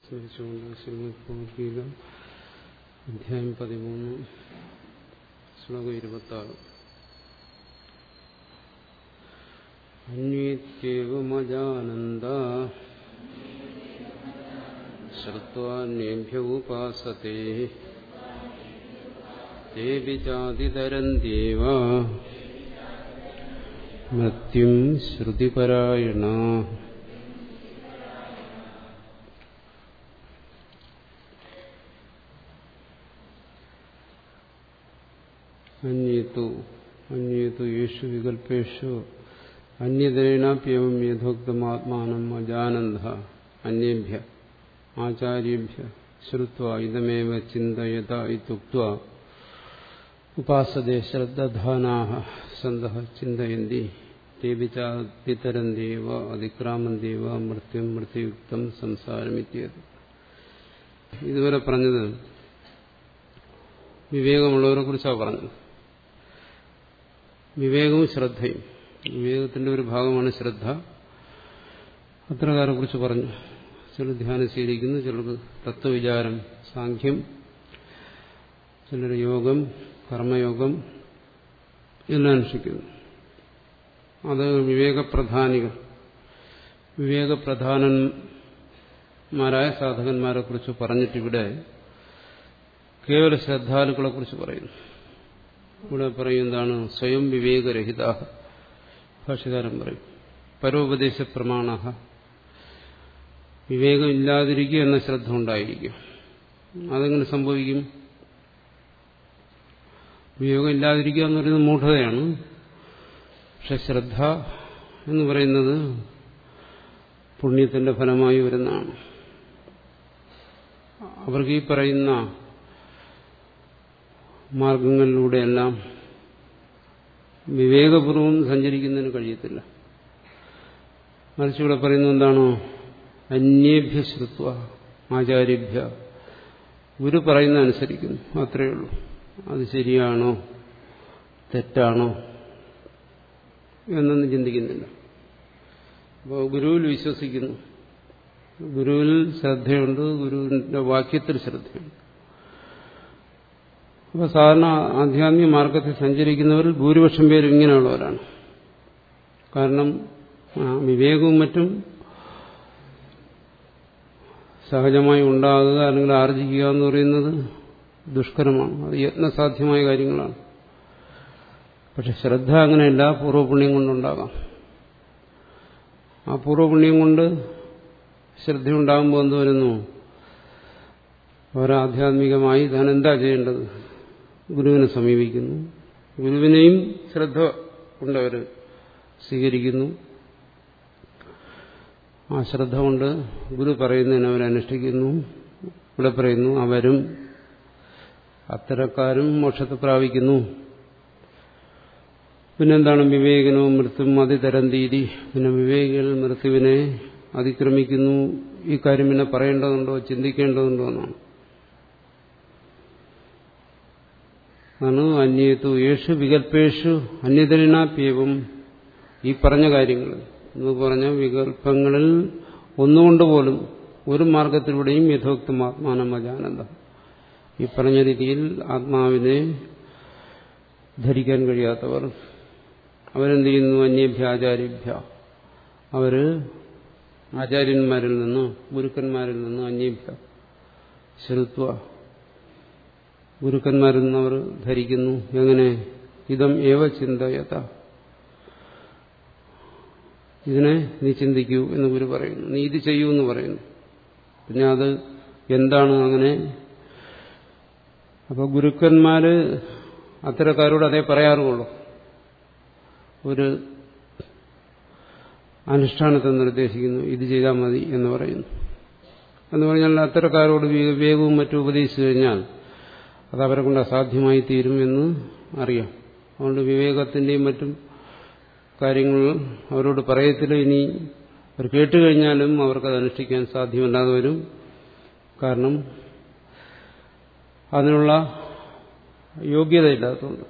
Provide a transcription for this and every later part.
സ്മരിച്ചുകൊണ്ട് ശ്രീമദ് ഭഗവത്ഗീത അധ്യായം പതിമൂന്ന് ശ്ലോകം ഇരുപത്തി ആറ് അന്വേത്യവമജാനന്ദ ശ്രുവാന്യേഭ്യ ഉപാസത്തെ തേപി ചാതിതരന്ത്യേവ മൃത്യും ശ്രുതിപരായണ അന്യേതു അന്യേതു യേഷു വികൽപ്പേഷു അന്യതരേണാപ്യവം യഥോക്തമാത്മാനം അജാനന്ദ അന്യേഭ്യ ആചാര്യേഭ്യ ശ്രുത്വ ഇതമേവ ചിന്തയത ഇത്യുക്ത ഉപാസതേ ശ്രദ്ധാനാഹ സന്ത ചിന്തയന്തി തേപിച്ചാതിതരന്തേവ അതിക്രാമന്തേവ മൃത്യും മൃത്യുയുക്തം സംസാരമിത്യത് ഇതുവരെ പറഞ്ഞത് വിവേകമുള്ളവരെ കുറിച്ചാണ് പറഞ്ഞത് വിവേകവും ശ്രദ്ധയും വിവേകത്തിന്റെ ഒരു ഭാഗമാണ് ശ്രദ്ധ അത്രകാരെ കുറിച്ച് പറഞ്ഞു ചിലർ ധ്യാനം ശീലിക്കുന്നു ചിലർക്ക് തത്വവിചാരം സാഖ്യം ചിലർ യോഗം കർമ്മയോഗം എല്ലാം അനുഷ്ഠിക്കുന്നു അത് വിവേകപ്രധാനികൾ വിവേകപ്രധാനന്മാരായ സാധകന്മാരെ കുറിച്ച് പറഞ്ഞിട്ടിവിടെ കേവല ശ്രദ്ധാലുക്കളെ കുറിച്ച് പറയുന്നു ഇവിടെ പറയുന്നതാണ് സ്വയം വിവേകരഹിത ഭാഷകാരൻ പറയും പരോപദേശ പ്രമാണ വിവേകം ഇല്ലാതിരിക്കുക എന്ന ശ്രദ്ധ ഉണ്ടായിരിക്കും അതെങ്ങനെ സംഭവിക്കും വിവേകം ഇല്ലാതിരിക്കുക എന്ന് പറയുന്നത് മൂഢതയാണ് പക്ഷെ ശ്രദ്ധ എന്ന് പറയുന്നത് പുണ്യത്തിന്റെ ഫലമായി വരുന്നതാണ് അവർക്ക് ഈ പറയുന്ന മാർഗങ്ങളിലൂടെയെല്ലാം വിവേകപൂർവം സഞ്ചരിക്കുന്നതിന് കഴിയത്തില്ല മറിച്ച് ഇവിടെ പറയുന്നത് എന്താണോ അന്യേഭ്യ ശ്രുത്വ ആചാര്യഭ്യ ഗുരു പറയുന്ന അനുസരിക്കുന്നു അത്രയേ ഉള്ളൂ അത് ശരിയാണോ തെറ്റാണോ എന്നൊന്നും ചിന്തിക്കുന്നില്ല അപ്പോൾ ഗുരുവിൽ വിശ്വസിക്കുന്നു ഗുരുവിൽ ശ്രദ്ധയുണ്ട് ഗുരുവിന്റെ വാക്യത്തിൽ ശ്രദ്ധയുണ്ട് അപ്പോൾ സാധാരണ ആധ്യാത്മിക മാർഗത്തിൽ സഞ്ചരിക്കുന്നവരിൽ ഭൂരിപക്ഷം പേരും ഇങ്ങനെയുള്ളവരാണ് കാരണം വിവേകവും മറ്റും സഹജമായി ഉണ്ടാകുക അല്ലെങ്കിൽ ആർജിക്കുക എന്ന് പറയുന്നത് ദുഷ്കരമാണ് അത് യത്നസാധ്യമായ കാര്യങ്ങളാണ് പക്ഷെ ശ്രദ്ധ അങ്ങനെയല്ല പൂർവ്വപുണ്യം കൊണ്ടുണ്ടാകാം ആ പൂർവ്വപുണ്യം കൊണ്ട് ശ്രദ്ധയുണ്ടാകുമ്പോൾ എന്ത് വരുന്നു ഒരാധ്യാത്മികമായി താൻ എന്താ ചെയ്യേണ്ടത് ഗുരുവിനെ സമീപിക്കുന്നു ഗുരുവിനെയും ശ്രദ്ധ കൊണ്ടവർ സ്വീകരിക്കുന്നു ആ ശ്രദ്ധ കൊണ്ട് ഗുരു പറയുന്നതിന് അവരനുഷ്ഠിക്കുന്നു ഇവിടെ പറയുന്നു അവരും അത്തരക്കാരും മോക്ഷത്തെ പ്രാപിക്കുന്നു പിന്നെന്താണ് വിവേകനവും മൃത്യും അതിതരന്തീതി പിന്നെ വിവേകികൾ മൃത്യുവിനെ അതിക്രമിക്കുന്നു ഈ കാര്യം പിന്നെ പറയേണ്ടതുണ്ടോ ചിന്തിക്കേണ്ടതുണ്ടോ എന്നാണ് ആണ് അന്യേതു യേശു വികൽപ്പേഷു അന്യതരിണാപ്യവും ഈ പറഞ്ഞ കാര്യങ്ങൾ എന്ന് പറഞ്ഞ വികല്പങ്ങളിൽ ഒന്നുകൊണ്ട് പോലും ഒരു മാർഗത്തിലൂടെയും യഥോക്തം ആത്മാനം അജാനന്ദ ഈ പറഞ്ഞ രീതിയിൽ ആത്മാവിനെ ധരിക്കാൻ കഴിയാത്തവർ അവരെന്ത് ചെയ്യുന്നു അന്യഭ്യ ആചാര്യഭ്യ അവര് ആചാര്യന്മാരിൽ നിന്ന് ഗുരുക്കന്മാരിൽ നിന്ന് അന്യഭ്യ ശ്രുത്വ ഗുരുക്കന്മാരിൽ നിന്ന് അവർ ധരിക്കുന്നു എങ്ങനെ ഇതം ഏവ ചിന്തയത ഇതിനെ നീ ചിന്തിക്കൂ എന്ന് ഗുരു പറയുന്നു നീ ഇത് ചെയ്യൂ എന്ന് പറയുന്നു പിന്നെ അത് എന്താണ് അങ്ങനെ അപ്പൊ ഗുരുക്കന്മാര് അത്തരക്കാരോട് അതേ പറയാറുള്ളൂ ഒരു അനുഷ്ഠാനത്തെ നിർദ്ദേശിക്കുന്നു ഇത് ചെയ്താൽ മതി എന്ന് പറയുന്നു എന്ന് പറഞ്ഞാൽ അത്തരക്കാരോട് വിവേകവും മറ്റും ഉപദേശിച്ചു കഴിഞ്ഞാൽ അത് അവരെ കൊണ്ട് അസാധ്യമായി തീരും എന്ന് അറിയാം അതുകൊണ്ട് വിവേകത്തിന്റെയും മറ്റും കാര്യങ്ങൾ അവരോട് പറയത്തില്ല ഇനി അവർ കേട്ടുകഴിഞ്ഞാലും അവർക്കത് അനുഷ്ഠിക്കാൻ സാധ്യമല്ലാതെ വരും കാരണം അതിനുള്ള യോഗ്യതയില്ലാത്തതുകൊണ്ട്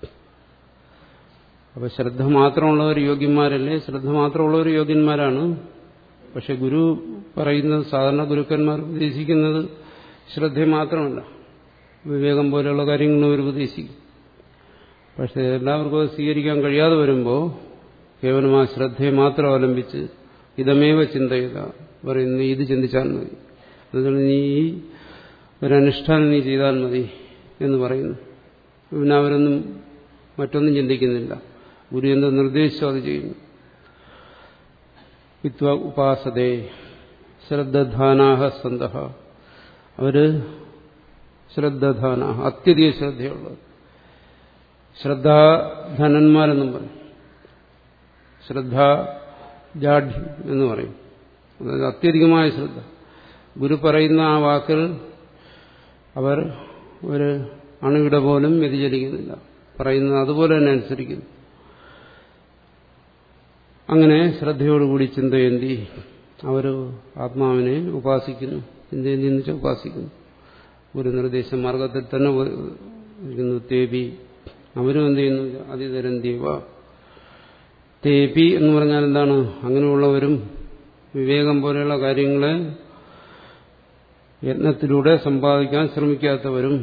അപ്പൊ ശ്രദ്ധ മാത്രമുള്ളവർ യോഗ്യന്മാരല്ലേ ശ്രദ്ധ മാത്രമുള്ളവർ യോഗ്യന്മാരാണ് പക്ഷെ ഗുരു പറയുന്നത് സാധാരണ ഗുരുക്കന്മാർ ഉപദേശിക്കുന്നത് ശ്രദ്ധ മാത്രമല്ല വിവേകം പോലെയുള്ള കാര്യങ്ങളും അവർ ഉപദേശിക്കും പക്ഷെ എല്ലാവർക്കും അത് സ്വീകരിക്കാൻ കഴിയാതെ വരുമ്പോൾ കേവലം ആ ശ്രദ്ധയെ മാത്രം അവലംബിച്ച് ഇതമേവ ചിന്തയില്ല പറയുന്നു നീ ഇത് ചിന്തിച്ചാൽ മതി അതുകൊണ്ട് നീ ഈ ഒരനുഷ്ഠാനം നീ ചെയ്താൽ മതി എന്ന് പറയുന്നു പിന്നെ അവരൊന്നും മറ്റൊന്നും ചിന്തിക്കുന്നില്ല ഗുരു എന്ത് നിർദ്ദേശിച്ചോ അത് ചെയ്യുന്നു വിത്വ ഉപാസതേ ശ്രദ്ധാനാഹ സന്ത അവര് ശ്രദ്ധാനാഹ അത്യധിക ശ്രദ്ധയുള്ളത് ശ്രദ്ധാധനന്മാരെന്നും പറയും ശ്രദ്ധാജാഠ്യം എന്ന് പറയും അതായത് അത്യധികമായ ശ്രദ്ധ ഗുരു പറയുന്ന ആ വാക്കിൽ അവർ ഒരു അണുവിടെ പോലും വ്യതിചലിക്കുന്നില്ല പറയുന്നത് അതുപോലെ തന്നെ അനുസരിക്കുന്നു അങ്ങനെ ശ്രദ്ധയോടുകൂടി ചിന്തയന്തി അവർ ആത്മാവിനെ ഉപാസിക്കുന്നു ചിന്തയന്തി എന്ന് വെച്ചാൽ ഉപാസിക്കുന്നു ഒരു നിർദ്ദേശ മാർഗത്തിൽ തന്നെ ഇരിക്കുന്നു തേബി അവരും എന്ത് ചെയ്യുന്നു അതിതരം ദേവ തേപി എന്ന് പറഞ്ഞാൽ എന്താണ് അങ്ങനെയുള്ളവരും വിവേകം പോലെയുള്ള കാര്യങ്ങളെ യത്നത്തിലൂടെ സമ്പാദിക്കാൻ ശ്രമിക്കാത്തവരും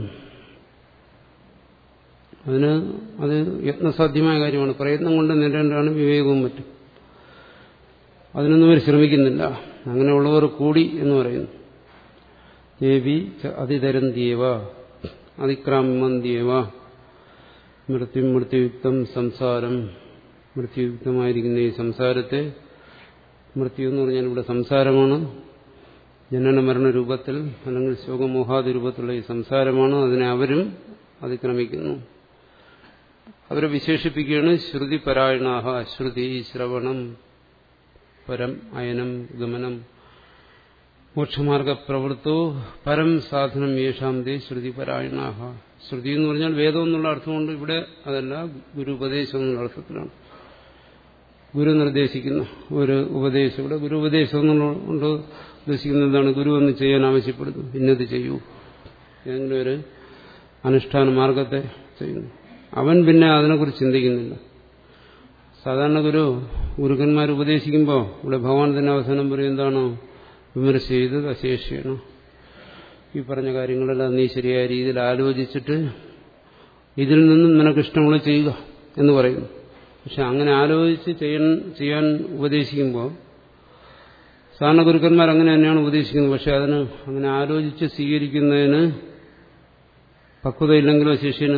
അതിന് അത് യത്നസാധ്യമായ കാര്യമാണ് പ്രയത്നം കൊണ്ട് നേടേണ്ടതാണ് വിവേകവും മറ്റും അതിനൊന്നും അവർ ശ്രമിക്കുന്നില്ല അങ്ങനെയുള്ളവർ കൂടി എന്ന് പറയുന്നു ദേവി അതിതരം ദേവ അതിക്രാമന്ത്യേവ മൃത്യു മൃത്യുയുക്തം സംസാരം മൃത്യുയുക്തമായിരിക്കുന്ന ഈ സംസാരത്തെ മൃത്യു എന്ന് പറഞ്ഞാൽ ഇവിടെ സംസാരമാണ് ജനന മരണ രൂപത്തിൽ അല്ലെങ്കിൽ ശോകമോഹാദി രൂപത്തിലുള്ള ഈ സംസാരമാണ് അതിനെ അവരും അതിക്രമിക്കുന്നു അവരെ വിശേഷിപ്പിക്കുകയാണ് ശ്രുതി പരായണാഹ ശ്രുതി ശ്രവണം പരം അയനം ഗമനം മോക്ഷമാർഗ പ്രവൃത്തോ പരം സാധനം യേശാം ദേ ശ്രുതി പരായണാഹ ശ്രുതി എന്ന് പറഞ്ഞാൽ വേദം എന്നുള്ള അർത്ഥമുണ്ട് ഇവിടെ അതല്ല ഗുരു ഉപദേശം എന്നുള്ള അർത്ഥത്തിലാണ് ഗുരു നിർദ്ദേശിക്കുന്ന ഒരു ഉപദേശം ഇവിടെ ഗുരു ഉപദേശം എന്നുകൊണ്ട് ഉദ്ദേശിക്കുന്നത് എന്താണ് ഗുരു ഒന്ന് ചെയ്യാൻ ആവശ്യപ്പെടുന്നു ഇന്നത് ചെയ്യൂ ഏതെങ്കിലും ഒരു അനുഷ്ഠാന മാർഗത്തെ ചെയ്യുന്നു അവൻ പിന്നെ അതിനെക്കുറിച്ച് ചിന്തിക്കുന്നില്ല സാധാരണ ഗുരു ഗുരുക്കന്മാർ ഉപദേശിക്കുമ്പോൾ ഇവിടെ ഭഗവാൻ തന്നെ അവസാനം പറയും എന്താണോ വിമർശ ചെയ്ത് അശേഷിക്കണം ഈ പറഞ്ഞ കാര്യങ്ങളെല്ലാം നീ ശരിയായ രീതിയിൽ ആലോചിച്ചിട്ട് ഇതിൽ നിന്നും നിനക്ക് ഇഷ്ടമുള്ള ചെയ്യുക എന്ന് പറയുന്നു പക്ഷെ അങ്ങനെ ആലോചിച്ച് ചെയ്യാൻ ചെയ്യാൻ ഉപദേശിക്കുമ്പോൾ സാധാരണ ഗുരുക്കന്മാർ അങ്ങനെ തന്നെയാണ് ഉപദേശിക്കുന്നത് പക്ഷെ അതിന് അങ്ങനെ ആലോചിച്ച് സ്വീകരിക്കുന്നതിന് പക്വതയില്ലെങ്കിലോ ശിഷ്യന്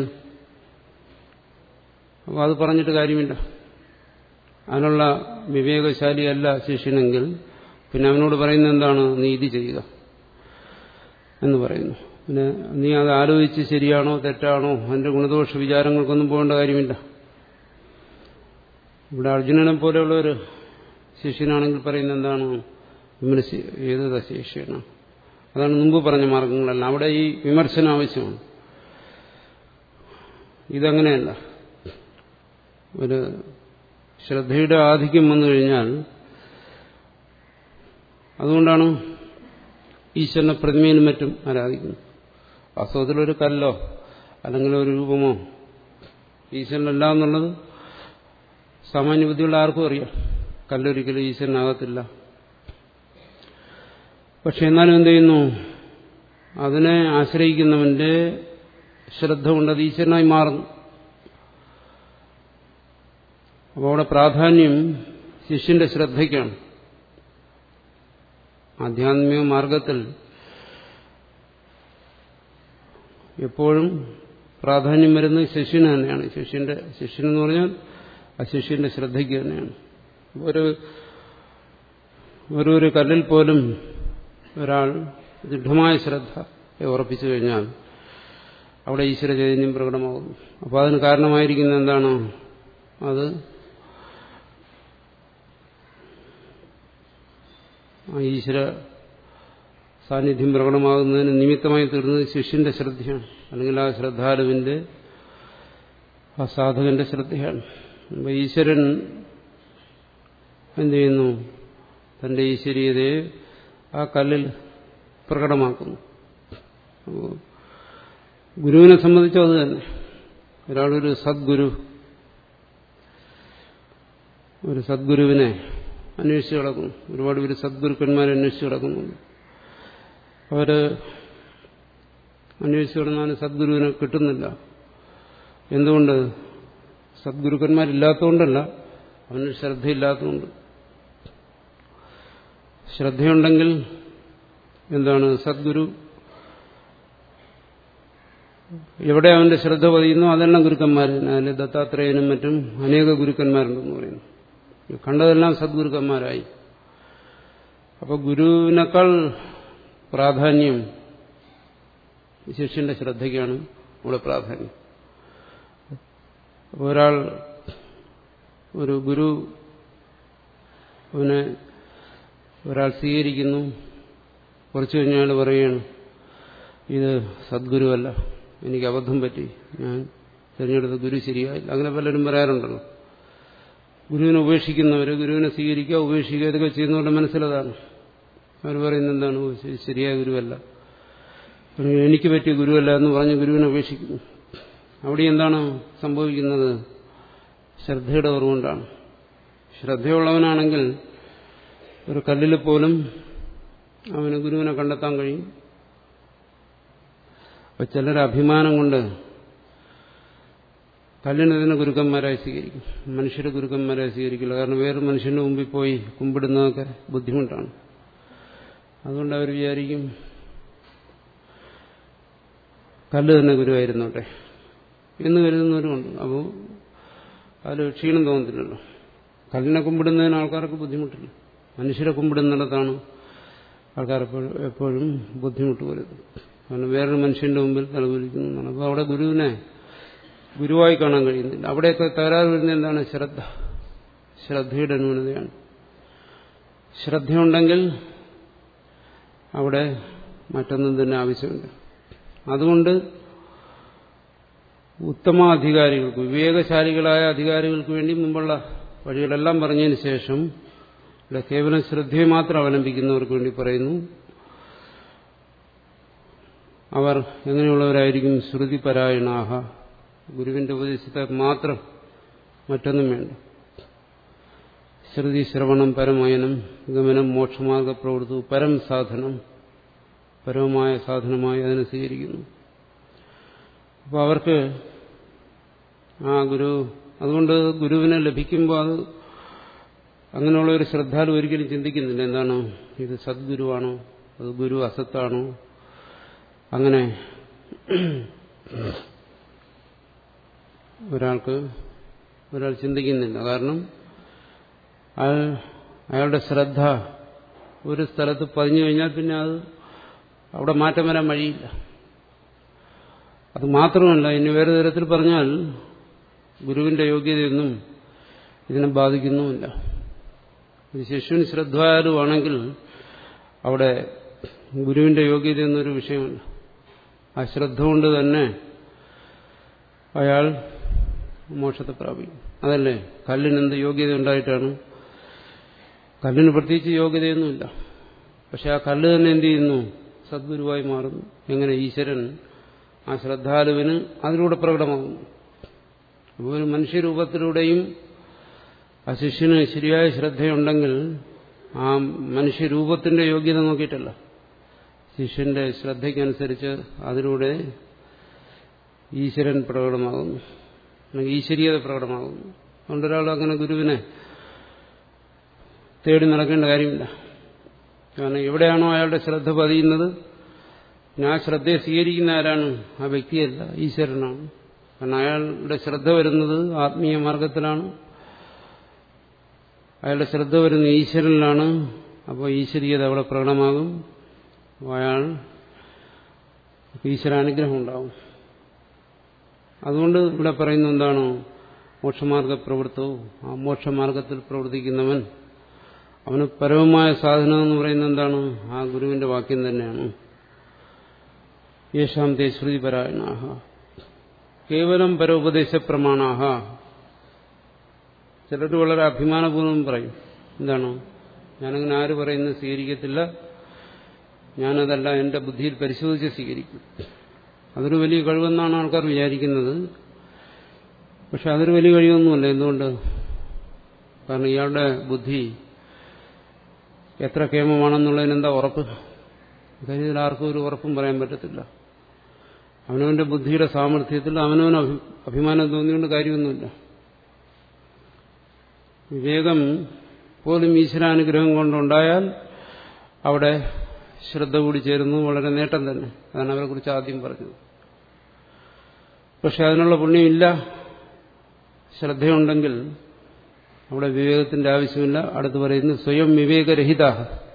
അപ്പോൾ അത് പറഞ്ഞിട്ട് കാര്യമില്ല അതിനുള്ള വിവേകശാലിയല്ല ശിഷ്യനെങ്കിൽ പിന്നെ അവനോട് പറയുന്നത് എന്താണ് നീ ഇത് ചെയ്യുക എന്ന് പറയുന്നു പിന്നെ നീ അത് ആലോചിച്ച് ശരിയാണോ തെറ്റാണോ അതിന്റെ ഗുണദോഷ വിചാരങ്ങൾക്കൊന്നും പോകേണ്ട കാര്യമില്ല ഇവിടെ അർജുനനെ പോലെയുള്ള ഒരു ശിഷ്യനാണെങ്കിൽ പറയുന്നത് എന്താണ് വിമർശി ഏത് ശിഷ്യനാണ് അതാണ് മുമ്പ് പറഞ്ഞ മാർഗങ്ങളല്ല അവിടെ ഈ വിമർശനം ആവശ്യമാണ് ഇതങ്ങനെയല്ല ഒരു ശ്രദ്ധയുടെ ആധിക്യം വന്നു കഴിഞ്ഞാൽ അതുകൊണ്ടാണ് ഈശ്വരനെ പ്രതിമയിലും മറ്റും ആരാധിക്കുന്നത് വാസ്തവത്തിലൊരു കല്ലോ അല്ലെങ്കിൽ ഒരു രൂപമോ ഈശ്വരനല്ല എന്നുള്ളത് സാമാന്യ ബുദ്ധിയുള്ള ആർക്കും അറിയാം കല്ലൊരിക്കലും ഈശ്വരനാകത്തില്ല പക്ഷെ എന്നാലും എന്ത് ചെയ്യുന്നു അതിനെ ആശ്രയിക്കുന്നവന്റെ ശ്രദ്ധ കൊണ്ട് അത് ഈശ്വരനായി മാറുന്നു അപ്പോൾ അവിടെ പ്രാധാന്യം ശിഷ്യന്റെ ശ്രദ്ധയ്ക്കാണ് ആധ്യാത്മിക മാർഗത്തിൽ എപ്പോഴും പ്രാധാന്യം വരുന്നത് ശിഷ്യന് തന്നെയാണ് ശിഷ്യന്റെ ശിഷ്യൻ എന്ന് പറഞ്ഞാൽ ആ ശിഷ്യന്റെ ശ്രദ്ധയ്ക്ക് തന്നെയാണ് ഒരു ഒരു കല്ലിൽ പോലും ഒരാൾ ദൃഢമായ ശ്രദ്ധ ഉറപ്പിച്ചു കഴിഞ്ഞാൽ അവിടെ ഈശ്വര ചൈതന്യം പ്രകടമാകുന്നു അപ്പോൾ അതിന് കാരണമായിരിക്കുന്നത് എന്താണ് അത് ആ ഈശ്വര സാന്നിധ്യം പ്രകടമാകുന്നതിന് നിമിത്തമായി തീർന്നത് ശിഷ്യന്റെ ശ്രദ്ധയാണ് അല്ലെങ്കിൽ ആ ശ്രദ്ധാലുവിന്റെ ആ സാധകന്റെ ശ്രദ്ധയാണ് അപ്പൊ ഈശ്വരൻ എന്ത് ചെയ്യുന്നു തന്റെ ഈശ്വരീയതയെ ആ കല്ലിൽ പ്രകടമാക്കുന്നു അപ്പോൾ ഗുരുവിനെ സംബന്ധിച്ചും അത് തന്നെ ഒരാളൊരു സദ്ഗുരു ഒരു സദ്ഗുരുവിനെ അന്വേഷിച്ച് കിടക്കുന്നു ഒരുപാട് പേര് സദ്ഗുരുക്കന്മാരെ അന്വേഷിച്ച് കിടക്കുന്നുണ്ട് അവര് അന്വേഷിച്ച് കിടന്നാലും സദ്ഗുരുവിനെ കിട്ടുന്നില്ല എന്തുകൊണ്ട് സദ്ഗുരുക്കന്മാരില്ലാത്തതുകൊണ്ടല്ല അവന് ശ്രദ്ധയില്ലാത്തതുകൊണ്ട് ശ്രദ്ധയുണ്ടെങ്കിൽ എന്താണ് സദ്ഗുരു എവിടെ അവന്റെ ശ്രദ്ധ പതിയുന്നു അതെല്ലാം ഗുരുക്കന്മാർ അതിൽ ദത്താത്രേയനും മറ്റും അനേക ഗുരുക്കന്മാരുണ്ടെന്ന് പറയുന്നു കണ്ടതെല്ലാം സദ്ഗുരുക്കന്മാരായി അപ്പൊ ഗുരുവിനേക്കാൾ പ്രാധാന്യം ശിഷ്യന്റെ ശ്രദ്ധയ്ക്കാണ് ഇവിടെ പ്രാധാന്യം അപ്പോൾ ഒരാൾ ഒരു ഗുരു അവനെ ഒരാൾ സ്വീകരിക്കുന്നു കുറച്ചു കഴിഞ്ഞാൽ പറയുകയാണ് ഇത് സദ്ഗുരുവല്ല എനിക്ക് അബദ്ധം പറ്റി ഞാൻ തിരഞ്ഞെടുത്ത ഗുരു ശരിയായില്ല അങ്ങനെ പലരും പറയാറുണ്ടല്ലോ ഗുരുവിനെ ഉപേക്ഷിക്കുന്നവർ ഗുരുവിനെ സ്വീകരിക്കുക ഉപേക്ഷിക്കുക ഇതൊക്കെ ചെയ്യുന്നവരുടെ മനസ്സിലതാണ് അവർ പറയുന്നത് എന്താണ് ഓ, ശരി, ശരിയായ ഗുരുവല്ല എനിക്ക് പറ്റിയ ഗുരുവല്ല എന്ന് പറഞ്ഞ് ഗുരുവിനെ ഉപേക്ഷിക്കുന്നു അവിടെ എന്താണ് സംഭവിക്കുന്നത് ശ്രദ്ധയുടെ കുറവുകൊണ്ടാണ് ശ്രദ്ധയുള്ളവനാണെങ്കിൽ ഒരു കല്ലിൽ പോലും അവന് ഗുരുവിനെ കണ്ടെത്താൻ കഴിയും അപ്പൊ ചിലർ അഭിമാനം കൊണ്ട് കല്ലിന് തന്നെ ഗുരുക്കന്മാരായി സ്വീകരിക്കും മനുഷ്യരെ ഗുരുക്കന്മാരായി സ്വീകരിക്കില്ല കാരണം വേറൊരു മനുഷ്യന്റെ മുമ്പിൽ പോയി കുമ്പിടുന്നതൊക്കെ ബുദ്ധിമുട്ടാണ് അതുകൊണ്ട് അവർ വിചാരിക്കും കല്ല് തന്നെ ഗുരുവായിരുന്നോട്ടെ എന്ന് കരുതുന്നവരുമുണ്ട് അപ്പോൾ അതിൽ ക്ഷീണം തോന്നത്തില്ലല്ലോ കല്ലിനെ കുമ്പിടുന്നതിന് ആൾക്കാർക്ക് ബുദ്ധിമുട്ടില്ല മനുഷ്യരെ കുമ്പിടുന്നിടത്താണ് ആൾക്കാർ എപ്പോഴും എപ്പോഴും ബുദ്ധിമുട്ട് വരുന്നത് കാരണം വേറൊരു മനുഷ്യന്റെ മുമ്പിൽ തലകുലിക്കുന്നതാണ് അപ്പോൾ അവിടെ ഗുരുവിനെ ഗുരുവായി കാണാൻ കഴിയുന്നില്ല അവിടെയൊക്കെ തകരാറ് വരുന്നത് എന്താണ് ശ്രദ്ധ ശ്രദ്ധയുടെ ന്യൂനതയാണ് ശ്രദ്ധയുണ്ടെങ്കിൽ അവിടെ മറ്റൊന്നും തന്നെ ആവശ്യമുണ്ട് അതുകൊണ്ട് ഉത്തമാധികാരികൾക്ക് വിവേകശാലികളായ അധികാരികൾക്ക് വേണ്ടി മുമ്പുള്ള വഴികളെല്ലാം പറഞ്ഞതിന് ശേഷം ഇവിടെ കേവലം ശ്രദ്ധയെ മാത്രം അവലംബിക്കുന്നവർക്ക് വേണ്ടി പറയുന്നു അവർ എങ്ങനെയുള്ളവരായിരിക്കും ശ്രുതിപരായണാഹ ഗുരുവിന്റെ ഉപദേശത്തെ മാത്രം മറ്റൊന്നും വേണ്ട ശ്രുതി ശ്രവണം പരമയനം ഗമനം മോക്ഷമാർഗ പ്രവൃത്തി പരം സാധനം പരമമായ സാധനമായി അതിനെ സ്വീകരിക്കുന്നു അപ്പോൾ അവർക്ക് ആ ഗുരു അതുകൊണ്ട് ഗുരുവിനെ ലഭിക്കുമ്പോൾ അത് അങ്ങനെയുള്ള ഒരു ശ്രദ്ധാലു ഒരിക്കലും ചിന്തിക്കുന്നില്ല എന്താണ് ഇത് സദ്ഗുരുവാണോ അത് ഗുരു അസത്താണോ അങ്ങനെ ഒരാൾക്ക് ഒരാൾ ചിന്തിക്കുന്നില്ല കാരണം അയാൾ അയാളുടെ ശ്രദ്ധ ഒരു സ്ഥലത്ത് പതിഞ്ഞു കഴിഞ്ഞാൽ പിന്നെ അത് അവിടെ മാറ്റം വരാൻ വഴിയില്ല അത് മാത്രമല്ല ഇനി വേറെ തരത്തിൽ പറഞ്ഞാൽ ഗുരുവിന്റെ യോഗ്യതയൊന്നും ഇതിനെ ബാധിക്കുന്നുമില്ല ഒരു ശിശുവിന് ശ്രദ്ധാലുവാണെങ്കിൽ അവിടെ ഗുരുവിന്റെ യോഗ്യത എന്നൊരു വിഷയമല്ല ആ ശ്രദ്ധ കൊണ്ട് തന്നെ അയാൾ മോക്ഷത്തെ പ്രാപിക്കും അതല്ലേ കല്ലിന് എന്ത് യോഗ്യത ഉണ്ടായിട്ടാണ് കല്ലിന് പ്രത്യേകിച്ച് യോഗ്യതയൊന്നുമില്ല പക്ഷെ ആ കല്ല് തന്നെ എന്ത് ചെയ്യുന്നു സദ്ഗുരുവായി മാറുന്നു എങ്ങനെ ഈശ്വരൻ ആ ശ്രദ്ധാലുവിന് അതിലൂടെ പ്രകടമാകുന്നു അപ്പോൾ ഒരു മനുഷ്യരൂപത്തിലൂടെയും ആ ശിഷ്യന് ശരിയായ ശ്രദ്ധയുണ്ടെങ്കിൽ ആ മനുഷ്യരൂപത്തിന്റെ യോഗ്യത നോക്കിയിട്ടല്ല ശിഷ്യന്റെ ശ്രദ്ധയ്ക്കനുസരിച്ച് അതിലൂടെ ഈശ്വരൻ പ്രകടമാകുന്നു അല്ലെങ്കിൽ ഈശ്വരീയത പ്രകടമാകുന്നു അതുകൊണ്ട് ഒരാൾ അങ്ങനെ ഗുരുവിനെ തേടി നടക്കേണ്ട കാര്യമില്ല കാരണം എവിടെയാണോ അയാളുടെ ശ്രദ്ധ പതിയുന്നത് പിന്നെ ആ ശ്രദ്ധയെ സ്വീകരിക്കുന്ന ആരാണ് ആ വ്യക്തിയല്ല ഈശ്വരനാണ് കാരണം അയാളുടെ ശ്രദ്ധ വരുന്നത് ആത്മീയ മാർഗത്തിലാണ് അയാളുടെ ശ്രദ്ധ വരുന്ന ഈശ്വരനിലാണ് അപ്പോൾ ഈശ്വരീയത അവിടെ പ്രകടമാകും അയാൾ ഈശ്വരാനുഗ്രഹം ഉണ്ടാവും അതുകൊണ്ട് ഇവിടെ പറയുന്ന എന്താണോ മോക്ഷമാർഗ പ്രവൃത്തവും ആ മോക്ഷമാർഗത്തിൽ പ്രവർത്തിക്കുന്നവൻ അവന് പരമമായ സാധനം എന്ന് പറയുന്നത് എന്താണ് ആ ഗുരുവിന്റെ വാക്യം തന്നെയാണ് യേശാം തേ ശ്രുതിപരായണാഹ കേവലം പരോപദേശ പ്രമാണാഹ ചിലർ വളരെ അഭിമാനപൂർവ്വം പറയും എന്താണ് ഞാനങ്ങനെ ആര് പറയുന്നത് സ്വീകരിക്കത്തില്ല ഞാനതല്ല എന്റെ ബുദ്ധിയിൽ പരിശോധിച്ച് സ്വീകരിക്കും അതൊരു വലിയ കഴിവെന്നാണ് ആൾക്കാർ വിചാരിക്കുന്നത് പക്ഷെ അതൊരു വലിയ കഴിവൊന്നുമല്ല എന്തുകൊണ്ട് കാരണം ഇയാളുടെ ബുദ്ധി എത്ര കേമമാണെന്നുള്ളതിന് എന്താ ഉറപ്പ് കാര്യത്തിൽ ആർക്കും ഒരു ഉറപ്പും പറയാൻ പറ്റത്തില്ല അവനവന്റെ ബുദ്ധിയുടെ സാമർഥ്യത്തിൽ അവനവന് അഭിമാനം തോന്നിയുകൊണ്ട് കാര്യമൊന്നുമില്ല വിവേകം പോലും ഈശ്വരാനുഗ്രഹം കൊണ്ടുണ്ടായാൽ അവിടെ ശ്രദ്ധ കൂടി ചേരുന്നു വളരെ നേട്ടം തന്നെ അതാണ് അവരെ കുറിച്ച് ആദ്യം പറഞ്ഞത് പക്ഷെ അതിനുള്ള പുണ്യമില്ല ശ്രദ്ധയുണ്ടെങ്കിൽ അവിടെ വിവേകത്തിന്റെ ആവശ്യമില്ല അടുത്ത് പറയുന്നു സ്വയം വിവേകരഹിത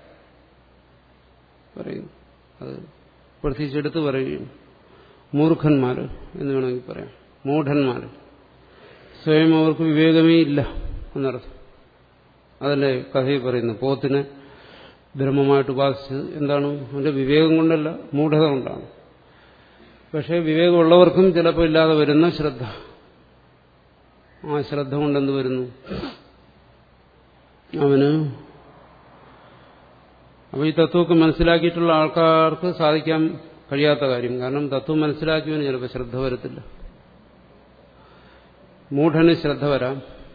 പറയുന്നു അത് പ്രത്യേകിച്ചെടുത്ത് പറയുകയാണ് മൂർഖന്മാർ എന്ന് വേണമെങ്കിൽ പറയാം മൂഢന്മാർ സ്വയം അവർക്ക് വിവേകമേ ഇല്ല എന്നർത്ഥം അതല്ലേ കഥയിൽ പറയുന്നു പോത്തിന് ബ്രഹ്മമായിട്ട് ഉപാസിച്ചത് എന്താണ് അവന്റെ വിവേകം കൊണ്ടല്ല മൂഢത കൊണ്ടാണ് പക്ഷേ വിവേകമുള്ളവർക്കും ചിലപ്പോൾ ഇല്ലാതെ വരുന്ന ശ്രദ്ധ ആ ശ്രദ്ധ കൊണ്ടെന്ത് വരുന്നു അവന് അപ്പൊ ഈ തത്വമൊക്കെ മനസ്സിലാക്കിയിട്ടുള്ള ആൾക്കാർക്ക് സാധിക്കാൻ കഴിയാത്ത കാര്യം കാരണം തത്വം മനസ്സിലാക്കിയവന് ചിലപ്പോൾ ശ്രദ്ധ വരത്തില്ല മൂഢന് ശ്രദ്ധ വരാം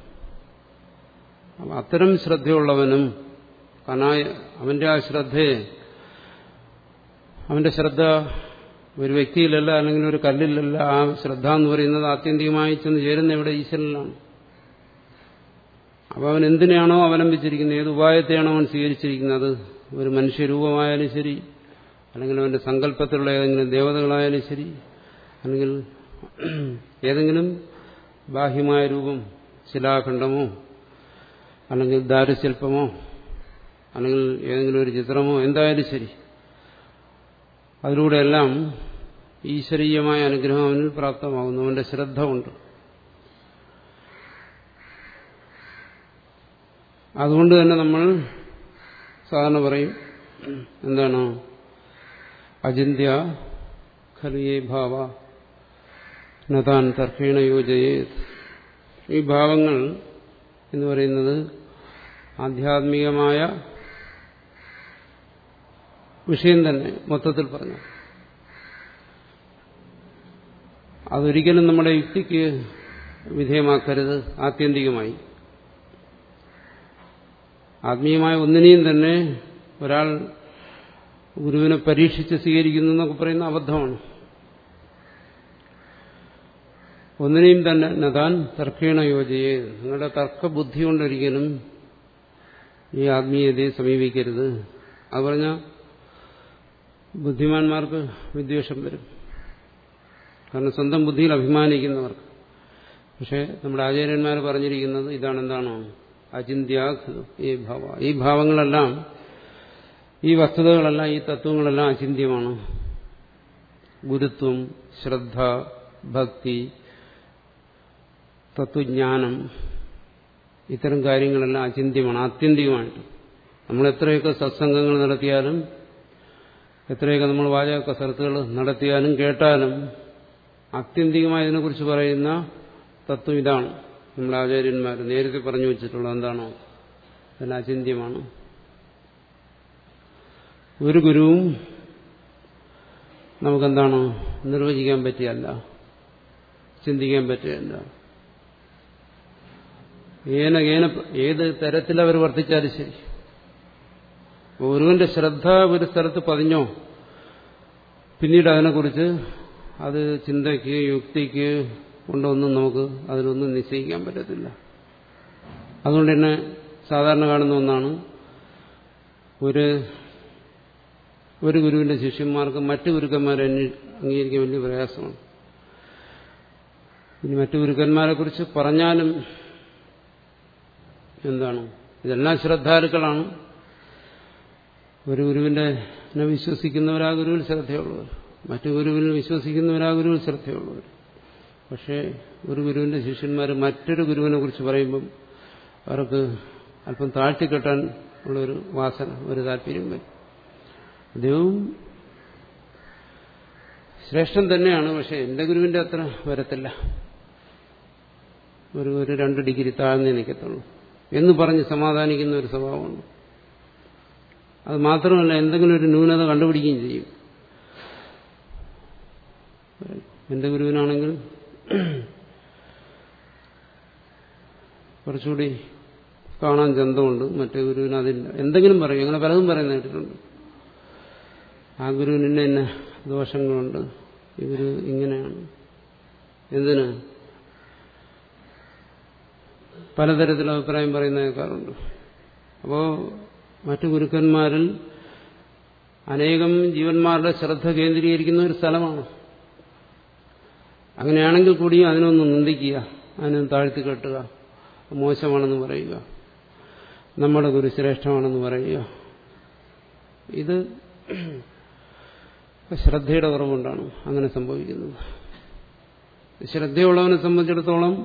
അത്തരം ശ്രദ്ധയുള്ളവനും കനായ അവന്റെ ആ ശ്രദ്ധയെ അവന്റെ ശ്രദ്ധ ഒരു വ്യക്തിയിലല്ല അല്ലെങ്കിൽ ഒരു കല്ലിലല്ല ആ ശ്രദ്ധ എന്ന് പറയുന്നത് ആത്യന്തികമായി ചെന്ന് ചേരുന്ന ഇവിടെ ഈശ്വരനിലാണ് അപ്പോൾ അവൻ എന്തിനാണോ അവലംബിച്ചിരിക്കുന്നത് ഏത് ഉപായത്തെയാണോ അവൻ സ്വീകരിച്ചിരിക്കുന്നത് ഒരു മനുഷ്യരൂപമായാലും ശരി അല്ലെങ്കിൽ അവന്റെ സങ്കല്പത്തിലുള്ള ഏതെങ്കിലും ദേവതകളായാലും ശരി അല്ലെങ്കിൽ ഏതെങ്കിലും ബാഹ്യമായ രൂപം ശിലാഖണ്ഡമോ അല്ലെങ്കിൽ ദാരുശില്പമോ അല്ലെങ്കിൽ ഏതെങ്കിലും ഒരു ചിത്രമോ എന്തായാലും ശരി അതിലൂടെയെല്ലാം ഈശ്വരീയമായ അനുഗ്രഹം അവനിൽ പ്രാപ്തമാകുന്നു അവന്റെ ശ്രദ്ധ ഉണ്ട് അതുകൊണ്ട് തന്നെ നമ്മൾ സാധാരണ പറയും എന്താണ് അചിന്യ ഖലിയേ ഭാവ നതാൻ തർക്കേണ യോജയേ ഈ ഭാവങ്ങൾ എന്ന് പറയുന്നത് ആധ്യാത്മികമായ വിഷയം തന്നെ മൊത്തത്തിൽ പറഞ്ഞു അതൊരിക്കലും നമ്മുടെ യുക്തിക്ക് വിധേയമാക്കരുത് ആത്യന്തികമായി ആത്മീയമായ ഒന്നിനെയും തന്നെ ഒരാൾ ഗുരുവിനെ പരീക്ഷിച്ച് സ്വീകരിക്കുന്നു എന്നൊക്കെ പറയുന്ന അബദ്ധമാണ് ഒന്നിനെയും തന്നെ നതാൻ തർക്കേണ യോജയെ നിങ്ങളുടെ തർക്കബുദ്ധി കൊണ്ടൊരിക്കലും ഈ ആത്മീയതയെ സമീപിക്കരുത് അത് പറഞ്ഞാൽ ബുദ്ധിമാന്മാർക്ക് വിദ്വേഷം വരും കാരണം സ്വന്തം ബുദ്ധിയിൽ അഭിമാനിക്കുന്നവർക്ക് പക്ഷെ നമ്മുടെ ആചാര്യന്മാർ പറഞ്ഞിരിക്കുന്നത് ഇതാണ് എന്താണോ അചിന്ത്യ ഈ ഭാവ ഈ ഭാവങ്ങളെല്ലാം ഈ വസ്തുതകളെല്ലാം ഈ തത്വങ്ങളെല്ലാം അചിന്യമാണ് ഗുരുത്വം ശ്രദ്ധ ഭക്തി തത്വജ്ഞാനം ഇത്തരം കാര്യങ്ങളെല്ലാം അചിന്യമാണ് ആത്യന്തികമായിട്ട് നമ്മൾ എത്രയൊക്കെ സത്സംഗങ്ങൾ നടത്തിയാലും എത്രയൊക്കെ നമ്മൾ വാചക കസരത്തുകൾ നടത്തിയാലും കേട്ടാലും ആത്യന്തികമായി ഇതിനെക്കുറിച്ച് പറയുന്ന തത്വം ഇതാണ് നമ്മുടെ ആചാര്യന്മാർ നേരത്തെ പറഞ്ഞു വെച്ചിട്ടുള്ളത് എന്താണോ അതിന് അചിന്യമാണ് ഒരു ഗുരുവും നമുക്കെന്താണ് നിർവചിക്കാൻ പറ്റിയല്ല ചിന്തിക്കാൻ പറ്റിയല്ല ഏന ഏന ഏത് തരത്തിൽ അവർ വർത്തിച്ചാലും ശരി ഒരുവന്റെ ശ്രദ്ധ ഒരു സ്ഥലത്ത് പതിഞ്ഞോ പിന്നീട് അതിനെക്കുറിച്ച് അത് ചിന്തയ്ക്ക് യുക്തിക്ക് കൊണ്ടൊന്നും നമുക്ക് അതിനൊന്നും നിശ്ചയിക്കാൻ പറ്റത്തില്ല അതുകൊണ്ട് തന്നെ സാധാരണ കാണുന്ന ഒന്നാണ് ഒരു ഒരു ഗുരുവിന്റെ ശിഷ്യന്മാർക്ക് മറ്റു ഗുരുക്കന്മാരെ അംഗീകരിക്കാൻ വലിയ പ്രയാസമാണ് ഇനി മറ്റു ഗുരുക്കന്മാരെ കുറിച്ച് പറഞ്ഞാലും എന്താണ് ഇതെല്ലാം ശ്രദ്ധാലുക്കളാണ് ഒരു ഗുരുവിന്റെ വിശ്വസിക്കുന്നവരാ ഗുരുവിൽ ശ്രദ്ധയുള്ളവർ മറ്റു ഗുരുവിൽ വിശ്വസിക്കുന്നവരാ ഗുരുവിൽ ശ്രദ്ധയുള്ളവർ പക്ഷേ ഒരു ഗുരുവിന്റെ ശിഷ്യന്മാർ മറ്റൊരു ഗുരുവിനെ കുറിച്ച് പറയുമ്പം അവർക്ക് അല്പം താഴ്ത്തിക്കെട്ടാൻ ഉള്ളൊരു വാസന ഒരു താല്പര്യം വരും അദ്ദേഹവും ശ്രേഷ്ഠൻ തന്നെയാണ് പക്ഷെ എന്റെ ഗുരുവിന്റെ അത്ര വരത്തില്ല ഒരു ഒരു രണ്ട് ഡിഗ്രി താഴ്ന്നേ നിൽക്കത്തുള്ളൂ എന്ന് പറഞ്ഞ് സമാധാനിക്കുന്ന ഒരു സ്വഭാവമുണ്ട് അത് മാത്രമല്ല എന്തെങ്കിലും ഒരു ന്യൂനത കണ്ടുപിടിക്കുകയും ചെയ്യും എന്റെ ഗുരുവിനാണെങ്കിൽ കുറച്ചുകൂടി കാണാൻ ചന്തമുണ്ട് മറ്റേ ഗുരുവിന് അതില്ല എന്തെങ്കിലും പറയും അങ്ങനെ പലതും പറയുന്ന കേട്ടിട്ടുണ്ട് ആ ഗുരുവിന് ഇന്ന ഇന്ന ദോഷങ്ങളുണ്ട് ഈ ഗുരു ഇങ്ങനെയാണ് എന്തിന് പലതരത്തിൽ അഭിപ്രായം പറയുന്ന കേൾക്കാറുണ്ട് അപ്പോൾ മറ്റു ഗുരുക്കന്മാരിൽ അനേകം ജീവന്മാരുടെ ശ്രദ്ധ കേന്ദ്രീകരിക്കുന്ന ഒരു സ്ഥലമാണ് അങ്ങനെയാണെങ്കിൽ കൂടിയും അതിനൊന്ന് നിന്ദിക്കുക അതിനൊന്ന് താഴ്ത്തി കെട്ടുക മോശമാണെന്ന് പറയുക നമ്മുടെ ഗുരു ശ്രേഷ്ഠമാണെന്ന് പറയുക ഇത് ശ്രദ്ധയുടെ കുറവുകൊണ്ടാണ് അങ്ങനെ സംഭവിക്കുന്നത് ശ്രദ്ധയുള്ളവനെ സംബന്ധിച്ചിടത്തോളം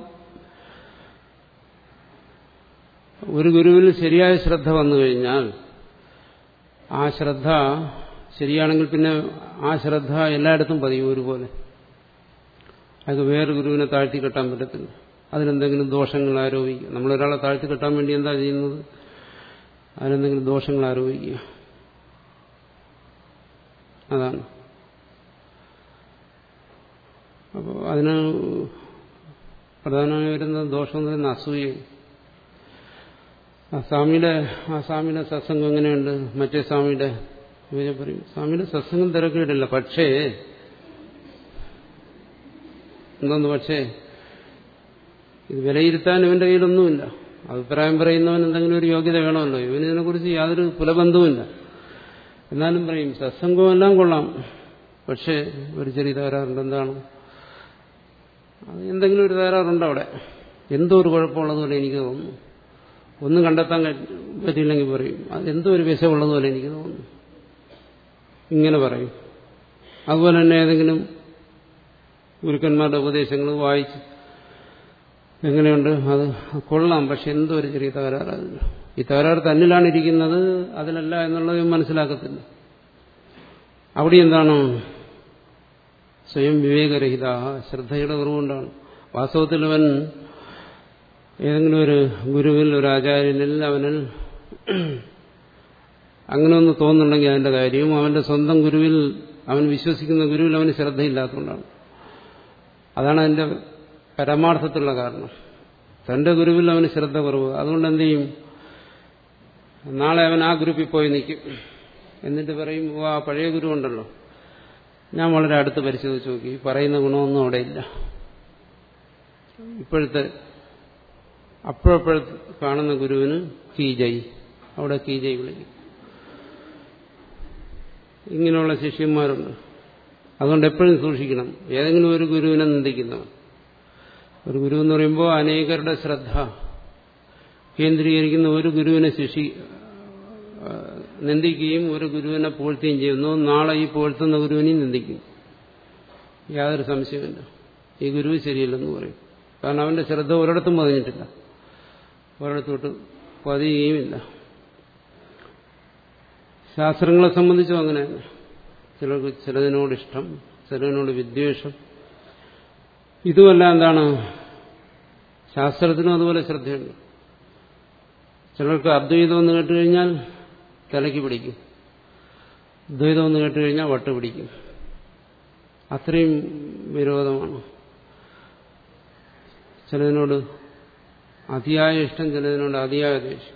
ഒരു ഗുരുവിൽ ശരിയായ ശ്രദ്ധ വന്നു കഴിഞ്ഞാൽ ആ ശ്രദ്ധ ശരിയാണെങ്കിൽ പിന്നെ ആ ശ്രദ്ധ എല്ലായിടത്തും പതിയും ഒരുപോലെ അത് വേറെ ഗുരുവിനെ താഴ്ത്തി കെട്ടാൻ പറ്റത്തില്ല അതിലെന്തെങ്കിലും ദോഷങ്ങൾ ആരോപിക്കുക നമ്മളൊരാളെ താഴ്ത്തി കെട്ടാൻ വേണ്ടി എന്താ ചെയ്യുന്നത് അതിലെന്തെങ്കിലും ദോഷങ്ങൾ ആരോപിക്കുക അതാണ് അപ്പോൾ അതിന് പ്രധാനമായി വരുന്ന ദോഷം എന്ന് പറയുന്ന അസൂയയും ആ സ്വാമിയുടെ ആ സ്വാമിയുടെ സത്സംഗം എങ്ങനെയുണ്ട് മറ്റേ സ്വാമിയുടെ ഇവരെ പറയും സ്വാമിയുടെ സത്സംഗം തിരക്കിയിട്ടില്ല പക്ഷേ എന്തോന്ന് പക്ഷേ ഇത് വിലയിരുത്താൻ ഇവന്റെ കയ്യിലൊന്നുമില്ല അഭിപ്രായം പറയുന്നവൻ എന്തെങ്കിലും ഒരു യോഗ്യത വേണമല്ലോ ഇവന് ഇതിനെക്കുറിച്ച് യാതൊരു പുലബന്ധവുമില്ല എന്നാലും പറയും സത്സംഗമെല്ലാം കൊള്ളാം പക്ഷേ ഒരു ചെറിയ തകരാറുണ്ട് എന്താണ് അത് എന്തെങ്കിലും ഒരു തകരാറുണ്ട് അവിടെ എന്തോ ഒരു കുഴപ്പമുള്ളതുപോലെ എനിക്ക് തോന്നുന്നു ഒന്നും കണ്ടെത്താൻ പറ്റിയില്ലെങ്കിൽ പറയും അത് എന്തോ ഒരു വിഷമുള്ളതുപോലെ എനിക്ക് തോന്നുന്നു ഇങ്ങനെ പറയും അതുപോലെ തന്നെ ഏതെങ്കിലും ഗുരുക്കന്മാരുടെ ഉപദേശങ്ങൾ വായിച്ച് എങ്ങനെയുണ്ട് അത് കൊള്ളാം പക്ഷെ എന്തോ ഒരു ചെറിയ തകരാറ് അതിന് ഈ തകരാറ് തന്നിലാണ് ഇരിക്കുന്നത് അതിലല്ല എന്നുള്ളത് മനസ്സിലാക്കത്തില്ല അവിടെ എന്താണ് സ്വയം വിവേകരഹിത ശ്രദ്ധയുടെ കുറവുകൊണ്ടാണ് വാസ്തവത്തിൽ അവൻ ഏതെങ്കിലും ഒരു ഗുരുവിൽ ഒരു ആചാര്യനിൽ അവനിൽ അങ്ങനെ ഒന്ന് തോന്നുന്നുണ്ടെങ്കിൽ അതിന്റെ കാര്യവും അവന്റെ സ്വന്തം ഗുരുവിൽ അവൻ വിശ്വസിക്കുന്ന ഗുരുവിൽ അവന് ശ്രദ്ധയില്ലാത്തതുകൊണ്ടാണ് അതാണ് അതിന്റെ പരമാർത്ഥത്തിലുള്ള കാരണം തന്റെ ഗുരുവിൽ അവന് ശ്രദ്ധ കുറവ് അതുകൊണ്ട് എന്ത് ചെയ്യും നാളെ അവൻ ആ ഗ്രൂപ്പിൽ പോയി നിൽക്കും എന്നിട്ട് പറയും ഓ ആ പഴയ ഗുരു ഉണ്ടല്ലോ ഞാൻ വളരെ അടുത്ത് പരിശോധിച്ച് നോക്കി പറയുന്ന ഗുണമൊന്നും അവിടെ ഇല്ല ഇപ്പോഴത്തെ അപ്പോഴപ്പോഴത്തെ കാണുന്ന ഗുരുവിന് കീജയ് അവിടെ കീജയ് വിളിക്കും ഇങ്ങനെയുള്ള ശിഷ്യന്മാരുണ്ട് അതുകൊണ്ട് എപ്പോഴും സൂക്ഷിക്കണം ഏതെങ്കിലും ഒരു ഗുരുവിനെ നിന്ദിക്കുന്നവൻ ഒരു ഗുരു എന്ന് പറയുമ്പോൾ അനേകരുടെ ശ്രദ്ധ കേന്ദ്രീകരിക്കുന്ന ഒരു ഗുരുവിനെ ശിക്ഷി നിന്ദിക്കുകയും ഒരു ഗുരുവിനെ പൂഴ്ത്തുകയും ചെയ്യുന്നു നാളെ ഈ പൂഴ്ത്തുന്ന ഗുരുവിനെയും നിന്ദിക്കും യാതൊരു സംശയമില്ല ഈ ഗുരു ശരിയല്ലെന്ന് പറയും കാരണം അവന്റെ ശ്രദ്ധ ഒരിടത്തും പതിഞ്ഞിട്ടില്ല ഒരിടത്തോട്ട് പതിയുകയുമില്ല ശാസ്ത്രങ്ങളെ സംബന്ധിച്ചും അങ്ങനെയാണ് ചിലർക്ക് ചിലതിനോട് ഇഷ്ടം ചിലതിനോട് വിദ്വേഷം ഇതുമല്ല എന്താണ് ശാസ്ത്രത്തിനും അതുപോലെ ശ്രദ്ധയുണ്ട് ചിലർക്ക് അദ്വൈതം എന്ന് കേട്ടുകഴിഞ്ഞാൽ തലയ്ക്ക് പിടിക്കും ദ്വൈതം എന്ന് കേട്ടുകഴിഞ്ഞാൽ വട്ട് പിടിക്കും അത്രയും വിരോധമാണ് ചിലതിനോട് അതിയായ ഇഷ്ടം ചിലതിനോട് അതിയായ ദേഷ്യം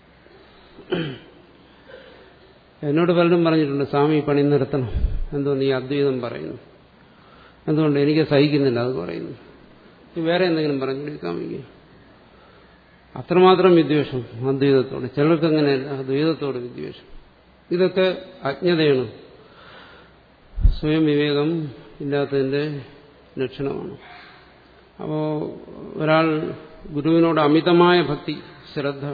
എന്നോട് പലരും പറഞ്ഞിട്ടുണ്ട് സ്വാമി പണി നിർത്തണം എന്തുകൊണ്ട് ഈ അദ്വൈതം പറയുന്നു എന്തുകൊണ്ട് എനിക്ക് സഹിക്കുന്നില്ല അത് പറയുന്നു വേറെ എന്തെങ്കിലും പറഞ്ഞു സ്വാമിക്ക് അത്രമാത്രം വിദ്വേഷം അദ്വൈതത്തോട് ചിലർക്ക് അങ്ങനെയല്ല അദ്വൈതത്തോട് വിദ്വേഷം ഇതൊക്കെ അജ്ഞതയാണ് സ്വയം വിവേകം ഇല്ലാത്തതിന്റെ ലക്ഷണമാണ് അപ്പോൾ ഒരാൾ ഗുരുവിനോട് അമിതമായ ഭക്തി ശ്രദ്ധ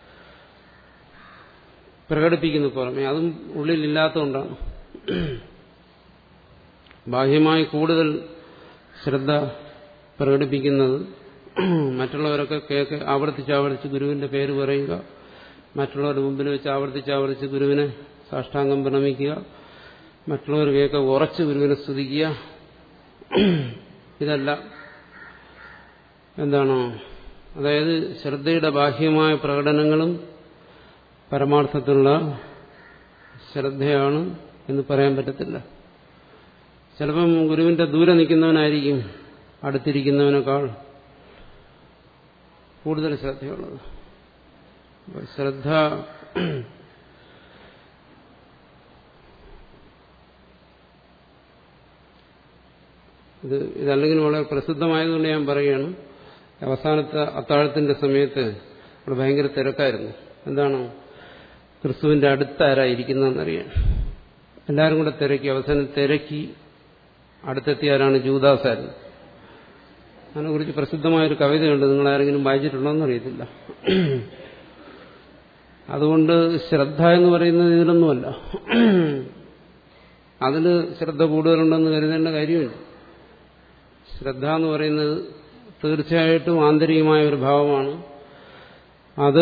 പ്രകടിപ്പിക്കുന്നു പുറമെ അതും ഉള്ളിലില്ലാത്തതുകൊണ്ടാണ് ബാഹ്യമായി കൂടുതൽ ശ്രദ്ധ പ്രകടിപ്പിക്കുന്നത് മറ്റുള്ളവരൊക്കെ കേക്ക് ആവർത്തിച്ച് ആവർത്തിച്ച് ഗുരുവിന്റെ പേര് പറയുക മറ്റുള്ളവരുടെ മുമ്പിൽ വെച്ച് ആവർത്തിച്ച് ആവർത്തിച്ച് ഗുരുവിനെ സാഷ്ടാംഗം പ്രണമിക്കുക മറ്റുള്ളവർ കേക്ക് ഉറച്ച് ഗുരുവിനെ സ്തുതിക്കുക ഇതല്ല എന്താണ് അതായത് ശ്രദ്ധയുടെ ബാഹ്യമായ പ്രകടനങ്ങളും പരമാർത്ഥത്തിലുള്ള ശ്രദ്ധയാണ് എന്ന് പറയാൻ പറ്റത്തില്ല ചിലപ്പം ഗുരുവിന്റെ ദൂരെ നിൽക്കുന്നവനായിരിക്കും അടുത്തിരിക്കുന്നവനേക്കാൾ കൂടുതൽ ശ്രദ്ധയുള്ളത് അപ്പൊ ശ്രദ്ധ ഇത് ഇതല്ലെങ്കിൽ വളരെ പ്രസിദ്ധമായതുകൊണ്ട് ഞാൻ പറയുകയാണ് അവസാനത്തെ അത്താഴത്തിന്റെ സമയത്ത് ഇവിടെ ഭയങ്കര തിരക്കായിരുന്നു എന്താണ് ക്രിസ്തുവിന്റെ അടുത്ത് ആരായിരിക്കുന്നതെന്നറിയാൻ എല്ലാവരും കൂടെ തിരക്കി അവസാനം തിരക്കി അടുത്തെത്തിയാരാണ് ജൂദാസായിരുന്നു അതിനെക്കുറിച്ച് പ്രസിദ്ധമായൊരു കവിതയുണ്ട് നിങ്ങൾ ആരെങ്കിലും വായിച്ചിട്ടുണ്ടോയെന്ന് അറിയത്തില്ല അതുകൊണ്ട് ശ്രദ്ധ എന്ന് പറയുന്നത് ഇതിലൊന്നുമല്ല അതിൽ ശ്രദ്ധ കൂടുതലുണ്ടെന്ന് കരുതേണ്ട കാര്യമില്ല ശ്രദ്ധ എന്ന് പറയുന്നത് തീർച്ചയായിട്ടും ആന്തരികമായ ഒരു ഭാവമാണ് അത്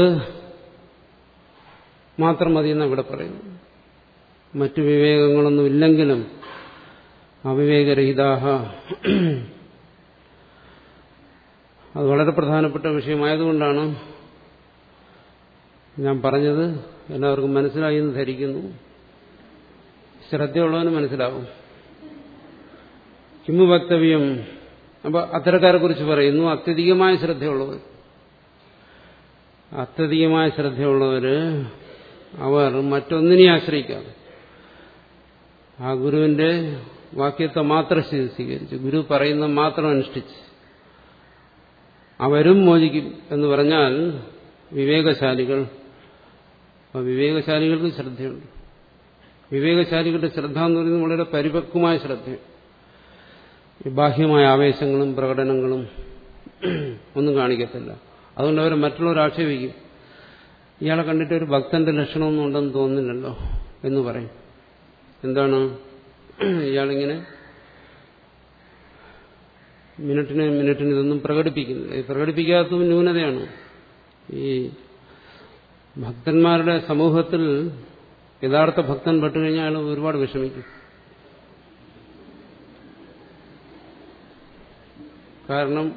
മാത്രം മതിയെന്നാണ് ഇവിടെ പറയുന്നത് മറ്റു വിവേകങ്ങളൊന്നും ഇല്ലെങ്കിലും അവിവേകരഹിതാഹ അത് വളരെ പ്രധാനപ്പെട്ട വിഷയമായതുകൊണ്ടാണ് ഞാൻ പറഞ്ഞത് എല്ലാവർക്കും മനസ്സിലായി എന്ന് ധരിക്കുന്നു ശ്രദ്ധയുള്ളവന് മനസ്സിലാവും കിമു വക്തവ്യം അപ്പൊ അത്തരക്കാരെ കുറിച്ച് പറയുന്നു അത്യധികമായ ശ്രദ്ധയുള്ളവർ അത്യധികമായ ശ്രദ്ധയുള്ളവര് അവർ മറ്റൊന്നിനെ ആശ്രയിക്കാതെ ആ ഗുരുവിന്റെ വാക്യത്തെ മാത്രം സ്വീകരിച്ചു ഗുരു പറയുന്ന മാത്രം അനുഷ്ഠിച്ച് അവരും മോചിക്കും എന്ന് പറഞ്ഞാൽ വിവേകശാലികൾ അപ്പൊ വിവേകശാലികൾക്ക് ശ്രദ്ധയുണ്ട് വിവേകശാലികളുടെ ശ്രദ്ധ എന്ന് പറയുന്നത് വളരെ പരിപക്വമായ ശ്രദ്ധയാണ് ബാഹ്യമായ ആവേശങ്ങളും പ്രകടനങ്ങളും ഒന്നും കാണിക്കത്തില്ല അതുകൊണ്ട് അവർ മറ്റുള്ളവർ ആക്ഷേപിക്കും ഇയാളെ കണ്ടിട്ട് ഒരു ഭക്തന്റെ ലക്ഷണമൊന്നും ഉണ്ടെന്ന് തോന്നുന്നില്ലല്ലോ എന്ന് പറയും എന്താണ് ഇയാളിങ്ങനെ മിനിറ്റിന് മിനിറ്റിന് ഇതൊന്നും പ്രകടിപ്പിക്കുന്നില്ല ഈ പ്രകടിപ്പിക്കാത്തതും ന്യൂനതയാണ് ഈ ഭക്തന്മാരുടെ സമൂഹത്തിൽ യഥാർത്ഥ ഭക്തൻ പെട്ടുകഴിഞ്ഞാൽ അയാൾ ഒരുപാട് വിഷമിക്കും കാരണം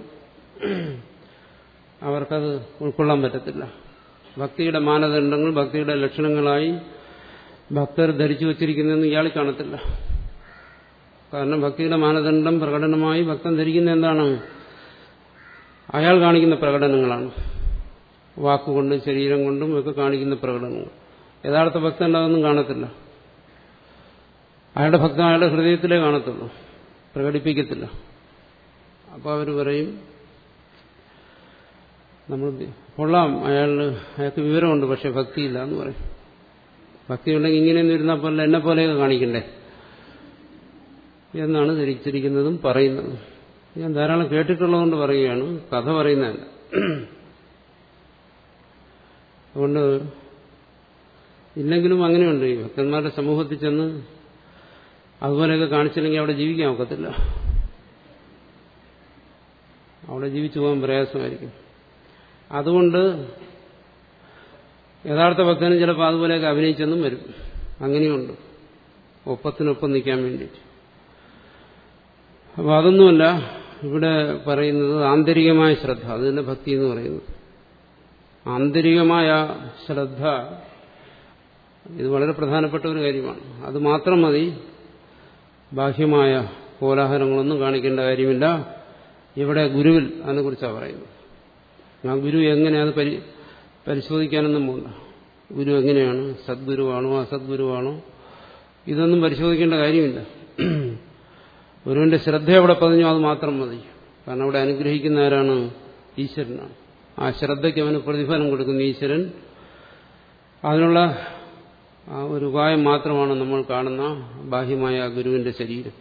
അവർക്കത് ഉൾക്കൊള്ളാൻ പറ്റത്തില്ല ഭക്തിയുടെ മാനദണ്ഡങ്ങൾ ഭക്തിയുടെ ലക്ഷണങ്ങളായി ഭക്തർ ധരിച്ചു വച്ചിരിക്കുന്നതെന്ന് ഇയാൾ കാണത്തില്ല കാരണം ഭക്തിയുടെ മാനദണ്ഡം പ്രകടനമായി ഭക്തൻ ധരിക്കുന്ന എന്താണ് അയാൾ കാണിക്കുന്ന പ്രകടനങ്ങളാണ് വാക്കുകൊണ്ടും ശരീരം കൊണ്ടും ഒക്കെ കാണിക്കുന്ന പ്രകടനങ്ങൾ യഥാർത്ഥ ഭക്തൻ അതൊന്നും കാണത്തില്ല അയാളുടെ ഭക്തൻ അയാളുടെ ഹൃദയത്തിലേ കാണത്തുള്ളൂ പ്രകടിപ്പിക്കത്തില്ല അപ്പോൾ അവർ പറയും നമ്മൾ കൊള്ളാം അയാൾ അയാൾക്ക് വിവരമുണ്ട് പക്ഷെ ഭക്തിയില്ല എന്ന് പറയും ഭക്തി ഉണ്ടെങ്കിൽ ഇങ്ങനെയൊന്നും ഇരുന്നാൽ പോലെ എന്നെ പോലെയൊക്കെ കാണിക്കണ്ടേ എന്നാണ് ധരിച്ചിരിക്കുന്നതും പറയുന്നതും ഞാൻ ധാരാളം കേട്ടിട്ടുള്ളതുകൊണ്ട് പറയുകയാണ് കഥ പറയുന്നതല്ല അതുകൊണ്ട് ഇല്ലെങ്കിലും അങ്ങനെയുണ്ട് ഈ ഭക്തന്മാരുടെ സമൂഹത്തിൽ ചെന്ന് അതുപോലെയൊക്കെ കാണിച്ചില്ലെങ്കിൽ അവിടെ ജീവിക്കാൻ ഒക്കത്തില്ല അവിടെ ജീവിച്ചു പോകാൻ പ്രയാസമായിരിക്കും അതുകൊണ്ട് യഥാർത്ഥ ഭക്തനും ചിലപ്പോൾ അതുപോലെയൊക്കെ അഭിനയിച്ചെന്നും വരും അങ്ങനെയുണ്ട് ഒപ്പത്തിനൊപ്പം നിൽക്കാൻ വേണ്ടിയിട്ട് അപ്പോൾ അതൊന്നുമല്ല ഇവിടെ പറയുന്നത് ആന്തരികമായ ശ്രദ്ധ അത് തന്നെ ഭക്തി എന്ന് പറയുന്നത് ആന്തരികമായ ശ്രദ്ധ ഇത് വളരെ പ്രധാനപ്പെട്ട ഒരു കാര്യമാണ് അത് മാത്രം മതി ബാഹ്യമായ കോലാഹലങ്ങളൊന്നും കാണിക്കേണ്ട കാര്യമില്ല ഇവിടെ ഗുരുവിൽ അതിനെക്കുറിച്ചാണ് പറയുന്നത് ആ ഗുരു എങ്ങനെ അത് പരി പരിശോധിക്കാനൊന്നും പോകണ്ട ഗുരു എങ്ങനെയാണ് സദ്ഗുരുവാണോ അസദ്ഗുരുവാണോ ഇതൊന്നും പരിശോധിക്കേണ്ട കാര്യമില്ല ഗുരുവിന്റെ ശ്രദ്ധ എവിടെ പതിഞ്ഞോ അത് മാത്രം മതി കാരണം അവിടെ അനുഗ്രഹിക്കുന്ന ആരാണ് ഈശ്വരനാണ് ആ ശ്രദ്ധയ്ക്ക് അവന് പ്രതിഫലം കൊടുക്കുന്ന ഈശ്വരൻ അതിനുള്ള ആ ഒരു ഉപായം മാത്രമാണ് നമ്മൾ കാണുന്ന ബാഹ്യമായ ഗുരുവിന്റെ ശരീരം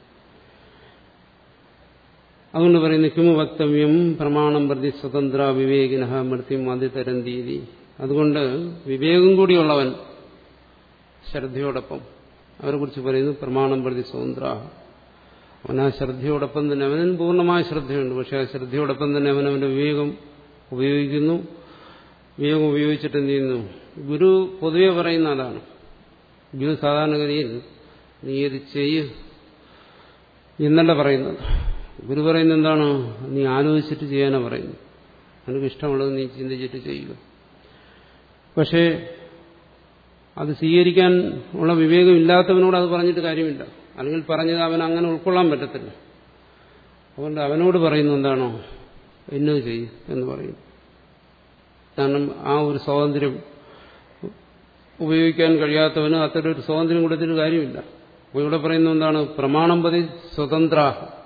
അതുകൊണ്ട് പറയുന്നു കിമു വക്തവ്യം പ്രമാണം പ്രതി സ്വതന്ത്ര വിവേകിന മൃത്യും അതിതരന്തീതി അതുകൊണ്ട് വിവേകം കൂടിയുള്ളവൻ ശ്രദ്ധയോടൊപ്പം അവരെ കുറിച്ച് പറയുന്നു പ്രമാണം പ്രതി സ്വതന്ത്ര അവൻ ആ ശ്രദ്ധയോടൊപ്പം തന്നെ അവനും പൂർണ്ണമായ ശ്രദ്ധയുണ്ട് പക്ഷെ ആ ശ്രദ്ധയോടൊപ്പം തന്നെ അവൻ അവന്റെ വിവേകം ഉപയോഗിക്കുന്നു വിവേകം ഉപയോഗിച്ചിട്ട് എന്ത് ചെയ്യുന്നു ഗുരു പൊതുവെ പറയുന്ന അതാണ് ഗുരു സാധാരണഗതിയിൽ നീ ഇത് ചെയ്യ് എന്നല്ല പറയുന്നത് ഗുരു പറയുന്നത് എന്താണ് നീ ആലോചിച്ചിട്ട് ചെയ്യാനാണ് പറയുന്നത് നിനക്ക് ഇഷ്ടമുള്ളത് നീ ചിന്തിച്ചിട്ട് ചെയ്യുക പക്ഷേ അത് സ്വീകരിക്കാൻ ഉള്ള വിവേകം ഇല്ലാത്തവനോട് അത് പറഞ്ഞിട്ട് കാര്യമില്ല അല്ലെങ്കിൽ പറഞ്ഞത് അവൻ അങ്ങനെ ഉൾക്കൊള്ളാൻ പറ്റത്തില്ല അതുകൊണ്ട് അവനോട് പറയുന്നു എന്താണോ എന്നത് ചെയ്യും എന്ന് പറയും കാരണം ആ ഒരു സ്വാതന്ത്ര്യം ഉപയോഗിക്കാൻ കഴിയാത്തവന് അത്തരം ഒരു സ്വാതന്ത്ര്യം കൊടുത്തിട്ട് കാര്യമില്ല അപ്പോൾ ഇവിടെ പറയുന്ന എന്താണ് പ്രമാണം പതി സ്വതന്ത്ര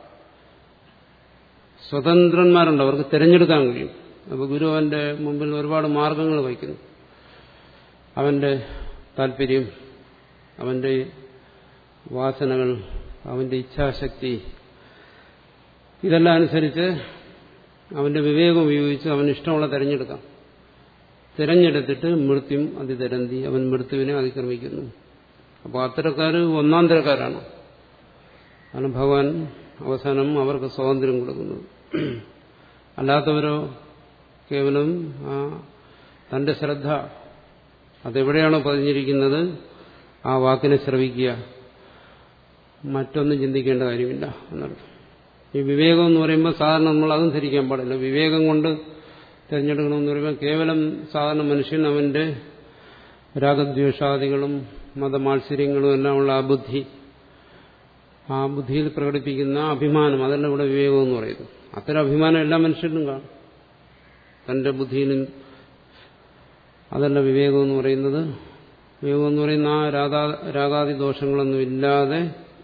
സ്വതന്ത്രന്മാരുണ്ട് അവർക്ക് തിരഞ്ഞെടുക്കാൻ കഴിയും അപ്പോൾ ഗുരു അവന്റെ മുമ്പിൽ ഒരുപാട് മാർഗങ്ങൾ വയ്ക്കുന്നു അവന്റെ താല്പര്യം അവന്റെ വാസനകൾ അവന്റെ ഇച്ഛാശക്തി ഇതെല്ലാം അനുസരിച്ച് അവന്റെ വിവേകം ഉപയോഗിച്ച് അവന് ഇഷ്ടമുള്ള തിരഞ്ഞെടുക്കാം തിരഞ്ഞെടുത്തിട്ട് മൃത്യും അതിതരന്തി അവൻ മൃത്യുവിനെ അതിക്രമിക്കുന്നു അപ്പോൾ അത്തരക്കാർ ഒന്നാം തരക്കാരാണ് ആണ് ഭഗവാൻ അവസാനം അവർക്ക് സ്വാതന്ത്ര്യം കൊടുക്കുന്നത് അല്ലാത്തവരോ കേവലം ആ തന്റെ ശ്രദ്ധ അതെവിടെയാണോ പതിഞ്ഞിരിക്കുന്നത് ആ വാക്കിനെ ശ്രവിക്കുക മറ്റൊന്നും ചിന്തിക്കേണ്ട കാര്യമില്ല എന്നർത്ഥം ഈ വിവേകം എന്ന് പറയുമ്പോൾ സാധാരണ നമ്മൾ അതും ധരിക്കാൻ പാടില്ല വിവേകം കൊണ്ട് തിരഞ്ഞെടുക്കണമെന്ന് പറയുമ്പോൾ കേവലം സാധാരണ മനുഷ്യൻ അവന്റെ രാഗദ്വേഷാദികളും മതമാത്സര്യങ്ങളും എല്ലാം ഉള്ള ആ ബുദ്ധി ആ ബുദ്ധിയിൽ പ്രകടിപ്പിക്കുന്ന അഭിമാനം അതല്ല ഇവിടെ വിവേകം എന്ന് പറയുന്നത് അത്തരം അഭിമാനം എല്ലാ മനുഷ്യരിലും കാണും തന്റെ ബുദ്ധിയിലും അതല്ല വിവേകം എന്ന് പറയുന്നത് വിവേകം എന്ന് പറയുന്ന ആ രാഗാ രാഗാദി ദോഷങ്ങളൊന്നും ഇല്ലാതെ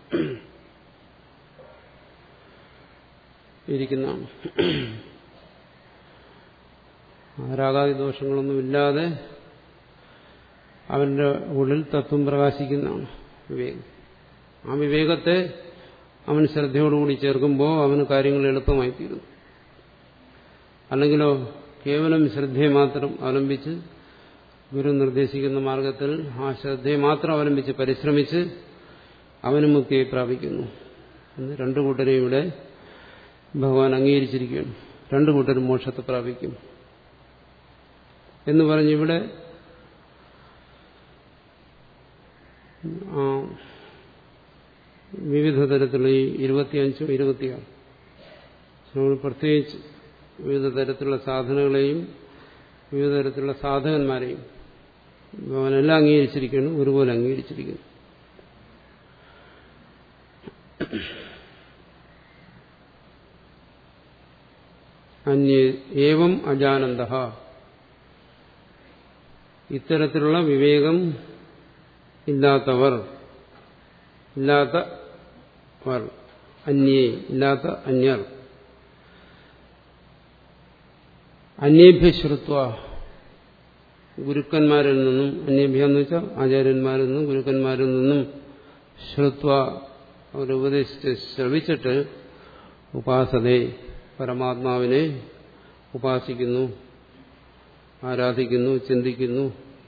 ഇരിക്കുന്നതാണ് രാഗാദി ദോഷങ്ങളൊന്നും ഇല്ലാതെ അവന്റെ ഉള്ളിൽ തത്വം പ്രകാശിക്കുന്നതാണ് വിവേകം ആ വിവേകത്തെ അവൻ ശ്രദ്ധയോടുകൂടി ചേർക്കുമ്പോൾ അവന് കാര്യങ്ങൾ എളുപ്പമായി തീരുന്നു അല്ലെങ്കിലോ കേവലം ശ്രദ്ധയെ മാത്രം അവലംബിച്ച് ഗുരു നിർദ്ദേശിക്കുന്ന മാർഗത്തിൽ ആ ശ്രദ്ധയെ മാത്രം അവലംബിച്ച് പരിശ്രമിച്ച് അവന് മുക്തിയെ പ്രാപിക്കുന്നു എന്ന് രണ്ടു കൂട്ടരെയും ഇവിടെ ഭഗവാൻ അംഗീകരിച്ചിരിക്കുകയാണ് രണ്ടു കൂട്ടരും മോക്ഷത്തെ പ്രാപിക്കും എന്ന് പറഞ്ഞ് ഇവിടെ വിവിധ തരത്തിലുള്ള ഈ ഇരുപത്തിയഞ്ചും ഇരുപത്തിയാറ് നമ്മൾ പ്രത്യേകിച്ച് വിവിധ തരത്തിലുള്ള സാധനങ്ങളെയും വിവിധ തരത്തിലുള്ള സാധകന്മാരെയും ഭഗവാനെല്ലാം അംഗീകരിച്ചിരിക്കുന്നു ഒരുപോലെ അംഗീകരിച്ചിരിക്കുന്നു അന്യേ ഏവം അജാനന്ദ ഇത്തരത്തിലുള്ള വിവേകം ഇല്ലാത്തവർ ഇല്ലാത്തവർ അന്യേ ഇല്ലാത്ത അന്യർ അന്യേഭ്യ ശ്രുത്വ ഗുരുക്കന്മാരിൽ നിന്നും അന്യേഭ്യ എന്ന് വെച്ചാൽ ആചാര്യന്മാരിൽ നിന്നും ഗുരുക്കന്മാരിൽ നിന്നും ശ്രുത്വ അവരുപദേശിച്ച് ശ്രവിച്ചിട്ട് ഉപാസതയെ പരമാത്മാവിനെ ഉപാസിക്കുന്നു ആരാധിക്കുന്നു ചിന്തിക്കുന്നു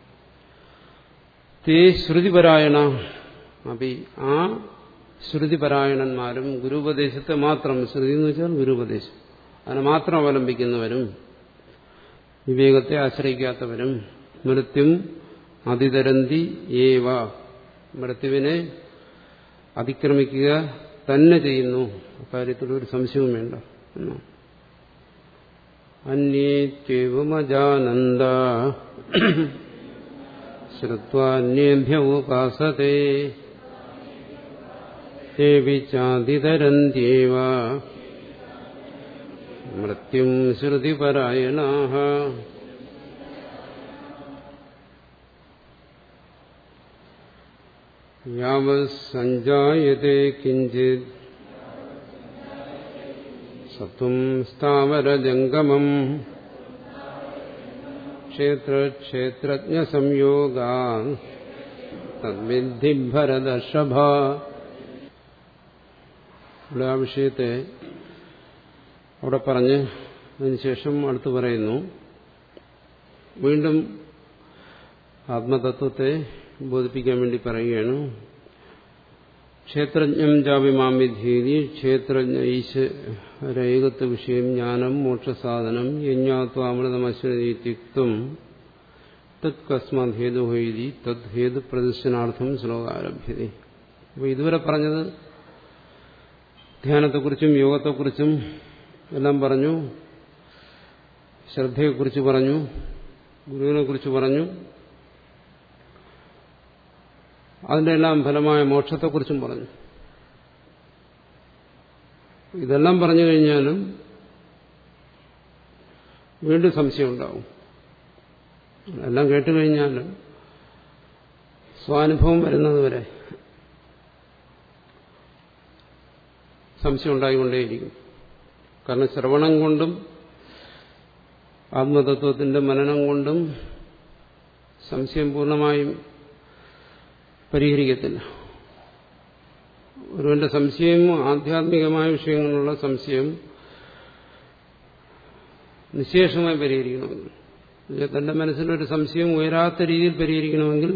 തേ ശ്രുതിപരായണ അപ്പൊ ആ ശ്രുതിപരായണന്മാരും ഗുരുപദേശത്തെ മാത്രം ശ്രുതി എന്ന് വെച്ചാൽ ഗുരുപദേശം അതിനെ മാത്രം അവലംബിക്കുന്നവരും വിവേകത്തെ ആശ്രയിക്കാത്തവരും മൃത്യും അതിതരന്തി ഏവ മൃത്യുവിനെ അതിക്രമിക്കുക തന്നെ ചെയ്യുന്നു അക്കാര്യത്തിൽ ഒരു സംശയവും വേണ്ട അന്യേത്യവമജാനന്ദ ശ്രുവാന്യേഭ്യ ഉപാസത്തെ ചാതിതരന്ത്യേവ മൃത്യും ശ്രുതിപരായണാ യാവസഞ്ജായത്തെ കിഞ്ചിത് സത്വം സ്ഥാവരജംഗമം ക്ഷേത്രക്ഷേത്രജ്ഞസംയോഗാ തദ്വിദ്ധി ഭരതർഷഭ ഇവിടെ ആ വിഷയത്തെ അവിടെ പറഞ്ഞ് അതിനുശേഷം അടുത്ത് പറയുന്നു വീണ്ടും ആത്മതത്വത്തെ ബോധിപ്പിക്കാൻ വേണ്ടി പറയുകയാണ് ക്ഷേത്രജ്ഞം ജാവിമാമിധീതി ക്ഷേത്രജ്ഞ ഈശ്വരൈകത്വ വിഷയം ജ്ഞാനം മോക്ഷസാധനം യജ്ഞാത്വാമൃതമശ്വരീത്യുക്തം തത് കസ്മാത് ഹേതു ഹൈതി തത് ഹേതു പ്രദർശനാർത്ഥം ശ്ലോകാരഭ്യത അപ്പോൾ ഇതുവരെ പറഞ്ഞത് ധ്യാനത്തെക്കുറിച്ചും യോഗത്തെക്കുറിച്ചും എല്ലാം പറഞ്ഞു ശ്രദ്ധയെക്കുറിച്ച് പറഞ്ഞു ഗുരുവിനെക്കുറിച്ച് പറഞ്ഞു അതിന്റെ എല്ലാം ഫലമായ മോക്ഷത്തെക്കുറിച്ചും പറഞ്ഞു ഇതെല്ലാം പറഞ്ഞു കഴിഞ്ഞാലും വീണ്ടും സംശയം ഉണ്ടാവും എല്ലാം കേട്ടുകഴിഞ്ഞാലും സ്വാനുഭവം വരുന്നത് വരെ സംശയം ഉണ്ടായിക്കൊണ്ടേയിരിക്കും കാരണം ശ്രവണം കൊണ്ടും ആത്മതത്വത്തിന്റെ മനനം കൊണ്ടും സംശയം പൂർണ്ണമായും പരിഹരിക്കത്തില്ല ഒരുവന്റെ സംശയം ആധ്യാത്മികമായ വിഷയങ്ങളിലുള്ള സംശയം നിശേഷമായി പരിഹരിക്കണമെങ്കിൽ തന്റെ മനസ്സിലൊരു സംശയം ഉയരാത്ത രീതിയിൽ പരിഹരിക്കണമെങ്കിൽ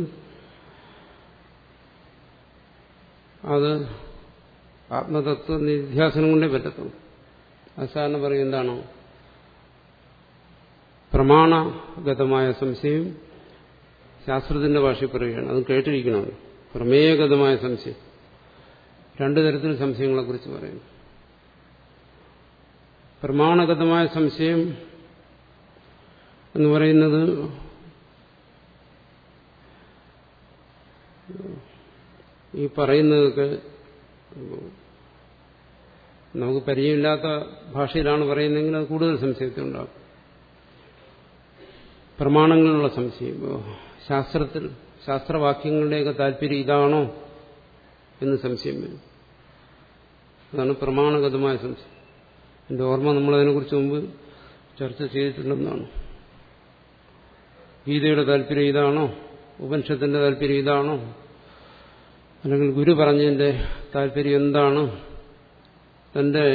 അത് ആത്മതത്വ നിധ്യാസനം കൊണ്ടേ പറ്റത്തുള്ളൂ അത് സാറിന് പറയും എന്താണോ പ്രമാണഗതമായ സംശയം ശാസ്ത്രത്തിന്റെ ഭാഷയിൽ പറയുകയാണ് അത് കേട്ടിരിക്കണം പ്രമേയഗതമായ സംശയം രണ്ടു തരത്തിൽ സംശയങ്ങളെക്കുറിച്ച് പറയുന്നു പ്രമാണഗതമായ സംശയം എന്ന് പറയുന്നത് ഈ പറയുന്നതൊക്കെ നമുക്ക് പരിചയമില്ലാത്ത ഭാഷയിലാണ് പറയുന്നതെങ്കിൽ അത് കൂടുതൽ സംശയത്തെ ഉണ്ടാകും പ്രമാണങ്ങളിലുള്ള സംശയം ശാസ്ത്രത്തിൽ ശാസ്ത്രവാക്യങ്ങളുടെയൊക്കെ താല്പര്യം ഇതാണോ എന്ന് സംശയം വരും അതാണ് പ്രമാണഗതമായ സംശയം എന്റെ ഓർമ്മ നമ്മളതിനെക്കുറിച്ച് മുമ്പ് ചർച്ച ചെയ്തിട്ടുണ്ടെന്നാണ് ഗീതയുടെ താല്പര്യം ഇതാണോ ഉപനിഷത്തിന്റെ താല്പര്യം ഇതാണോ അല്ലെങ്കിൽ ഗുരു പറഞ്ഞതിന്റെ താല്പര്യം എന്താണ് തന്റെ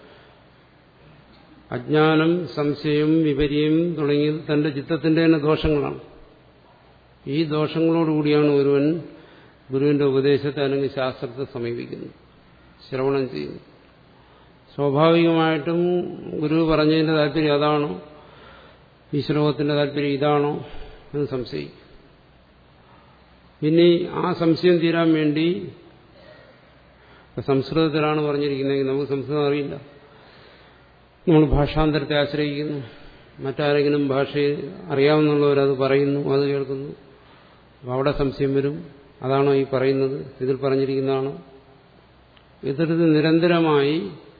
അജ്ഞാനം സംശയം വിപര്യം തുടങ്ങിയത് തന്റെ ചിത്തത്തിന്റെ തന്നെ ദോഷങ്ങളാണ് ഈ ദോഷങ്ങളോടുകൂടിയാണ് ഒരുവൻ ഗുരുവിന്റെ ഉപദേശത്തെ അല്ലെങ്കിൽ ശാസ്ത്രത്തെ സമീപിക്കുന്നത് ശ്രവണം ചെയ്യുന്നു സ്വാഭാവികമായിട്ടും ഗുരു പറഞ്ഞതിന്റെ താല്പര്യം അതാണോ ഈ ശ്ലോകത്തിന്റെ താല്പര്യം ഇതാണോ എന്ന് സംശയിക്കും പിന്നെ ആ സംശയം തീരാൻ വേണ്ടി സംസ്കൃതത്തിലാണ് പറഞ്ഞിരിക്കുന്നതെങ്കിൽ നമുക്ക് സംസ്കൃതം അറിയില്ല നമ്മൾ ഭാഷാന്തരത്തെ ആശ്രയിക്കുന്നു മറ്റാരെങ്കിലും ഭാഷയെ അറിയാവുന്നവരത് പറയുന്നു അത് കേൾക്കുന്നു അപ്പോൾ അവിടെ സംശയം വരും അതാണോ ഈ പറയുന്നത് ഇതിൽ പറഞ്ഞിരിക്കുന്നതാണോ ഇത്തരത്തിൽ നിരന്തരമായി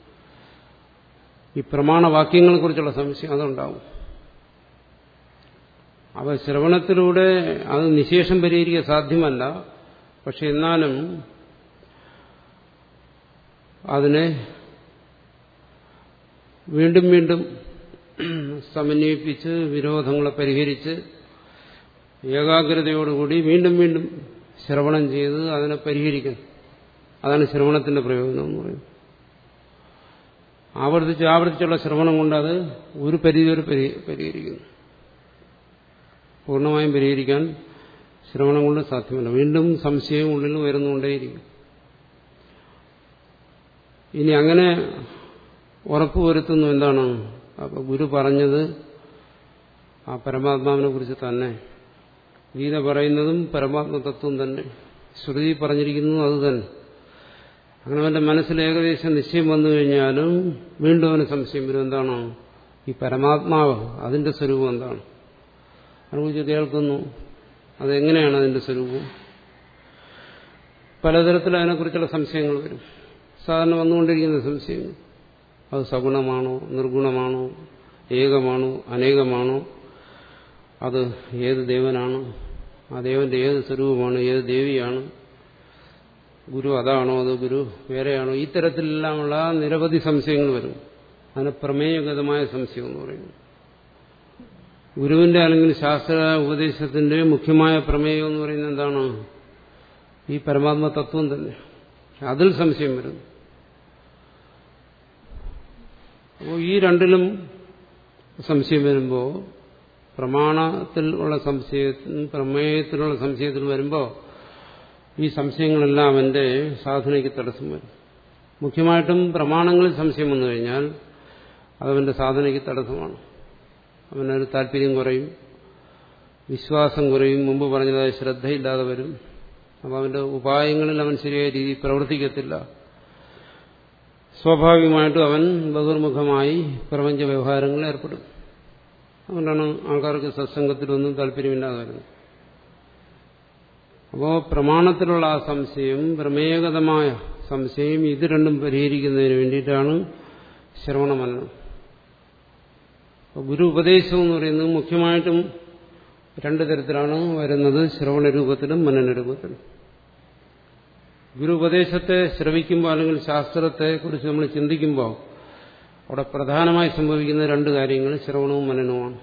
ഈ പ്രമാണവാക്യങ്ങളെക്കുറിച്ചുള്ള സംശയം അതുണ്ടാവും അവ ശ്രവണത്തിലൂടെ അത് നിശേഷം പരിഹരിക്കാൻ സാധ്യമല്ല പക്ഷെ എന്നാലും അതിനെ വീണ്ടും വീണ്ടും സമന്വയിപ്പിച്ച് വിരോധങ്ങളെ പരിഹരിച്ച് ഏകാഗ്രതയോടുകൂടി വീണ്ടും വീണ്ടും ശ്രവണം ചെയ്ത് അതിനെ പരിഹരിക്കണം അതാണ് ശ്രവണത്തിന്റെ പ്രയോജനം എന്ന് പറയുന്നത് ആവർത്തിച്ച് ആവർത്തിച്ചുള്ള ശ്രവണം കൊണ്ട് അത് ഒരു പരിധി വരെ പരിഹരിക്കുന്നു പൂർണ്ണമായും പരിഹരിക്കാൻ ശ്രവണം കൊണ്ട് സാധ്യമല്ല വീണ്ടും സംശയം ഉള്ളിൽ ഉയർന്നുകൊണ്ടേയിരിക്കും ഇനി അങ്ങനെ ഉറപ്പുവരുത്തുന്നു എന്താണ് അപ്പൊ ഗുരു പറഞ്ഞത് ആ പരമാത്മാവിനെ കുറിച്ച് തന്നെ ഗീത പറയുന്നതും പരമാത്മ തത്വം തന്നെ ശ്രുതി പറഞ്ഞിരിക്കുന്നതും അത് തന്നെ അങ്ങനെ അവന്റെ മനസ്സിൽ ഏകദേശം നിശ്ചയം വന്നു കഴിഞ്ഞാലും വീണ്ടും അവന് സംശയം വരും എന്താണോ ഈ പരമാത്മാവ് അതിന്റെ സ്വരൂപം എന്താണ് അതിനെക്കുറിച്ച് കേൾക്കുന്നു അതെങ്ങനെയാണ് അതിന്റെ സ്വരൂപം പലതരത്തിൽ അതിനെക്കുറിച്ചുള്ള സംശയങ്ങൾ വരും സാധാരണ വന്നുകൊണ്ടിരിക്കുന്ന സംശയങ്ങൾ അത് സഗുണമാണോ നിർഗുണമാണോ ഏകമാണോ അനേകമാണോ അത് ഏത് ദേവനാണ് ആ ദേവന്റെ ഏത് സ്വരൂപമാണ് ഏത് ദേവിയാണ് ഗുരു അതാണോ അത് ഗുരു വേറെയാണോ ഇത്തരത്തിലെല്ലാമുള്ള നിരവധി സംശയങ്ങൾ വരും അതിന് പ്രമേയഗതമായ സംശയം എന്ന് പറയുന്നു ഗുരുവിന്റെ അല്ലെങ്കിൽ ശാസ്ത്ര ഉപദേശത്തിന്റെ മുഖ്യമായ പ്രമേയം എന്ന് പറയുന്നത് എന്താണ് ഈ പരമാത്മ തത്വം തന്നെ അതിൽ സംശയം വരുന്നു അപ്പോൾ ഈ രണ്ടിലും സംശയം വരുമ്പോൾ പ്രമാണത്തിൽ ഉള്ള സംശയത്തിനും പ്രമേയത്തിലുള്ള സംശയത്തിൽ വരുമ്പോൾ ഈ സംശയങ്ങളെല്ലാം അവന്റെ സാധനയ്ക്ക് തടസ്സം വരും മുഖ്യമായിട്ടും പ്രമാണങ്ങളിൽ സംശയം വന്നു കഴിഞ്ഞാൽ അതവന്റെ സാധനയ്ക്ക് തടസ്സമാണ് അവനൊരു താല്പര്യം കുറയും വിശ്വാസം കുറയും മുമ്പ് പറഞ്ഞതായ ശ്രദ്ധയില്ലാതെ വരും അപ്പോൾ അവന്റെ ഉപായങ്ങളിൽ അവൻ ശരിയായ രീതിയിൽ പ്രവർത്തിക്കത്തില്ല സ്വാഭാവികമായിട്ടും അവൻ ബഹിർമുഖമായി പ്രപഞ്ച വ്യവഹാരങ്ങളിൽ ഏർപ്പെടും അതുകൊണ്ടാണ് ആൾക്കാർക്ക് സത്സംഗത്തിലൊന്നും താല്പര്യമില്ലാതെ വരുന്നത് അപ്പോൾ പ്രമാണത്തിലുള്ള ആ സംശയം പ്രമേയഗതമായ സംശയം ഇത് രണ്ടും പരിഹരിക്കുന്നതിന് വേണ്ടിയിട്ടാണ് ശ്രവണമരണം അപ്പോൾ ഗുരു ഉപദേശം എന്ന് പറയുന്നത് മുഖ്യമായിട്ടും രണ്ടു തരത്തിലാണ് വരുന്നത് ശ്രവണ രൂപത്തിലും മനന രൂപത്തിലും ഗുരു ഉപദേശത്തെ ശ്രവിക്കുമ്പോൾ അല്ലെങ്കിൽ ശാസ്ത്രത്തെ കുറിച്ച് നമ്മൾ ചിന്തിക്കുമ്പോൾ അവിടെ പ്രധാനമായി സംഭവിക്കുന്ന രണ്ട് കാര്യങ്ങൾ ശ്രവണവും മനനവുമാണ്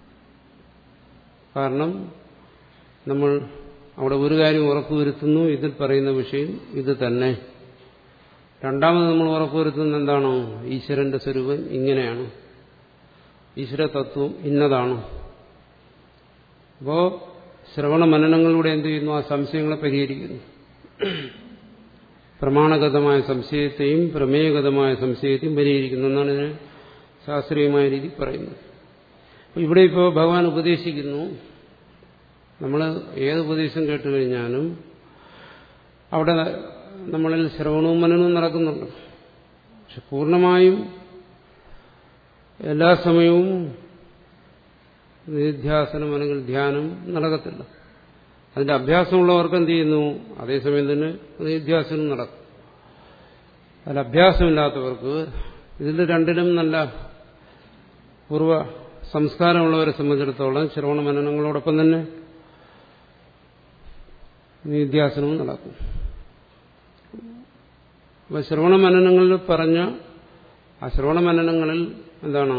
കാരണം നമ്മൾ അവിടെ ഒരു കാര്യം ഉറപ്പുവരുത്തുന്നു ഇതിൽ പറയുന്ന വിഷയം ഇത് തന്നെ രണ്ടാമത് നമ്മൾ ഉറപ്പുവരുത്തുന്നത് എന്താണോ ഈശ്വരന്റെ സ്വരൂപം ഇങ്ങനെയാണ് ഈശ്വര തത്വം ഇന്നതാണ് അപ്പോ ശ്രവണ മനനങ്ങളിലൂടെ എന്ത് ചെയ്യുന്നു ആ സംശയങ്ങളെ പരിഹരിക്കുന്നു പ്രമാണഗതമായ സംശയത്തെയും പ്രമേയഗതമായ സംശയത്തെയും പരിഹരിക്കുന്നു എന്നാണ് ഇതിന് ശാസ്ത്രീയമായ രീതി പറയുന്നത് ഇവിടെ ഇപ്പോൾ ഭഗവാൻ ഉപദേശിക്കുന്നു നമ്മൾ ഏത് ഉപദേശം കേട്ട് കഴിഞ്ഞാലും അവിടെ നമ്മളിൽ ശ്രവണവും മനനവും നടക്കുന്നുണ്ട് പക്ഷെ പൂർണ്ണമായും എല്ലാ സമയവും നിധ്യാസനം അല്ലെങ്കിൽ ധ്യാനം നടക്കത്തില്ല അതിന്റെ അഭ്യാസമുള്ളവർക്ക് എന്ത് ചെയ്യുന്നു അതേസമയം തന്നെ നിധ്യാസനം നടക്കും അതിൽ അഭ്യാസമില്ലാത്തവർക്ക് ഇതിന്റെ രണ്ടിനും നല്ല പൂർവ സംസ്കാരമുള്ളവരെ സംബന്ധിച്ചിടത്തോളം ശ്രവണ മനനങ്ങളോടൊപ്പം തന്നെ നിധ്യാസനവും നടക്കും അപ്പൊ ശ്രവണ മനനങ്ങളിൽ പറഞ്ഞ ആ ശ്രവണ മനനങ്ങളിൽ എന്താണ്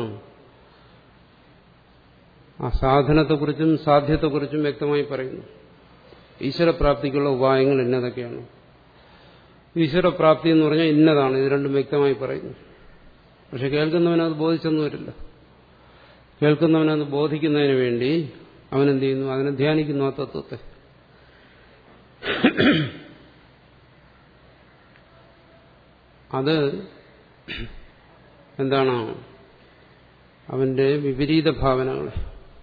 ആ സാധനത്തെക്കുറിച്ചും സാധ്യത്തെക്കുറിച്ചും വ്യക്തമായി പറയുന്നു ഈശ്വരപ്രാപ്തിക്കുള്ള ഉപായങ്ങൾ ഇന്നതൊക്കെയാണ് ഈശ്വരപ്രാപ്തി എന്ന് പറഞ്ഞാൽ ഇന്നതാണ് ഇത് രണ്ടും വ്യക്തമായി പറയുന്നു പക്ഷെ കേൾക്കുന്നവനത് ബോധിച്ചൊന്നും വരില്ല കേൾക്കുന്നവനത് ബോധിക്കുന്നതിന് വേണ്ടി അവനെന്ത് ചെയ്യുന്നു അതിനെ ധ്യാനിക്കുന്നു ആ തത്വത്തെ അത് എന്താണ് അവന്റെ വിപരീത ഭാവനകളെ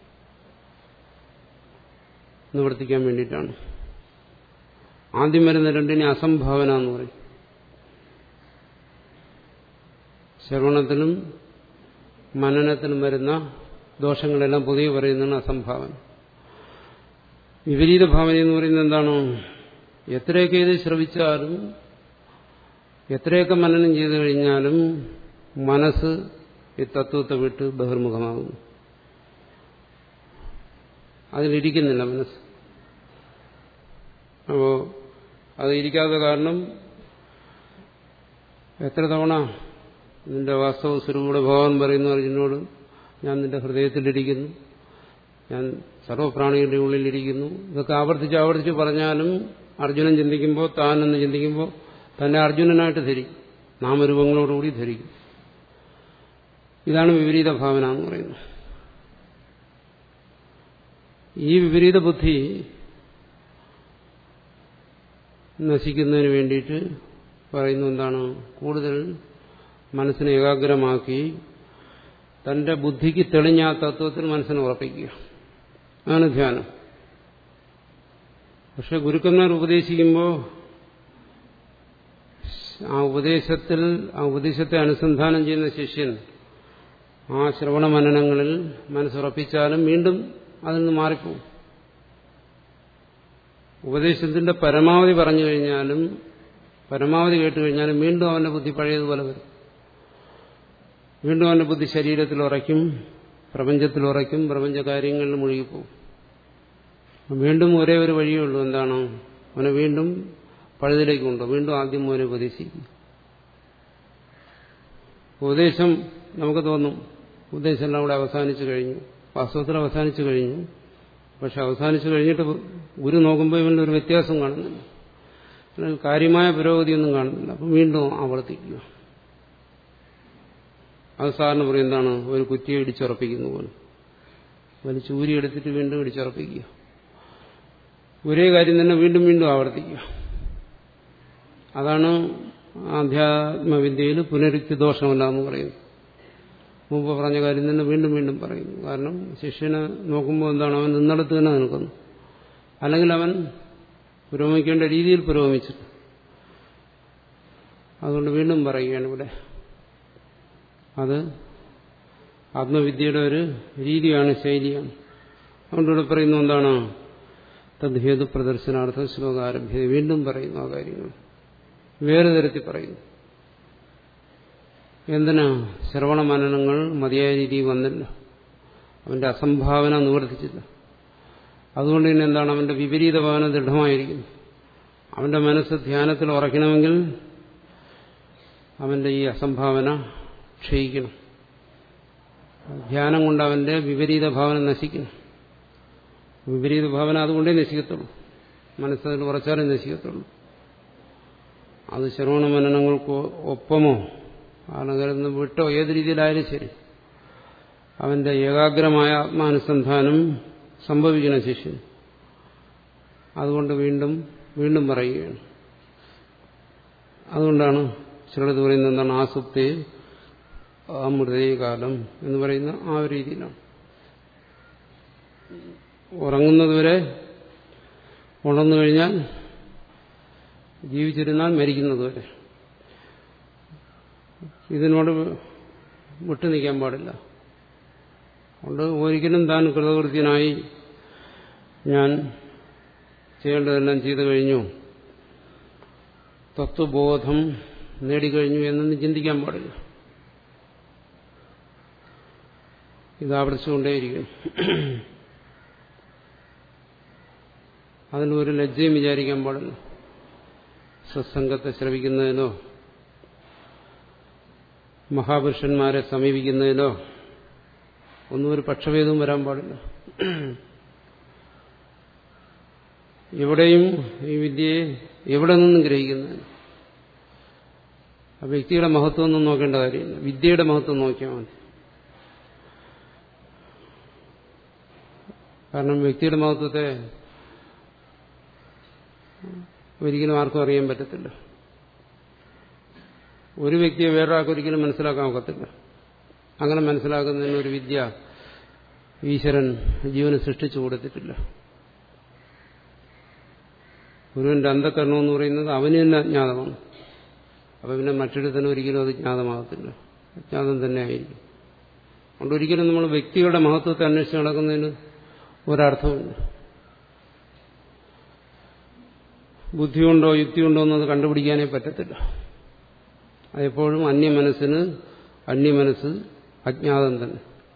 നിവർത്തിക്കാൻ വേണ്ടിയിട്ടാണ് ആദ്യം വരുന്ന രണ്ടിനെ അസംഭാവന എന്ന് പറയും ശ്രവണത്തിനും മനനത്തിനും വരുന്ന ദോഷങ്ങളെല്ലാം പൊതുവെ പറയുന്നതാണ് അസംഭാവന വിപരീത ഭാവന എന്ന് പറയുന്നത് എന്താണ് എത്രയൊക്കെ ഇത് ശ്രവിച്ചാലും എത്രയൊക്കെ മനനം ചെയ്തു കഴിഞ്ഞാലും മനസ്സ് ഈ തത്വത്തെ വിട്ട് ബഹിർമുഖമാകുന്നു അതിലിരിക്കുന്നില്ല മനസ്സ് അപ്പോ അത് ഇരിക്കാത്ത കാരണം എത്ര തവണ നിന്റെ വാസ്തവ സ്വരൂപയുടെ ഭഗവാൻ പറയുന്നു അർജുനോട് ഞാൻ നിന്റെ ഹൃദയത്തിലിരിക്കുന്നു ഞാൻ സർവ്വപ്രാണികളുടെ ഉള്ളിലിരിക്കുന്നു ഇതൊക്കെ ആവർത്തിച്ച് ആവർത്തിച്ച് പറഞ്ഞാലും അർജുനൻ ചിന്തിക്കുമ്പോൾ താനെന്ന് ചിന്തിക്കുമ്പോൾ തന്നെ അർജുനനായിട്ട് ധരിക്കും നാമരൂപങ്ങളോടുകൂടി ധരിക്കും ഇതാണ് വിപരീത ഭാവന എന്ന് പറയുന്നത് ഈ വിപരീത ബുദ്ധി നശിക്കുന്നതിന് വേണ്ടിയിട്ട് പറയുന്നു എന്താണ് കൂടുതൽ മനസ്സിനെ ഏകാഗ്രമാക്കി തന്റെ ബുദ്ധിക്ക് തെളിഞ്ഞ ആ തത്വത്തിൽ മനസ്സിനെ ഉറപ്പിക്കുക അതാണ് ധ്യാനം പക്ഷെ ഗുരുക്കന്മാർ ഉപദേശിക്കുമ്പോൾ ആ ഉപദേശത്തിൽ ആ ഉപദേശത്തെ അനുസന്ധാനം ചെയ്യുന്ന ശിഷ്യൻ ആ ശ്രവണ മനനങ്ങളിൽ മനസ്സുറപ്പിച്ചാലും വീണ്ടും അതിൽ നിന്ന് മാറിപ്പോവും ഉപദേശത്തിന്റെ പരമാവധി പറഞ്ഞു കഴിഞ്ഞാലും പരമാവധി കേട്ട് കഴിഞ്ഞാലും വീണ്ടും അവന്റെ ബുദ്ധി പഴയതുപോലെ വരും വീണ്ടും അവന്റെ ബുദ്ധി ശരീരത്തിൽ ഉറയ്ക്കും പ്രപഞ്ചത്തിൽ ഉറയ്ക്കും പ്രപഞ്ച കാര്യങ്ങളിൽ മുഴുകിപ്പോവും വീണ്ടും ഒരേ ഒരു വഴിയേ ഉള്ളൂ എന്താണ് അവനെ വീണ്ടും പഴുതിലേക്ക് കൊണ്ടോ വീണ്ടും ആദ്യം മോനെ ഉപദേശിക്കും ഉപദേശം നമുക്ക് തോന്നും ഉപദേശമെല്ലാം അവിടെ അവസാനിച്ചു കഴിഞ്ഞു വാസ്തവത്തിൽ അവസാനിച്ചു കഴിഞ്ഞു പക്ഷെ അവസാനിച്ചു കഴിഞ്ഞിട്ട് ഗുരു നോക്കുമ്പോൾ ഇവൻ്റെ ഒരു വ്യത്യാസം കാണുന്നില്ല അല്ലെങ്കിൽ കാര്യമായ പുരോഗതിയൊന്നും കാണുന്നില്ല അപ്പം വീണ്ടും ആവർത്തിക്കുക അത് സാറിന് പറയും എന്താണ് ഒരു കുറ്റിയെ ഇടിച്ചുറപ്പിക്കുന്ന പോലെ വലിച്ചൂരി എടുത്തിട്ട് വീണ്ടും ഇടിച്ചുറപ്പിക്കുക ഒരേ കാര്യം തന്നെ വീണ്ടും വീണ്ടും ആവർത്തിക്കുക അതാണ് ആധ്യാത്മവിദ്യയിൽ പുനരുക്തി ദോഷമല്ല എന്ന് പറയുന്നത് മുമ്പ് പറഞ്ഞ കാര്യം തന്നെ വീണ്ടും വീണ്ടും പറയുന്നു കാരണം ശിഷ്യനെ നോക്കുമ്പോൾ എന്താണ് അവൻ നിന്നിടത്ത് തന്നെ നിൽക്കുന്നു അല്ലെങ്കിൽ അവൻ പുരോഗമിക്കേണ്ട രീതിയിൽ പുരോഗമിച്ചിട്ട് അതുകൊണ്ട് വീണ്ടും പറയുകയാണ് ഇവിടെ അത് ആത്മവിദ്യയുടെ ഒരു രീതിയാണ് ശൈലിയാണ് അതുകൊണ്ട് ഇവിടെ പറയുന്നു എന്താണ് തദ്ഹേതു പ്രദർശനാർത്ഥം ശ്ലോകാരഭ്യത വീണ്ടും പറയുന്നു ആ കാര്യങ്ങൾ വേറെ തരത്തിൽ പറയുന്നു എന്തിനാ ശ്രവണ മനനങ്ങൾ മതിയായ രീതിയിൽ വന്നില്ല അവന്റെ അസംഭാവന നിവർത്തിച്ചില്ല അതുകൊണ്ട് തന്നെ എന്താണ് അവന്റെ വിപരീത ഭാവന ദൃഢമായിരിക്കുന്നു അവന്റെ മനസ്സ് ധ്യാനത്തിൽ ഉറയ്ക്കണമെങ്കിൽ അവന്റെ ഈ അസംഭാവന ക്ഷയിക്കണം ധ്യാനം കൊണ്ട് അവന്റെ വിപരീത ഭാവന നശിക്കണം വിപരീത ഭാവന അതുകൊണ്ടേ നശിക്കത്തുള്ളൂ മനസ്സതിൽ ഉറച്ചാലേ നശിക്കത്തുള്ളൂ അത് ശ്രവണ മനനങ്ങൾക്ക് ഒപ്പമോ അല്ലെങ്കിൽ വിട്ടോ ഏത് രീതിയിലായാലും ശരി അവന്റെ ഏകാഗ്രമായ ആത്മാനുസന്ധാനം സംഭവിക്കണം ശിഷ്യൻ അതുകൊണ്ട് വീണ്ടും വീണ്ടും പറയുകയാണ് അതുകൊണ്ടാണ് ചിലത് പറയുന്നത് എന്താണ് ആസുപ്തി അമൃതകാലം എന്ന് പറയുന്ന ആ ഒരു രീതിയിലാണ് ഉറങ്ങുന്നതുവരെ ഉണർന്നു കഴിഞ്ഞാൽ ജീവിച്ചിരുന്നാൽ മരിക്കുന്നതുവരെ ഇതിനോട് വിട്ടു നിൽക്കാൻ പാടില്ല അതുകൊണ്ട് ഒരിക്കലും താൻ കൃതകൃത്യനായി ഞാൻ ചെയ്യേണ്ടതെല്ലാം ചെയ്തു കഴിഞ്ഞു തത്വബോധം നേടിക്കഴിഞ്ഞു എന്നൊന്നും ചിന്തിക്കാൻ പാടില്ല ഇത് ആവർത്തിച്ചുകൊണ്ടേയിരിക്കും അതിനൊരു ലജ്ജയും വിചാരിക്കാൻ പാടില്ല സത്സംഗത്തെ ശ്രവിക്കുന്നതിനോ മഹാപുരുഷന്മാരെ സമീപിക്കുന്നതിനോ ഒന്നും ഒരു പക്ഷഭേദവും വരാൻ പാടില്ല എവിടെയും ഈ വിദ്യയെ എവിടെ നിന്നും ഗ്രഹിക്കുന്നതിന് ആ വ്യക്തിയുടെ മഹത്വം ഒന്നും നോക്കേണ്ട കാര്യമില്ല വിദ്യയുടെ മഹത്വം നോക്കിയാൽ മതി കാരണം വ്യക്തിയുടെ മഹത്വത്തെ ഒരിക്കലും ആർക്കും അറിയാൻ പറ്റത്തില്ല ഒരു വ്യക്തിയെ വേറൊരാൾക്ക് ഒരിക്കലും മനസ്സിലാക്കാൻ ഒക്കത്തില്ല അങ്ങനെ മനസ്സിലാക്കുന്നതിന് ഒരു വിദ്യ ഈശ്വരൻ ജീവന് സൃഷ്ടിച്ചു കൊടുത്തിട്ടില്ല ഗുരുവിന്റെ അന്ധകരണം എന്ന് പറയുന്നത് അവന് തന്നെ അജ്ഞാതമാണ് അപ്പൊ പിന്നെ മറ്റൊരുത്തനും ഒരിക്കലും അത് ജ്ഞാതമാകത്തില്ല അജ്ഞാതം തന്നെ ആയിരിക്കും അതുകൊണ്ട് ഒരിക്കലും നമ്മൾ വ്യക്തികളുടെ മഹത്വത്തെ അന്വേഷിച്ച് നടക്കുന്നതിന് ഒരർത്ഥമില്ല ബുദ്ധി കൊണ്ടോ യുക്തി കൊണ്ടോ ഒന്നും അത് കണ്ടുപിടിക്കാനേ പറ്റത്തില്ല അതെപ്പോഴും അന്യമനസ്സിന് അന്യമനസ്സ് അജ്ഞാതം തന്നെ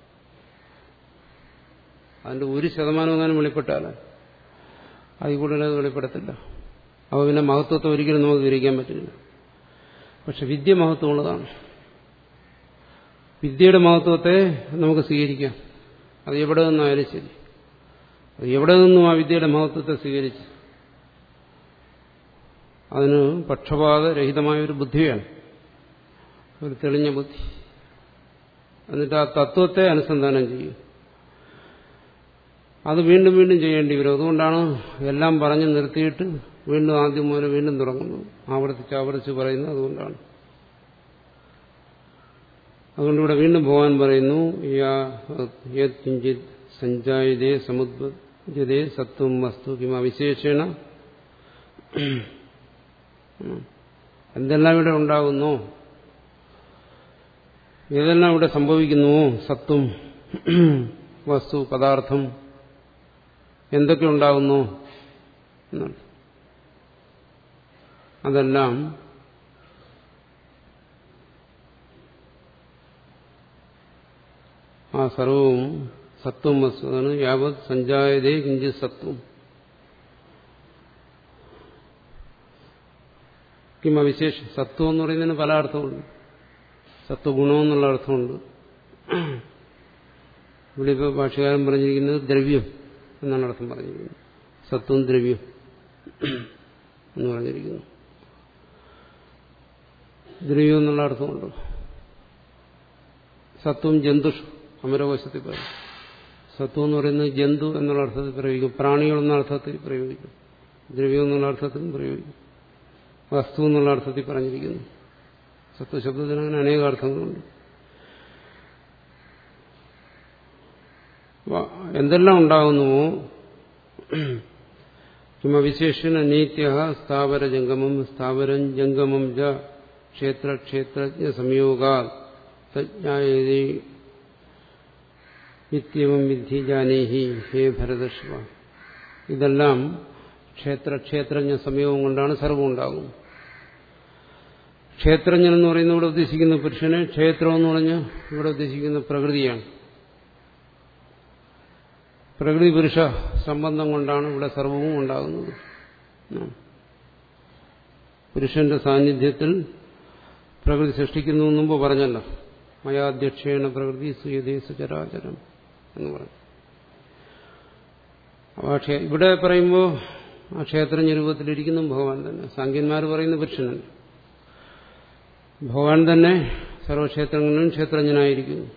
അതിന്റെ ഒരു ശതമാനം എങ്ങാനും വെളിപ്പെട്ടാൽ അതിൽ കൂടുതൽ അത് വെളിപ്പെടത്തില്ല അപ്പോൾ പിന്നെ മഹത്വത്തെ ഒരിക്കലും നമുക്ക് ഗ്രഹിക്കാൻ പറ്റില്ല പക്ഷെ വിദ്യ മഹത്വമുള്ളതാണ് വിദ്യയുടെ മഹത്വത്തെ നമുക്ക് സ്വീകരിക്കാം അത് എവിടെ നിന്നായാലും ശരി അത് എവിടെ നിന്നും ആ വിദ്യയുടെ മഹത്വത്തെ സ്വീകരിച്ച് അതിന് പക്ഷപാതരഹിതമായ ഒരു ബുദ്ധിയാണ് ഒരു തെളിഞ്ഞ ബുദ്ധി എന്നിട്ട് ആ തത്വത്തെ അനുസന്ധാനം ചെയ്യും അത് വീണ്ടും വീണ്ടും ചെയ്യേണ്ടി വരും അതുകൊണ്ടാണ് എല്ലാം പറഞ്ഞു നിർത്തിയിട്ട് വീണ്ടും ആദ്യം മുതൽ വീണ്ടും തുടങ്ങുന്നു ആവർത്തിച്ച് ആവർത്തിച്ച് പറയുന്നത് അതുകൊണ്ടാണ് അതുകൊണ്ട് ഇവിടെ വീണ്ടും പോകാൻ പറയുന്നു കിഞ്ചിത് സഞ്ചായതേ സമുദ്രതേ സത്വം വസ്തു കിമ വിശേഷണ എന്തെല്ലാം ഇവിടെ ഉണ്ടാകുന്നു ഏതെല്ലാം ഇവിടെ സംഭവിക്കുന്നുവോ സത്വം വസ്തു പദാർത്ഥം എന്തൊക്കെ ഉണ്ടാകുന്നു എന്നാണ് അതെല്ലാം ആ സർവവും സത്വം വസ്തു അതാണ് യാവത് സഞ്ചായതേ കിഞ്ചി സത്വം കിം അവിശേഷ സത്വം എന്ന് പറയുന്നതിന് പല അർത്ഥമുണ്ട് സത്വഗുണം എന്നുള്ള അർത്ഥമുണ്ട് ഇവിടെ ഇപ്പോൾ ഭാഷകാരൻ പറഞ്ഞിരിക്കുന്നത് ദ്രവ്യം എന്നാണ് അർത്ഥം പറഞ്ഞിരിക്കുന്നത് സത്വം ദ്രവ്യം എന്ന് പറഞ്ഞിരിക്കുന്നു ദ്രവ്യം എന്നുള്ള അർത്ഥമുണ്ട് സത്വം ജന്തുഷു അമരകോശത്തിൽ പറയും സത്വം എന്ന് പറയുന്നത് ജന്തു എന്നുള്ള അർത്ഥത്തിൽ പ്രയോഗിക്കും പ്രാണികൾ എന്ന അർത്ഥത്തിൽ പ്രയോഗിക്കും ദ്രവ്യം എന്നുള്ള അർത്ഥത്തിലും പ്രയോഗിക്കും വസ്തു എന്നുള്ള അർത്ഥത്തിൽ പറഞ്ഞിരിക്കുന്നു സത്വശബ്ദത്തിന് അങ്ങനെ അനേക അർത്ഥങ്ങളുണ്ട് എന്തെല്ലാം ഉണ്ടാകുന്നുവോ കിമവിശേഷണ നീത്യ സ്ഥാവര ജംഗമം സ്ഥാവരം ജംഗമം ച ക്ഷേത്ര ക്ഷേത്രജ്ഞ സംയോഗാ തജ്ഞായതി നിത്യമം വിധി ജാനേഹി ഹേ ഭരതശ്വ ഇതെല്ലാം ക്ഷേത്ര ക്ഷേത്രജ്ഞ സംയോഗം കൊണ്ടാണ് സർവം ഉണ്ടാകുന്നത് ക്ഷേത്രജ്ഞൻ എന്ന് പറയുന്നത് ഇവിടെ ഉദ്ദേശിക്കുന്ന പുരുഷനെ ക്ഷേത്രം എന്ന് പറഞ്ഞ് ഇവിടെ ഉദ്ദേശിക്കുന്ന പ്രകൃതിയാണ് പ്രകൃതി പുരുഷ സംബന്ധം കൊണ്ടാണ് ഇവിടെ സർവവും ഉണ്ടാകുന്നത് പുരുഷന്റെ സാന്നിധ്യത്തിൽ പ്രകൃതി സൃഷ്ടിക്കുന്നു മുമ്പ് പറഞ്ഞല്ലോ മയാധ്യക്ഷേണ പ്രകൃതി സുയതേസു ചരാചരം എന്ന് പറഞ്ഞു പക്ഷേ ഇവിടെ പറയുമ്പോൾ ആ ക്ഷേത്രജ്ഞ രൂപത്തിലിരിക്കുന്നു ഭഗവാൻ തന്നെ സാങ്കന്മാർ പറയുന്ന പുരുഷനല്ല ഭഗവാൻ തന്നെ സർവക്ഷേത്രങ്ങളിലും ക്ഷേത്രജ്ഞനായിരിക്കുന്നു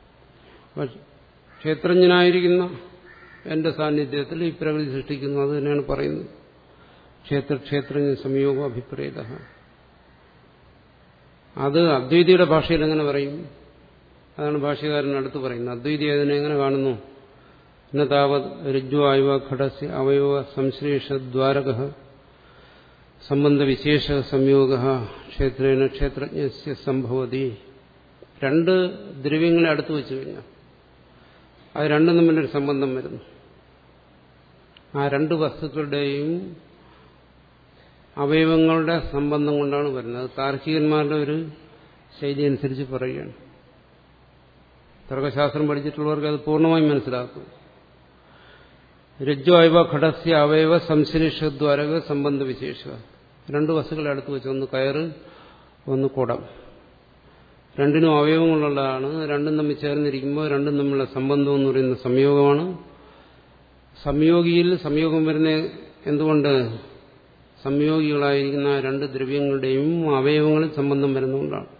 ക്ഷേത്രജ്ഞനായിരിക്കുന്ന എന്റെ സാന്നിധ്യത്തിൽ ഈ പ്രകൃതി സൃഷ്ടിക്കുന്നു അത് തന്നെയാണ് പറയുന്നത് ക്ഷേത്ര ക്ഷേത്രജ്ഞ സംയോഗ അഭിപ്രേത അത് അദ്വൈതിയുടെ ഭാഷയിൽ എങ്ങനെ പറയും അതാണ് ഭാഷ്യകാരൻ അടുത്ത് പറയുന്നത് അദ്വൈതി അതിനെ എങ്ങനെ കാണുന്നു താവത് രജ്ജു ആയുവ ഘടസ്യ അവയവ സംശ്ലേഷദ്വാരക സംബന്ധവിശേഷ സംയോഗ ക്ഷേത്രേണ ക്ഷേത്രജ്ഞ സംഭവതി രണ്ട് ദ്രവ്യങ്ങളെ അടുത്ത് വെച്ച് കഴിഞ്ഞാൽ അത് രണ്ടും തമ്മിലൊരു സംബന്ധം വരുന്നു ആ രണ്ട് വസ്തുക്കളുടെയും അവയവങ്ങളുടെ സംബന്ധം കൊണ്ടാണ് വരുന്നത് താർക്കികന്മാരുടെ ഒരു ശൈലി അനുസരിച്ച് പറയുകയാണ് തർക്കശാസ്ത്രം പഠിച്ചിട്ടുള്ളവർക്ക് അത് പൂർണ്ണമായും മനസ്സിലാക്കും രജ്ജു അയവ ഘടസ്യ അവയവ സംശ്ലേഷദ്വാരക സംബന്ധ വിശേഷ രണ്ട് വസ്തുക്കളെ അടുത്ത് വെച്ച് ഒന്ന് കയറ് ഒന്ന് കുടം രണ്ടിനും അവയവങ്ങളുള്ളതാണ് രണ്ടും തമ്മിൽ ചേർന്നിരിക്കുമ്പോൾ രണ്ടും തമ്മിലുള്ള സംബന്ധം എന്ന് പറയുന്ന സംയോഗമാണ് സംയോഗിയിൽ സംയോഗം വരുന്ന എന്തുകൊണ്ട് സംയോഗികളായിരിക്കുന്ന രണ്ട് ദ്രവ്യങ്ങളുടെയും അവയവങ്ങളിൽ സംബന്ധം വരുന്നതുകൊണ്ടാണ്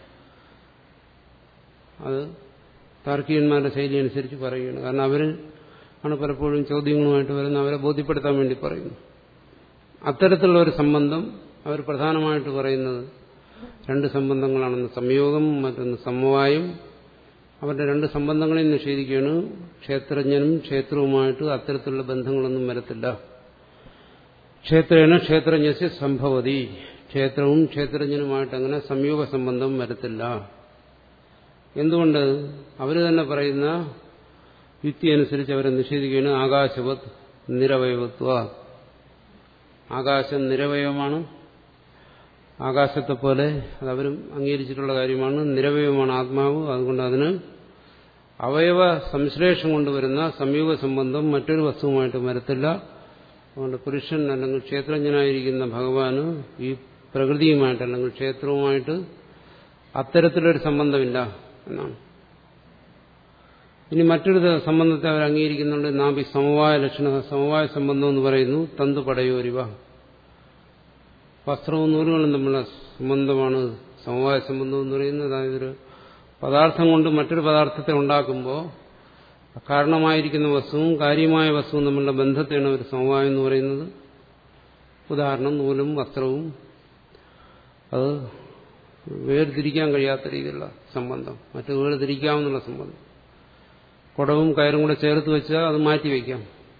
അത് താർക്കികന്മാരുടെ ശൈലി അനുസരിച്ച് പറയുകയാണ് കാരണം അവർ ആണ് പലപ്പോഴും ചോദ്യങ്ങളുമായിട്ട് വരുന്ന അവരെ ബോധ്യപ്പെടുത്താൻ വേണ്ടി പറയുന്നു അത്തരത്തിലുള്ള ഒരു സംബന്ധം അവർ പ്രധാനമായിട്ട് പറയുന്നത് രണ്ട് സംബന്ധങ്ങളാണെന്ന് സംയോഗം മറ്റൊന്ന് സമവായം അവരുടെ രണ്ട് സംബന്ധങ്ങളെയും നിഷേധിക്കുകയാണ് ക്ഷേത്രജ്ഞനും ക്ഷേത്രവുമായിട്ട് അത്തരത്തിലുള്ള ബന്ധങ്ങളൊന്നും വരത്തില്ല ക്ഷേത്രേണ ക്ഷേത്രജ്ഞസ് സംഭവതി ക്ഷേത്രവും ക്ഷേത്രജ്ഞനുമായിട്ട് അങ്ങനെ സംയോഗ സംബന്ധം വരത്തില്ല എന്തുകൊണ്ട് അവർ തന്നെ പറയുന്ന യുക്തി അനുസരിച്ച് അവരെ നിഷേധിക്കുകയാണ് ആകാശവത് നിരവയവത്വ ആകാശം നിരവയവമാണ് ആകാശത്തെ പോലെ അതവരും അംഗീകരിച്ചിട്ടുള്ള കാര്യമാണ് നിരവയവമാണ് ആത്മാവ് അതുകൊണ്ട് അതിന് അവയവ സംശ്ലേഷം കൊണ്ടുവരുന്ന സംയോഗ സംബന്ധം മറ്റൊരു വസ്തുവുമായിട്ട് വരത്തില്ല അതുകൊണ്ട് പുരുഷൻ അല്ലെങ്കിൽ ക്ഷേത്രജ്ഞനായിരിക്കുന്ന ഭഗവാന് ഈ പ്രകൃതിയുമായിട്ട് അല്ലെങ്കിൽ ക്ഷേത്രവുമായിട്ട് അത്തരത്തിലൊരു സംബന്ധമില്ല എന്നാണ് ഇനി മറ്റൊരു സംബന്ധത്തെ അവർ അംഗീകരിക്കുന്നുണ്ട് നാം ഈ സമവായ ലക്ഷണ സമവായ സംബന്ധം എന്ന് പറയുന്നു തന്തു പടയോരിവ വസ്ത്രവും നൂലുകളും തമ്മിലുള്ള സംബന്ധമാണ് സമവായ സംബന്ധം എന്ന് പറയുന്നത് അതായത് ഒരു പദാർത്ഥം കൊണ്ട് മറ്റൊരു പദാർത്ഥത്തെ ഉണ്ടാക്കുമ്പോൾ കാരണമായിരിക്കുന്ന വസ്തുവും കാര്യമായ വസ്തുവും തമ്മിലുള്ള ബന്ധത്തെയാണ് ഒരു സമവായം എന്ന് പറയുന്നത് ഉദാഹരണം നൂലും വസ്ത്രവും അത് വേർതിരിക്കാൻ കഴിയാത്ത രീതിയിലുള്ള സംബന്ധം മറ്റ് വേർതിരിക്കാവുന്ന സംബന്ധം കുടവും കയറും കൂടെ ചേർത്ത് വെച്ചാൽ അത് മാറ്റി വയ്ക്കാം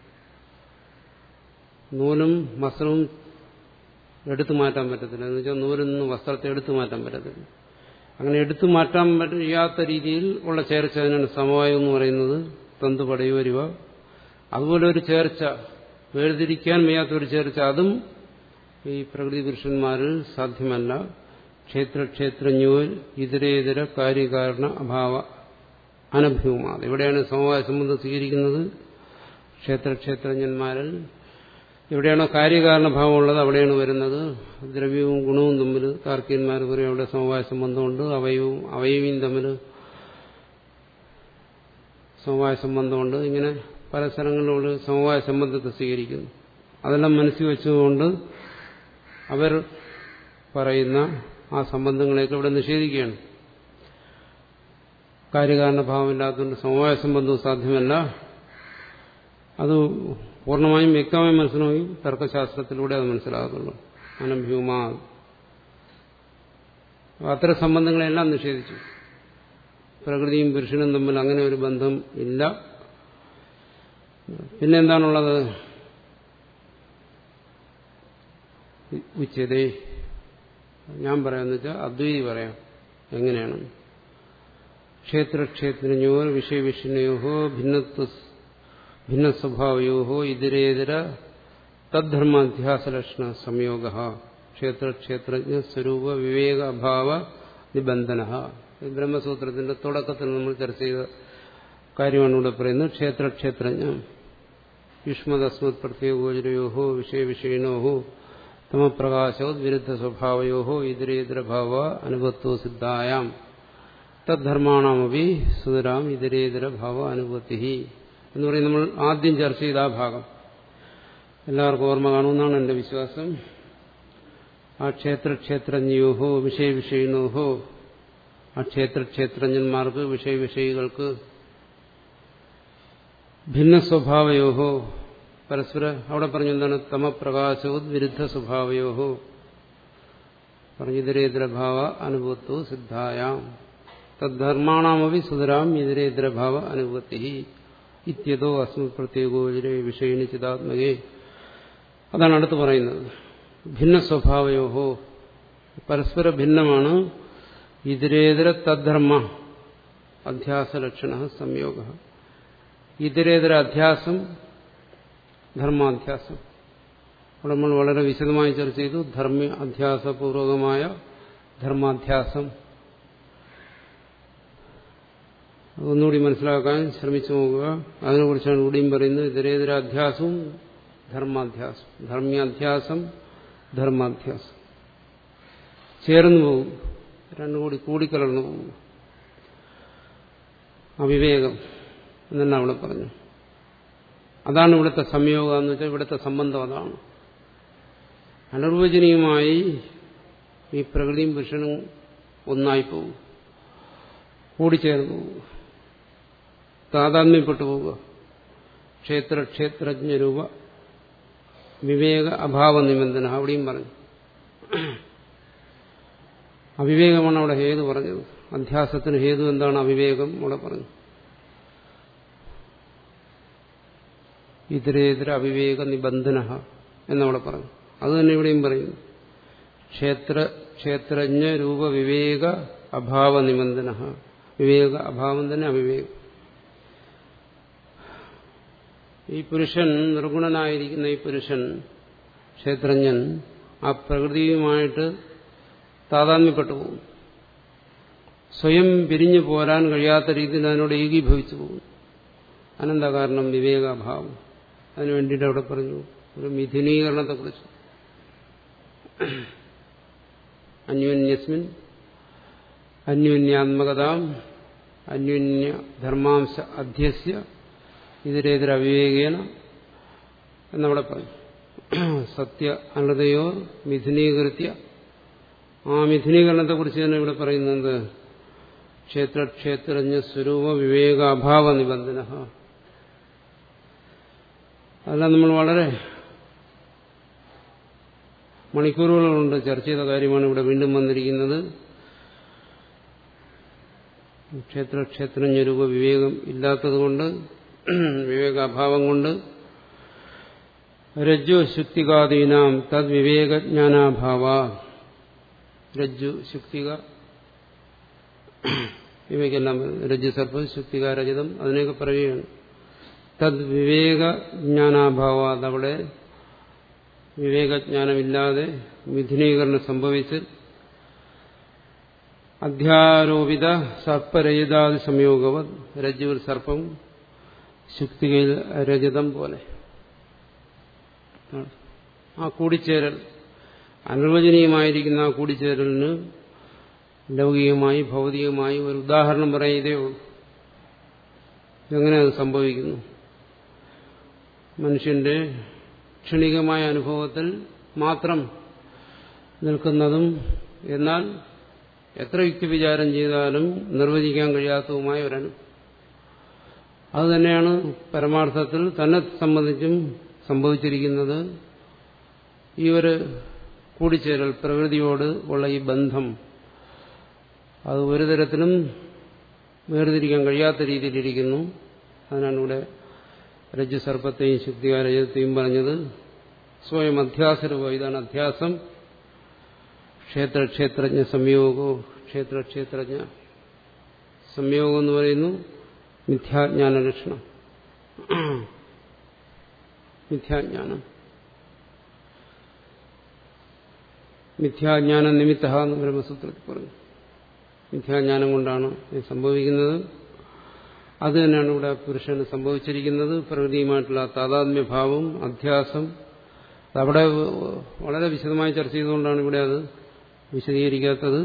നൂലും വസ്ത്രവും എടുത്തു മാറ്റാൻ പറ്റത്തില്ല എന്ന് വെച്ചാൽ നൂലിൽ നിന്ന് വസ്ത്രത്തെ എടുത്തു മാറ്റാൻ പറ്റത്തില്ല അങ്ങനെ എടുത്തു മാറ്റാൻ പറ്റാത്ത രീതിയിൽ ഉള്ള ചേർച്ച അതിനാണ് സമവായം എന്ന് പറയുന്നത് തന്തു പടയുവരിവ അതുപോലെ ഒരു ചേർച്ച വേർതിരിക്കാൻ വയ്യാത്ത ഒരു ചേർച്ച അതും ഈ പ്രകൃതി പുരുഷന്മാരിൽ സാധ്യമല്ല ക്ഷേത്ര ക്ഷേത്രജ്ഞോൽ ഇതരേതര കാര്യകാരണ അഭാവ അനഭ്യവുമാണ് എവിടെയാണ് സമവായ സംബന്ധം സ്വീകരിക്കുന്നത് ക്ഷേത്ര ക്ഷേത്രജ്ഞന്മാരിൽ എവിടെയാണോ കാര്യകാരണഭാവം ഉള്ളത് അവിടെയാണ് വരുന്നത് ദ്രവ്യവും ഗുണവും തമ്മിൽ താർക്കികന്മാർ പറയും അവിടെ സമവായ സംബന്ധമുണ്ട് അവയവും അവയവിയും തമ്മിൽ സമവായ സംബന്ധമുണ്ട് ഇങ്ങനെ പല സ്ഥലങ്ങളിലുള്ള സമവായ സംബന്ധത്തെ സ്വീകരിക്കുന്നു അതെല്ലാം മനസ്സിൽ വെച്ചുകൊണ്ട് അവർ പറയുന്ന ആ സംബന്ധങ്ങളെയൊക്കെ ഇവിടെ നിഷേധിക്കുകയാണ് കാര്യകാരണഭാവമില്ലാത്തതുകൊണ്ട് സമവായ സംബന്ധവും സാധ്യമല്ല അത് പൂർണ്ണമായും വ്യക്തമായും മനസ്സിലാവും തർക്കശാസ്ത്രത്തിലൂടെ അത് മനസ്സിലാകത്തുള്ളൂ അനഭ്യൂമാ അത്തരം സംബന്ധങ്ങളെല്ലാം നിഷേധിച്ചു പ്രകൃതിയും പുരുഷനും തമ്മിൽ അങ്ങനെ ഒരു ബന്ധം ഇല്ല പിന്നെന്താണുള്ളത് ഉച്ചതേ ഞാൻ പറയാന്ന് വെച്ചാൽ അദ്വൈതി പറയാം എങ്ങനെയാണ് ക്ഷേത്രക്ഷേത്രജ്ഞോ വിഷയവിഷ്ണയോ ഭിന്നത്വ ഭിന്നസ്വഭാവയോ ഇതരേതര തദ്ധർമാധ്യാസലക്ഷണ സംയോഗ ക്ഷേത്രക്ഷേത്രജ്ഞ സ്വരൂപ വിവേക അഭാവ നിബന്ധന ബ്രഹ്മസൂത്രത്തിന്റെ തുടക്കത്തിൽ നമ്മൾ ചർച്ച ചെയ്ത കാര്യമാണ് ഇവിടെ പറയുന്നത് ക്ഷേത്രക്ഷേത്രജ്ഞ യുഷ്മദസ്മത് പ്രത്യേകോചരയോ വിഷയവിഷയിണോ തമപ്രകാശോ വിരുദ്ധ സ്വഭാവയോ ഇതരേതരഭാവ അനുഭവത്വ സിദ്ധായാം തദ്ധർമാണമപി സുതരാം ഇതരേതരഭാവ അനുഭവത്തി എന്ന് പറയും നമ്മൾ ആദ്യം ചർച്ച ചെയ്ത ആ ഭാഗം എല്ലാവർക്കും ഓർമ്മ കാണുമെന്നാണ് എന്റെ വിശ്വാസം ആ ക്ഷേത്രക്ഷേത്രജ്ഞയോഹോ വിഷയവിഷയിണോഹോ ആ ക്ഷേത്രക്ഷേത്രജ്ഞന്മാർക്ക് വിഷയവിഷയികൾക്ക് ഭിന്ന സ്വഭാവയോഹോ പരസ്പര അവിടെ പറഞ്ഞു എന്താണ് തമപ്രകാശവും വിരുദ്ധ സ്വഭാവയോഹോ പറഞ്ഞു ഇതരേതരഭാവ അനുഭവത്വ സിദ്ധായാം തദ്ധർമാണമപി സുതരാം ഇതരേതരഭാവ അനുഭവത്തി ഇത്യതോ അസ്മത് പ്രത്യേകോചരെ വിഷയിണി ചിതാത്മകേ അതാണ് അടുത്ത് പറയുന്നത് ഭിന്ന സ്വഭാവയോഹോ പരസ്പര ഭിന്നമാണ് ഇതരേതര തദ്ധർമ്മ അധ്യാസലക്ഷണ സംയോഗ ഇതരേതര അധ്യാസം ധർമാധ്യാസം അവിടെ നമ്മൾ വളരെ വിശദമായി ചർച്ച ചെയ്തു ധർമ്മ അധ്യാസപൂർവകമായ ധർമാധ്യാസം ഒന്നുകൂടി മനസ്സിലാക്കാൻ ശ്രമിച്ചു നോക്കുക അതിനെക്കുറിച്ചാണ് ഇവിടെയും പറയുന്നത് ഇതരേതര അധ്യാസവും ധർമാധ്യാസം ധർമ്മ്യാധ്യാസം ധർമാധ്യാസം ചേർന്നു പോകും രണ്ടും കൂടി കൂടിക്കലർന്നു പോകും അവിവേകം എന്നെ അവിടെ പറഞ്ഞു അതാണ് ഇവിടുത്തെ സംയോഗം എന്ന് വെച്ചാൽ ഇവിടുത്തെ സംബന്ധം അതാണ് അനിർവചനീയമായി ഈ പ്രകൃതിയും പുരുഷനും ഒന്നായി പോകും കൂടിച്ചേർന്ന് പോവുക താതാത്മ്യപ്പെട്ടു പോവുക ക്ഷേത്ര ക്ഷേത്രജ്ഞരൂപ വിവേക അഭാവ നിബന്ധന അവിടെയും പറഞ്ഞു അവിവേകമാണ് അവിടെ ഹേതു പറഞ്ഞത് അധ്യാസത്തിന് ഹേതു എന്താണ് അവിവേകം അവിടെ പറഞ്ഞു ഇതരേതര അവിവേക നിബന്ധന എന്നവിടെ പറഞ്ഞു അത് തന്നെ ഇവിടെയും പറയുന്നു ക്ഷേത്ര ക്ഷേത്രജ്ഞ രൂപ വിവേക അഭാവ നിബന്ധന വിവേക അഭാവം തന്നെ അവിവേകം ഈ പുരുഷൻ നിർഗുണനായിരിക്കുന്ന ഈ പുരുഷൻ ക്ഷേത്രജ്ഞൻ ആ പ്രകൃതിയുമായിട്ട് താതാത്മ്യപ്പെട്ടു പോകും സ്വയം പിരിഞ്ഞു പോരാൻ കഴിയാത്ത രീതിയിൽ അതിനോട് ഏകീഭവിച്ചു പോകും അനന്ത കാരണം വിവേകാഭാവം അതിനു വേണ്ടിയിട്ട് അവിടെ പറഞ്ഞു ഒരു മിഥുനീകരണത്തെക്കുറിച്ച് അന്യോന്യസ്മിൻ അന്യോന്യാത്മകതാം അന്യോന്യ ധർമാംശ അധ്യസ്യ ഇതിരേതര അവിവേകേന എന്നവിടെ പറഞ്ഞു സത്യ അനൃതയോ മിഥുനീകൃത്യ ആ മിഥുനീകരണത്തെക്കുറിച്ച് തന്നെ ഇവിടെ പറയുന്നത് ക്ഷേത്ര ക്ഷേത്രജ്ഞ സ്വരൂപ വിവേകാഭാവ നിബന്ധന അതെല്ലാം നമ്മൾ വളരെ മണിക്കൂറുകളുണ്ട് ചർച്ച ചെയ്ത കാര്യമാണ് ഇവിടെ വീണ്ടും വന്നിരിക്കുന്നത് ക്ഷേത്ര ക്ഷേത്രജ്ഞ രൂപ വിവേകം ഇല്ലാത്തതുകൊണ്ട് വിവേകാഭാവം കൊണ്ട് രജ്ജു ശുക്തികാദീനാം തദ് വിവേകജ്ഞാനാഭാവ രജ്ജു ശുക്തിക ഇവയ്ക്കെല്ലാം രജ്ജു സർപ്പ ശുക്തിക രജതം അതിനെയൊക്കെ പറയുകയാണ് തദ് വിവേകജ്ഞാനാഭാവ അതവിടെ വിവേകജ്ഞാനമില്ലാതെ മിഥുനീകരണം സംഭവിച്ച് അധ്യാരോപിത സർപ്പരഹിതാദി സംയോഗവത് രജ്ജുവിൽ സർപ്പം ശുക്തികയിൽ രജതം പോലെ ആ കൂടിച്ചേരൽ അനുവചനീയമായിരിക്കുന്ന ആ കൂടിച്ചേരലിന് ലൗകികമായി ഭൗതികമായി ഒരു ഉദാഹരണം പറയുന്നതേ ഉള്ളൂ എങ്ങനെ അത് സംഭവിക്കുന്നു മനുഷ്യന്റെ ക്ഷണികമായ അനുഭവത്തിൽ മാത്രം നിൽക്കുന്നതും എന്നാൽ എത്ര യുക്തിവിചാരം ചെയ്താലും നിർവചിക്കാൻ കഴിയാത്തതുമായ ഒരനു അത് തന്നെയാണ് പരമാർത്ഥത്തിൽ തന്നെ സംബന്ധിച്ചും സംഭവിച്ചിരിക്കുന്നത് ഈ ഒരു കൂടിച്ചേരൽ പ്രകൃതിയോട് ഉള്ള ഈ ബന്ധം അത് ഒരു തരത്തിലും വേർതിരിക്കാൻ കഴിയാത്ത രീതിയിലിരിക്കുന്നു അതിനാണ് ഇവിടെ രജ്ജുസർപ്പത്തെയും ശുദ്ധികാരജത്തെയും പറഞ്ഞത് സ്വയം അധ്യാസരൂപ ഇതാണ് അധ്യാസം ക്ഷേത്ര ക്ഷേത്രജ്ഞ സംയോഗോ ക്ഷേത്ര ക്ഷേത്രജ്ഞ സംയോഗം എന്ന് പറയുന്നു മിഥ്യാജ്ഞാന ലക്ഷണം മിഥ്യാജ്ഞാനം മിഥ്യാജ്ഞാന നിമിത്ത എന്ന് ബ്രഹ്മസൂത്രത്തിൽ പറഞ്ഞു മിഥ്യാജ്ഞാനം കൊണ്ടാണ് ഇത് സംഭവിക്കുന്നത് അത് തന്നെയാണ് ഇവിടെ പുരുഷന് സംഭവിച്ചിരിക്കുന്നത് പ്രകൃതിയുമായിട്ടുള്ള താതാത്മ്യഭാവം അധ്യാസം അതവിടെ വളരെ വിശദമായി ചർച്ച ചെയ്തുകൊണ്ടാണ് ഇവിടെ അത് വിശദീകരിക്കാത്തത്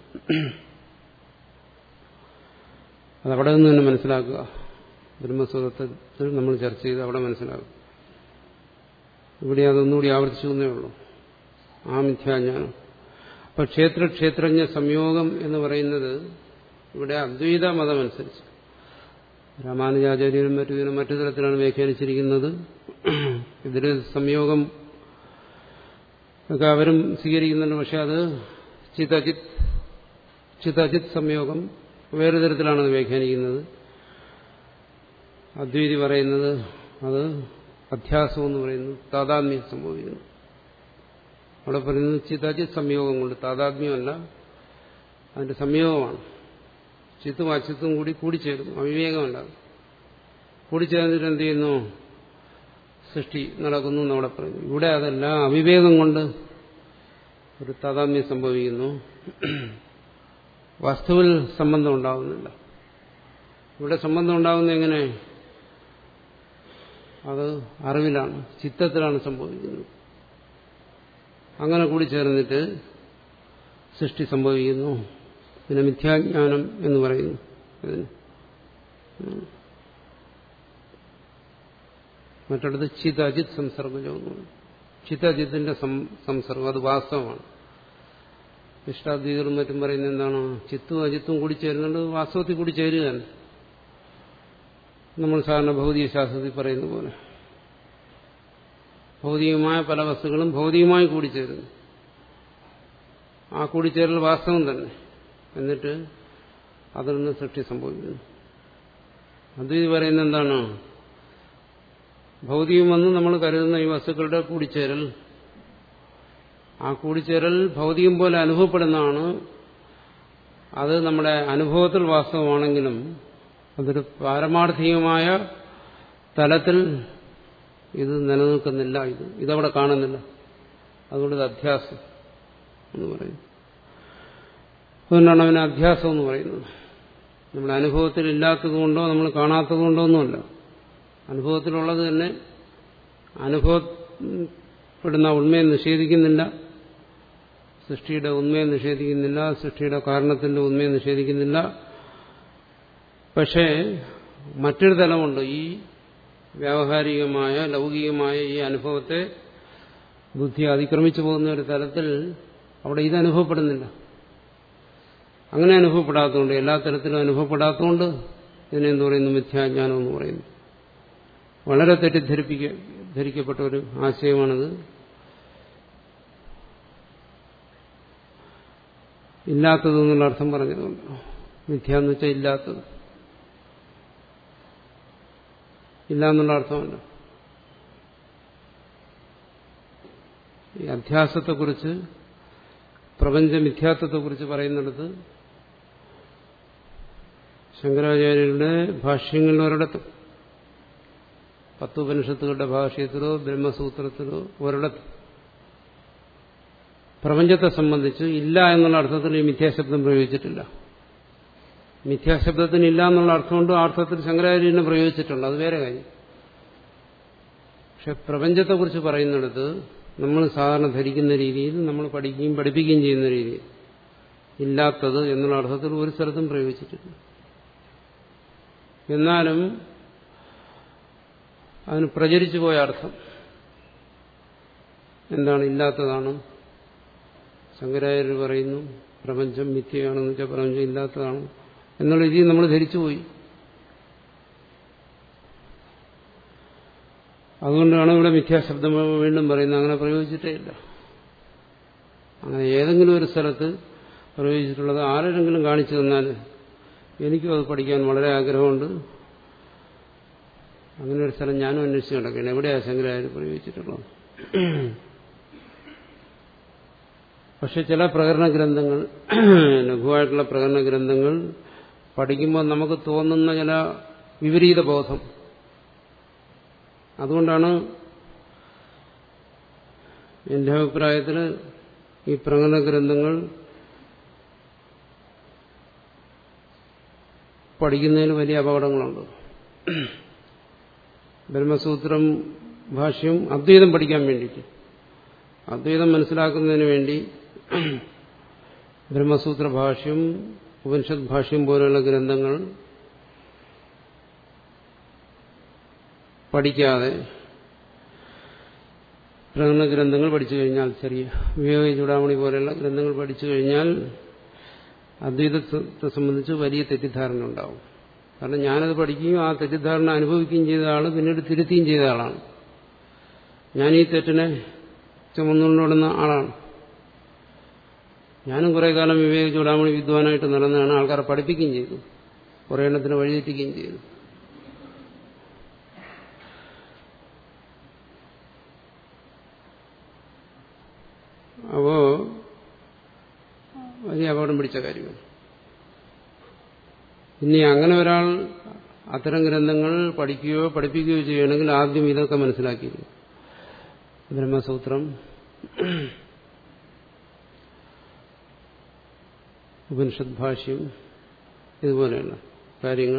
അതവിടെ നിന്ന് തന്നെ മനസ്സിലാക്കുക ബ്രഹ്മസൂത്രത്തിൽ നമ്മൾ ചർച്ച ചെയ്ത് അവിടെ മനസ്സിലാക്കും ഇവിടെ അതൊന്നുകൂടി ആവർത്തിച്ചു എന്നേ ഉള്ളൂ ആ മിഥ്യാജ്ഞാനം അപ്പൊ ക്ഷേത്രക്ഷേത്രജ്ഞ സംയോഗം എന്ന് പറയുന്നത് ഇവിടെ അദ്വൈത മതമനുസരിച്ച് രാമാനുജാചാര്യരും മറ്റു ഇതിനും മറ്റു തരത്തിലാണ് വ്യാഖ്യാനിച്ചിരിക്കുന്നത് ഇതിൽ സംയോഗം ഒക്കെ അവരും സ്വീകരിക്കുന്നുണ്ട് പക്ഷെ അത് ചിതജിത് ചിതജിത് സംയോഗം വേറെ തരത്തിലാണ് അത് വ്യാഖ്യാനിക്കുന്നത് അദ്വൈതി പറയുന്നത് അത് അധ്യാസം എന്ന് പറയുന്നു താതാത്മ്യം സംഭവിക്കുന്നു അവിടെ പറയുന്നത് ചിതജിത് സംയോഗം കൊണ്ട് താതാത്മ്യമല്ല അതിന്റെ സംയോഗമാണ് ചിത്തും അച്ചിത്തും കൂടി കൂടിച്ചേരുന്നു അവിവേകമല്ല കൂടിച്ചേർന്നിട്ട് എന്ത് ചെയ്യുന്നു സൃഷ്ടി നടക്കുന്നു എന്നവിടെ പറയുന്നു ഇവിടെ അതല്ല അവിവേകം കൊണ്ട് ഒരു താതാത്മ്യം സംഭവിക്കുന്നു വസ്തുവിൽ സംബന്ധം ഉണ്ടാകുന്നില്ല ഇവിടെ സംബന്ധം ഉണ്ടാകുന്നത് എങ്ങനെ അത് അറിവിലാണ് ചിത്തത്തിലാണ് സംഭവിക്കുന്നത് അങ്ങനെ കൂടി ചേർന്നിട്ട് സൃഷ്ടി സംഭവിക്കുന്നു പിന്നെ മിഥ്യാജ്ഞാനം എന്ന് പറയുന്നു ഇതിന് മറ്റടുത്ത് ചിതജിത് സംസർഗജം ചിതജിത്തിന്റെ സംസർഗം അത് വാസ്തവമാണ് ഇഷ്ടാദ്വീകളും മറ്റും പറയുന്നത് എന്താണ് ചിത്തും അജിത്തും കൂടി ചേരുന്നുണ്ട് വാസ്തവത്തിൽ കൂടി ചേരുകയാണ് നമ്മൾ സാധാരണ ഭൗതിക ശാസ്ത്രത്തിൽ പറയുന്ന പോലെ ഭൗതികമായ പല വസ്തുക്കളും ഭൗതികമായി കൂടിച്ചേരുന്നു ആ കൂടിച്ചേരൽ വാസ്തവം തന്നെ എന്നിട്ട് അതിൽ നിന്ന് സൃഷ്ടി സംഭവിക്കുന്നു അദ്വൈതി പറയുന്നത് എന്താണ് ഭൗതികമെന്ന് നമ്മൾ കരുതുന്ന ഈ വസ്തുക്കളുടെ കൂടിച്ചേരൽ ആ കൂടിച്ചേരൽ ഭൗതികം പോലെ അനുഭവപ്പെടുന്നതാണ് അത് നമ്മുടെ അനുഭവത്തിൽ വാസ്തവമാണെങ്കിലും അതൊരു പാരമാർത്ഥികമായ തലത്തിൽ ഇത് നിലനിൽക്കുന്നില്ല ഇത് ഇതവിടെ കാണുന്നില്ല അതുകൊണ്ട് ഇത് അധ്യാസം എന്ന് പറയുന്നു അതുകൊണ്ടാണ് അവന് അധ്യാസം എന്ന് പറയുന്നത് നമ്മുടെ അനുഭവത്തിൽ ഇല്ലാത്തതുകൊണ്ടോ നമ്മൾ കാണാത്തതുകൊണ്ടോ ഒന്നുമല്ല അനുഭവത്തിലുള്ളത് തന്നെ അനുഭവപ്പെടുന്ന ഉണ്മയെ നിഷേധിക്കുന്നില്ല സൃഷ്ടിയുടെ ഉണ്മയെ നിഷേധിക്കുന്നില്ല സൃഷ്ടിയുടെ കാരണത്തിന്റെ ഉണ്മയെ നിഷേധിക്കുന്നില്ല പക്ഷേ മറ്റൊരു തലമുണ്ട് ഈ വ്യാവഹാരികമായ ലൗകികമായ ഈ അനുഭവത്തെ ബുദ്ധി അതിക്രമിച്ചു പോകുന്ന ഒരു തലത്തിൽ അവിടെ ഇത് അനുഭവപ്പെടുന്നില്ല അങ്ങനെ അനുഭവപ്പെടാത്തതുകൊണ്ട് എല്ലാ തരത്തിലും അനുഭവപ്പെടാത്തതുകൊണ്ട് ഇതിനെന്ത് പറയുന്നു മിഥ്യാജ്ഞാനം എന്ന് പറയുന്നു വളരെ തെറ്റിദ്ധരിപ്പിക്ക ധരിക്കപ്പെട്ട ഒരു ആശയമാണിത് ഇല്ലാത്തത് എന്നുള്ള അർത്ഥം പറഞ്ഞതുകൊണ്ട് മിഥ്യ എന്ന് വെച്ചാൽ ഇല്ലാത്തത് ഇല്ല എന്നുള്ള അർത്ഥമല്ല ഈ അധ്യാസത്തെക്കുറിച്ച് പ്രപഞ്ച മിഥ്യാത്വത്തെക്കുറിച്ച് പറയുന്നിടത്ത് ശങ്കരാചാര്യരുടെ ഭാഷ്യങ്ങളിൽ ഒരിടത്തും പത്തുപനിഷത്തുകളുടെ ഭാഷ്യത്തിലോ ബ്രഹ്മസൂത്രത്തിലോ ഒരിടത്ത് പ്രപഞ്ചത്തെ സംബന്ധിച്ച് ഇല്ല എന്നുള്ള അർത്ഥത്തിൽ ഈ മിഥ്യാശബ്ദം പ്രയോഗിച്ചിട്ടില്ല മിഥ്യാശബ്ദത്തിന് ഇല്ല എന്നുള്ള അർത്ഥമുണ്ട് ആ അർത്ഥത്തിൽ ശങ്കരാചാര്യനെ പ്രയോഗിച്ചിട്ടുണ്ട് അത് വേറെ കാര്യം പക്ഷെ പ്രപഞ്ചത്തെക്കുറിച്ച് പറയുന്നിടത്ത് നമ്മൾ സാധാരണ ധരിക്കുന്ന രീതിയിൽ നമ്മൾ പഠിക്കുകയും പഠിപ്പിക്കുകയും ചെയ്യുന്ന രീതിയിൽ ഇല്ലാത്തത് എന്നുള്ള അർത്ഥത്തിൽ ഒരു സ്ഥലത്തും പ്രയോഗിച്ചിട്ടില്ല എന്നാലും അതിന് പ്രചരിച്ചു പോയ അർത്ഥം എന്താണ് ഇല്ലാത്തതാണ് ശങ്കരാചാര്യർ പറയുന്നു പ്രപഞ്ചം മിഥ്യയാണെന്ന് വെച്ചാൽ പ്രപഞ്ചം ഇല്ലാത്തതാണ് എന്നുള്ള രീതിയിൽ നമ്മൾ ധരിച്ചുപോയി അതുകൊണ്ടാണ് ഇവിടെ മിഥ്യാശബ്ദം വീണ്ടും പറയുന്നത് അങ്ങനെ പ്രയോഗിച്ചിട്ടേ ഇല്ല അങ്ങനെ ഏതെങ്കിലും ഒരു സ്ഥലത്ത് പ്രയോഗിച്ചിട്ടുള്ളത് ആരെങ്കിലും കാണിച്ചു തന്നാൽ എനിക്കും അത് പഠിക്കാൻ വളരെ ആഗ്രഹമുണ്ട് അങ്ങനെ ഒരു സ്ഥലം ഞാനും അന്വേഷിച്ച് കിടക്കുകയാണ് എവിടെയാണ് ശങ്കരാചാര്യ പ്രയോഗിച്ചിട്ടുള്ളത് പക്ഷെ ചില പ്രകരണ ഗ്രന്ഥങ്ങൾ ലഘുവായിട്ടുള്ള പ്രകരണ ഗ്രന്ഥങ്ങൾ പഠിക്കുമ്പോൾ നമുക്ക് തോന്നുന്ന ചില വിപരീത ബോധം അതുകൊണ്ടാണ് എന്റെ അഭിപ്രായത്തിൽ ഈ പ്രകടന ഗ്രന്ഥങ്ങൾ പഠിക്കുന്നതിന് വലിയ അപകടങ്ങളുണ്ട് ബ്രഹ്മസൂത്രം ഭാഷ്യം അദ്വൈതം പഠിക്കാൻ വേണ്ടിയിട്ട് അദ്വൈതം മനസ്സിലാക്കുന്നതിന് വേണ്ടി ബ്രഹ്മസൂത്ര ഭാഷ്യം ഉപനിഷത് ഭാഷ്യം പോലെയുള്ള ഗ്രന്ഥങ്ങൾ പഠിക്കാതെ പ്രകടന ഗ്രന്ഥങ്ങൾ പഠിച്ചു കഴിഞ്ഞാൽ ചെറിയ വിവേക ചൂടാമണി പോലെയുള്ള ഗ്രന്ഥങ്ങൾ പഠിച്ചു കഴിഞ്ഞാൽ അദ്വൈതത്തെ സംബന്ധിച്ച് വലിയ തെറ്റിദ്ധാരണ ഉണ്ടാവും കാരണം ഞാനത് പഠിക്കുകയും ആ തെറ്റിദ്ധാരണ അനുഭവിക്കുകയും ചെയ്ത ആൾ പിന്നീട് തിരുത്തുകയും ചെയ്ത ആളാണ് ഞാൻ ഈ തെറ്റിനെ ചുമന്നുകൊണ്ടുവിടുന്ന ആളാണ് ഞാനും കുറെ കാലം വിവേക ചൂടാമണി വിദ്വാനായിട്ട് നടന്നതാണ് ആൾക്കാരെ പഠിപ്പിക്കുകയും ചെയ്തു കുറെ എണ്ണത്തിന് വഴിതെറ്റിക്കുകയും ചെയ്തു അപ്പോ വലിയ അപകടം പിടിച്ച കാര്യമാണ് ഇനി അങ്ങനെ ഒരാൾ അത്തരം ഗ്രന്ഥങ്ങൾ പഠിക്കുകയോ പഠിപ്പിക്കുകയോ ചെയ്യണമെങ്കിൽ ആദ്യം ഇതൊക്കെ മനസ്സിലാക്കിയിരുന്നു ബ്രഹ്മസൂത്രം ഉപനിഷത് ഭാഷ്യം ഇതുപോലെയുള്ള കാര്യങ്ങൾ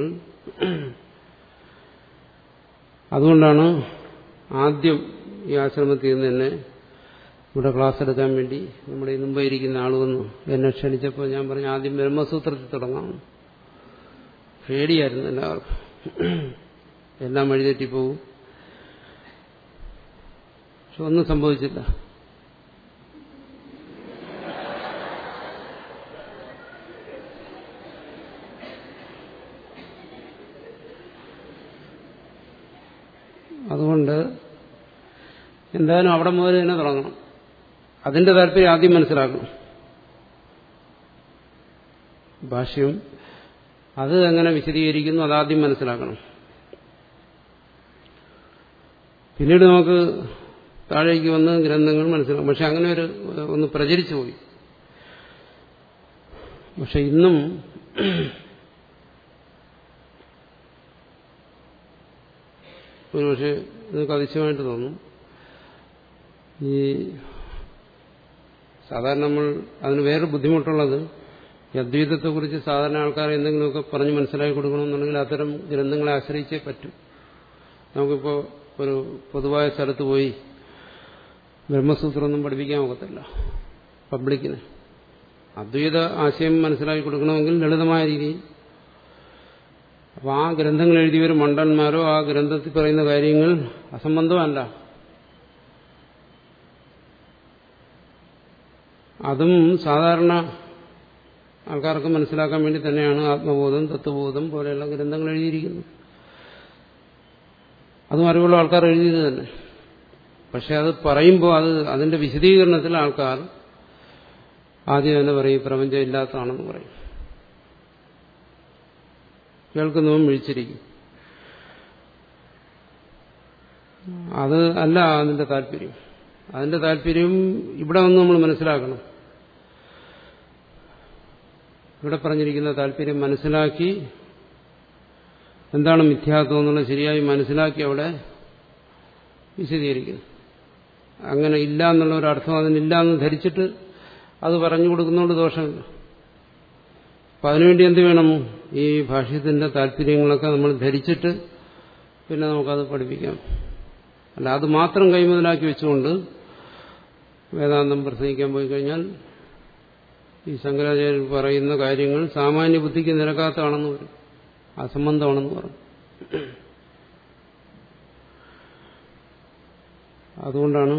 അതുകൊണ്ടാണ് ആദ്യം ഈ ആശ്രമത്തിൽ നിന്ന് തന്നെ ഇവിടെ ക്ലാസ് എടുക്കാൻ വേണ്ടി നമ്മുടെ ഈ മുമ്പ് ഇരിക്കുന്ന ആൾ വന്നു എന്നെ ക്ഷണിച്ചപ്പോൾ ഞാൻ പറഞ്ഞു ആദ്യം ബ്രഹ്മസൂത്രത്തിൽ തുടങ്ങാം പേടിയായിരുന്നു എല്ലാവർക്കും എല്ലാം വഴിതെറ്റിപ്പോവും പക്ഷെ ഒന്നും സംഭവിച്ചില്ല അതുകൊണ്ട് എന്തായാലും അവിടെ മുതൽ തന്നെ തുടങ്ങണം അതിന്റെ താല്പര്യം ആദ്യം മനസ്സിലാക്കണം ഭാഷ്യം അത് എങ്ങനെ വിശദീകരിക്കുന്നു അതാദ്യം മനസ്സിലാക്കണം പിന്നീട് നമുക്ക് താഴേക്ക് വന്ന് ഗ്രന്ഥങ്ങൾ മനസ്സിലാക്കും പക്ഷെ അങ്ങനെ ഒരു ഒന്ന് പ്രചരിച്ചു പോയി പക്ഷെ ഇന്നും ഒരുപക്ഷെ നിങ്ങൾക്ക് അതിശയമായിട്ട് തോന്നും ഈ സാധാരണ നമ്മൾ അതിന് വേറെ ബുദ്ധിമുട്ടുള്ളത് ഈ അദ്വൈതത്തെക്കുറിച്ച് സാധാരണ ആൾക്കാരെ എന്തെങ്കിലുമൊക്കെ പറഞ്ഞ് മനസ്സിലാക്കി കൊടുക്കണമെന്നുണ്ടെങ്കിൽ അത്തരം ഗ്രന്ഥങ്ങളെ ആശ്രയിച്ചേ പറ്റൂ നമുക്കിപ്പോൾ ഒരു പൊതുവായ സ്ഥലത്ത് പോയി ബ്രഹ്മസൂത്രമൊന്നും പഠിപ്പിക്കാൻ ഒക്കത്തില്ല പബ്ലിക്കിന് അദ്വൈത ആശയം മനസ്സിലാക്കി കൊടുക്കണമെങ്കിൽ ലളിതമായ രീതിയിൽ അപ്പോൾ ആ ഗ്രന്ഥങ്ങൾ എഴുതിയവർ മണ്ടന്മാരോ ആ ഗ്രന്ഥത്തിൽ പറയുന്ന കാര്യങ്ങൾ അസംബന്ധമല്ല അതും സാധാരണ ആൾക്കാർക്ക് മനസ്സിലാക്കാൻ വേണ്ടി തന്നെയാണ് ആത്മബോധം തത്വബോധം പോലെയുള്ള ഗ്രന്ഥങ്ങൾ എഴുതിയിരിക്കുന്നത് അതും അറിവുള്ള ആൾക്കാർ എഴുതിയത് തന്നെ പക്ഷെ അത് പറയുമ്പോൾ അത് അതിന്റെ വിശദീകരണത്തിൽ ആൾക്കാർ ആദ്യം തന്നെ പറയും പ്രപഞ്ചം ഇല്ലാത്തതാണെന്ന് പറയും കേൾക്കുന്നവൻ വിഴിച്ചിരിക്കും അത് അല്ല അതിന്റെ താല്പര്യം അതിന്റെ താല്പര്യം ഇവിടെ വന്ന് നമ്മൾ മനസ്സിലാക്കണം ഇവിടെ പറഞ്ഞിരിക്കുന്ന താല്പര്യം മനസ്സിലാക്കി എന്താണ് മിഥ്യാത്വം എന്നുള്ളത് ശരിയായി മനസ്സിലാക്കി അവിടെ വിശദീകരിക്കുന്നു അങ്ങനെ ഇല്ല എന്നുള്ള ഒരു അർത്ഥം അതിനില്ല എന്ന് ധരിച്ചിട്ട് അത് പറഞ്ഞു കൊടുക്കുന്നതുകൊണ്ട് ദോഷമില്ല അപ്പം അതിനുവേണ്ടി എന്ത് വേണം ഈ ഭാഷ്യത്തിന്റെ താല്പര്യങ്ങളൊക്കെ നമ്മൾ ധരിച്ചിട്ട് പിന്നെ നമുക്കത് പഠിപ്പിക്കാം അല്ല അത് മാത്രം കൈമുതലാക്കി വെച്ചുകൊണ്ട് വേദാന്തം പ്രസംഗിക്കാൻ പോയി കഴിഞ്ഞാൽ ഈ ശങ്കരാചാര്യർ പറയുന്ന കാര്യങ്ങൾ സാമാന്യ ബുദ്ധിക്ക് നിരക്കാത്തതാണെന്ന് പറയും അസംബന്ധമാണെന്ന് പറയും അതുകൊണ്ടാണ്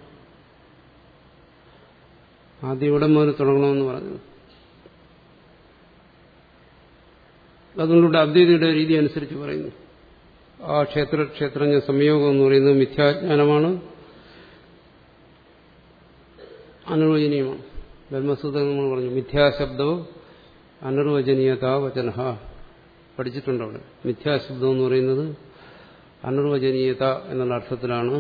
ആദ്യം ഇവിടെ മുതൽ തുടങ്ങണമെന്ന് പറഞ്ഞത് അതുകൊണ്ടിവിടെ അദ്വൈതയുടെ രീതി അനുസരിച്ച് പറയുന്നു ആ ക്ഷേത്ര ക്ഷേത്രജ്ഞ സംയോഗം എന്ന് പറയുന്നത് മിഥ്യാജ്ഞാനമാണ് അനുവചനീയമാണ് ബ്രഹ്മസൂത്രം നമ്മൾ പറഞ്ഞു മിഥ്യാശബ്ദവും അനിർവചനീയത വചന പഠിച്ചിട്ടുണ്ട് അവിടെ മിഥ്യാശബ്ദം എന്ന് പറയുന്നത് അനിർവചനീയത എന്നുള്ള അർത്ഥത്തിലാണ്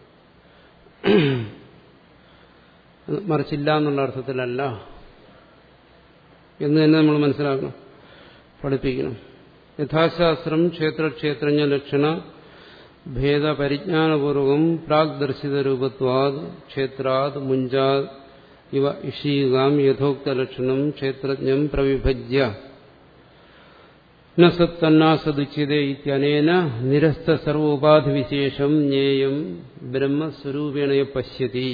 മറിച്ചില്ല എന്നുള്ള അർത്ഥത്തിലല്ല എന്ന് തന്നെ നമ്മൾ മനസ്സിലാക്കണം പഠിപ്പിക്കണം യഥാശാസ്ത്രം ക്ഷേത്രക്ഷേത്രജ്ഞ ലക്ഷണ ഭേദപരിജ്ഞാനപൂർവകം പ്രാഗ്ദർശിത രൂപത്വാത് ക്ഷേത്രാത് മുഞ്ചാത് ഇവ ഇഷീകാം യഥോക്ത ലക്ഷണം ക്ഷേത്രജ്ഞം പ്രവിഭജ്യ നസത്തന്നാസദുച്യതേ ഇത്യനേന നിരസ്ത സർവോപാധിവിശേഷം ജ്ഞേയം ബ്രഹ്മസ്വരൂപേണ പശ്യതി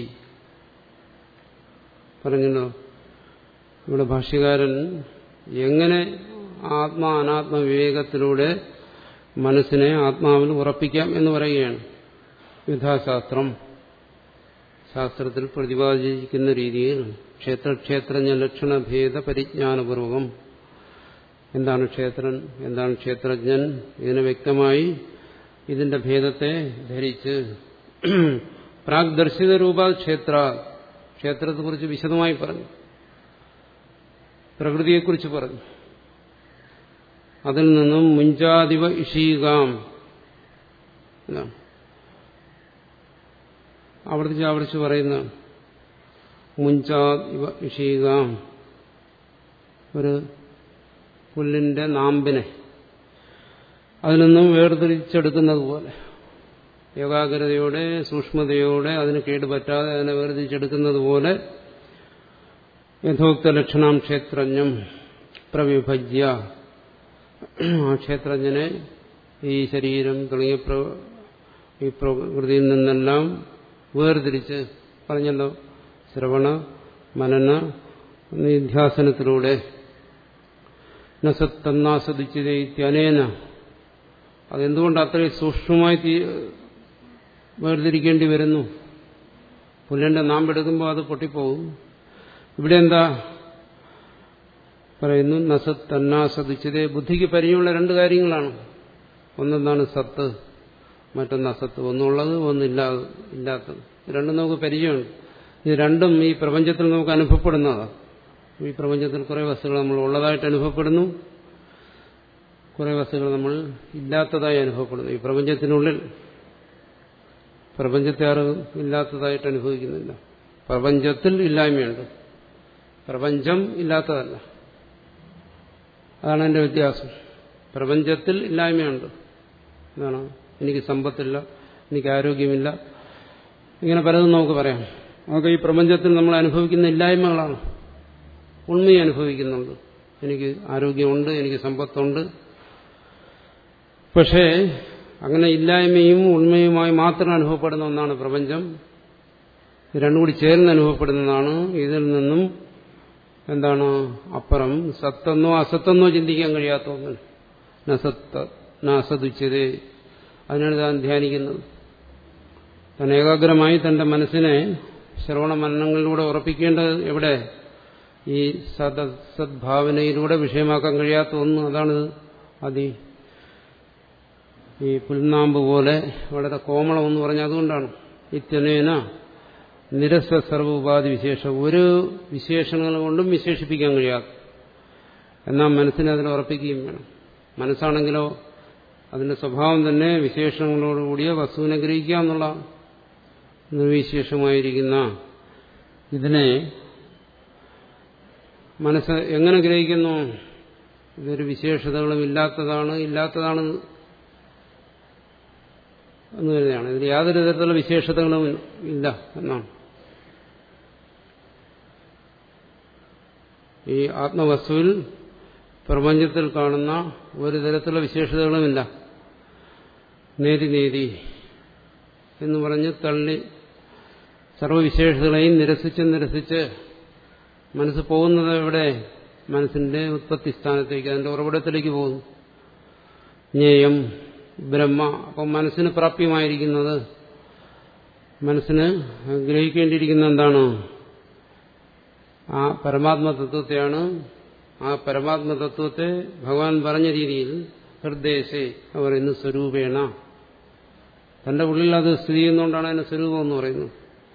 പറഞ്ഞല്ലോ ഇവിടെ ഭാഷ്യകാരൻ എങ്ങനെ ആത്മാ അനാത്മ വിവേകത്തിലൂടെ മനസ്സിനെ ആത്മാവിൽ ഉറപ്പിക്കാം എന്ന് പറയുകയാണ് യഥാശാസ്ത്രം ശാസ്ത്രത്തിൽ പ്രതിപാദിക്കുന്ന രീതിയിൽ ക്ഷേത്രക്ഷേത്രജ്ഞ ലക്ഷണഭേദ പരിജ്ഞാനപൂർവകം എന്താണ് ക്ഷേത്രൻ എന്താണ് ക്ഷേത്രജ്ഞൻ ഇതിനെ വ്യക്തമായി ഇതിന്റെ ഭേദത്തെ ധരിച്ച് പ്രാഗ്ദർശിത രൂപ ക്ഷേത്ര ക്ഷേത്രത്തെക്കുറിച്ച് വിശദമായി പറഞ്ഞു പ്രകൃതിയെക്കുറിച്ച് പറഞ്ഞു അതിൽ നിന്നും മുഞ്ചാതിവ ഇഷീകാം എന്നാണ് ആവർത്തിച്ച് ആവർത്തിച്ച് പറയുന്ന മുഞ്ചാതിവ ഇഷീകാം ഒരു പുല്ലിന്റെ നാമ്പിനെ അതിൽ നിന്നും വേർതിരിച്ചെടുക്കുന്നത് പോലെ ഏകാഗ്രതയോടെ സൂക്ഷ്മതയോടെ അതിന് കേടുപറ്റാതെ അതിനെ വേർതിരിച്ചെടുക്കുന്നത് പോലെ യഥോക്ത ലക്ഷണം ക്ഷേത്രജ്ഞം പ്രവിഭജ്യ ആ ക്ഷേത്രജ്ഞനെ ഈ ശരീരം തുടങ്ങിയ ഈ പ്രകൃതിയിൽ നിന്നെല്ലാം വേർതിരിച്ച് പറഞ്ഞല്ലോ ശ്രവണ മനന നിധ്യാസനത്തിലൂടെ നസത്തന്നാസ്വദിച്ചതേത്യനേന അതെന്തുകൊണ്ട് അത്രയും സൂക്ഷ്മമായി വേർതിരിക്കേണ്ടി വരുന്നു പുല്ലിന്റെ നാമ്പെടുക്കുമ്പോൾ അത് പൊട്ടിപ്പോകും ഇവിടെ എന്താ പറയുന്നു നസത്ത് തന്നാസദിച്ചതേ ബുദ്ധിക്ക് പരിചയമുള്ള രണ്ട് കാര്യങ്ങളാണ് ഒന്നെന്താണ് സത്ത് മറ്റൊന്ന് അസത്ത് ഒന്നുള്ളത് ഒന്നില്ലാതെ ഇല്ലാത്തത് രണ്ടും നമുക്ക് പരിചയമുണ്ട് ഇത് രണ്ടും ഈ പ്രപഞ്ചത്തിൽ നമുക്ക് അനുഭവപ്പെടുന്നതാണ് ഈ പ്രപഞ്ചത്തിൽ കുറേ വസ്തുക്കൾ നമ്മൾ ഉള്ളതായിട്ട് അനുഭവപ്പെടുന്നു കുറേ വസ്തുക്കൾ നമ്മൾ ഇല്ലാത്തതായി അനുഭവപ്പെടുന്നു ഈ പ്രപഞ്ചത്തിനുള്ളിൽ പ്രപഞ്ചത്തെ ആരും ഇല്ലാത്തതായിട്ട് അനുഭവിക്കുന്നില്ല പ്രപഞ്ചത്തിൽ ഇല്ലായ്മയുണ്ട് പ്രപഞ്ചം ഇല്ലാത്തതല്ല അതാണ് എൻ്റെ വ്യത്യാസം പ്രപഞ്ചത്തിൽ ഇല്ലായ്മയുണ്ട് എന്താണ് എനിക്ക് സമ്പത്തില്ല എനിക്ക് ആരോഗ്യമില്ല ഇങ്ങനെ പലതും നമുക്ക് പറയാം നമുക്ക് ഈ പ്രപഞ്ചത്തിൽ നമ്മൾ അനുഭവിക്കുന്ന ഇല്ലായ്മകളാണ് ഉണ്മയെ അനുഭവിക്കുന്നുണ്ട് എനിക്ക് ആരോഗ്യമുണ്ട് എനിക്ക് സമ്പത്തുണ്ട് പക്ഷേ അങ്ങനെ ഇല്ലായ്മയും ഉണ്മയുമായി മാത്രം അനുഭവപ്പെടുന്ന ഒന്നാണ് പ്രപഞ്ചം രണ്ടും കൂടി ചേർന്ന് അനുഭവപ്പെടുന്നതാണ് ഇതിൽ നിന്നും എന്താണ് അപ്പുറം സത്തെന്നോ അസത്തെന്നോ ചിന്തിക്കാൻ കഴിയാത്ത ഒന്ന് നസത്ത നാസതുച്ചത് അതിനാണ് താൻ ധ്യാനിക്കുന്നത് താൻ ഏകാഗ്രമായി തന്റെ മനസ്സിനെ ശ്രവണ മനനങ്ങളിലൂടെ ഉറപ്പിക്കേണ്ടത് എവിടെ ഈ സദ സദ്ഭാവനയിലൂടെ വിഷയമാക്കാൻ കഴിയാത്ത ഒന്ന് അതാണ് അതി ഈ പുൽനാമ്പ് പോലെ വളരെ കോമളം എന്ന് പറഞ്ഞ അതുകൊണ്ടാണ് ഇത്യനേന നിരസ്വ സർവ ഉപാധി വിശേഷം ഒരു വിശേഷങ്ങൾ കൊണ്ടും വിശേഷിപ്പിക്കാൻ കഴിയാത്ത എന്നാൽ മനസ്സിനെ അതിൽ ഉറപ്പിക്കുകയും വേണം മനസ്സാണെങ്കിലോ അതിന്റെ സ്വഭാവം തന്നെ വിശേഷങ്ങളോടുകൂടിയ വസ്തുവിനെ ഗ്രഹിക്കുക എന്നുള്ള നിർവിശേഷമായിരിക്കുന്ന ഇതിനെ മനസ്സ് എങ്ങനെ ഗ്രഹിക്കുന്നു ഇതൊരു വിശേഷതകളും ഇല്ലാത്തതാണ് ഇല്ലാത്തതാണ് എന്ന് കരുതിയാണ് ഇതിൽ യാതൊരു തരത്തിലുള്ള വിശേഷതകളും ഇല്ല എന്നാണ് ഈ ആത്മവസ്തുവിൽ പ്രപഞ്ചത്തിൽ കാണുന്ന ഒരു തരത്തിലുള്ള വിശേഷതകളുമില്ല നേതി നേതി എന്ന് പറഞ്ഞ് തള്ളി സർവവിശേഷതകളെയും നിരസിച്ച് നിരസിച്ച് മനസ്സ് പോകുന്നത് എവിടെ മനസ്സിന്റെ ഉത്പത്തി സ്ഥാനത്തേക്ക് അതിന്റെ ഉറവിടത്തിലേക്ക് പോകുന്നു ജ്ഞേയം ബ്രഹ്മ അപ്പം മനസ്സിന് പ്രാപ്യമായിരിക്കുന്നത് മനസ്സിന് ഗ്രഹിക്കേണ്ടിയിരിക്കുന്ന എന്താണ് ആ പരമാത്മ തത്വത്തെയാണ് ആ പരമാത്മ തത്വത്തെ ഭഗവാൻ പറഞ്ഞ രീതിയിൽ ഹൃദയസേ പറയുന്നു സ്വരൂപേണ തന്റെ ഉള്ളിൽ അത് സ്ഥിതി ചെയ്യുന്നതുകൊണ്ടാണ് അതിന് സ്വരൂപം എന്ന് പറയുന്നത്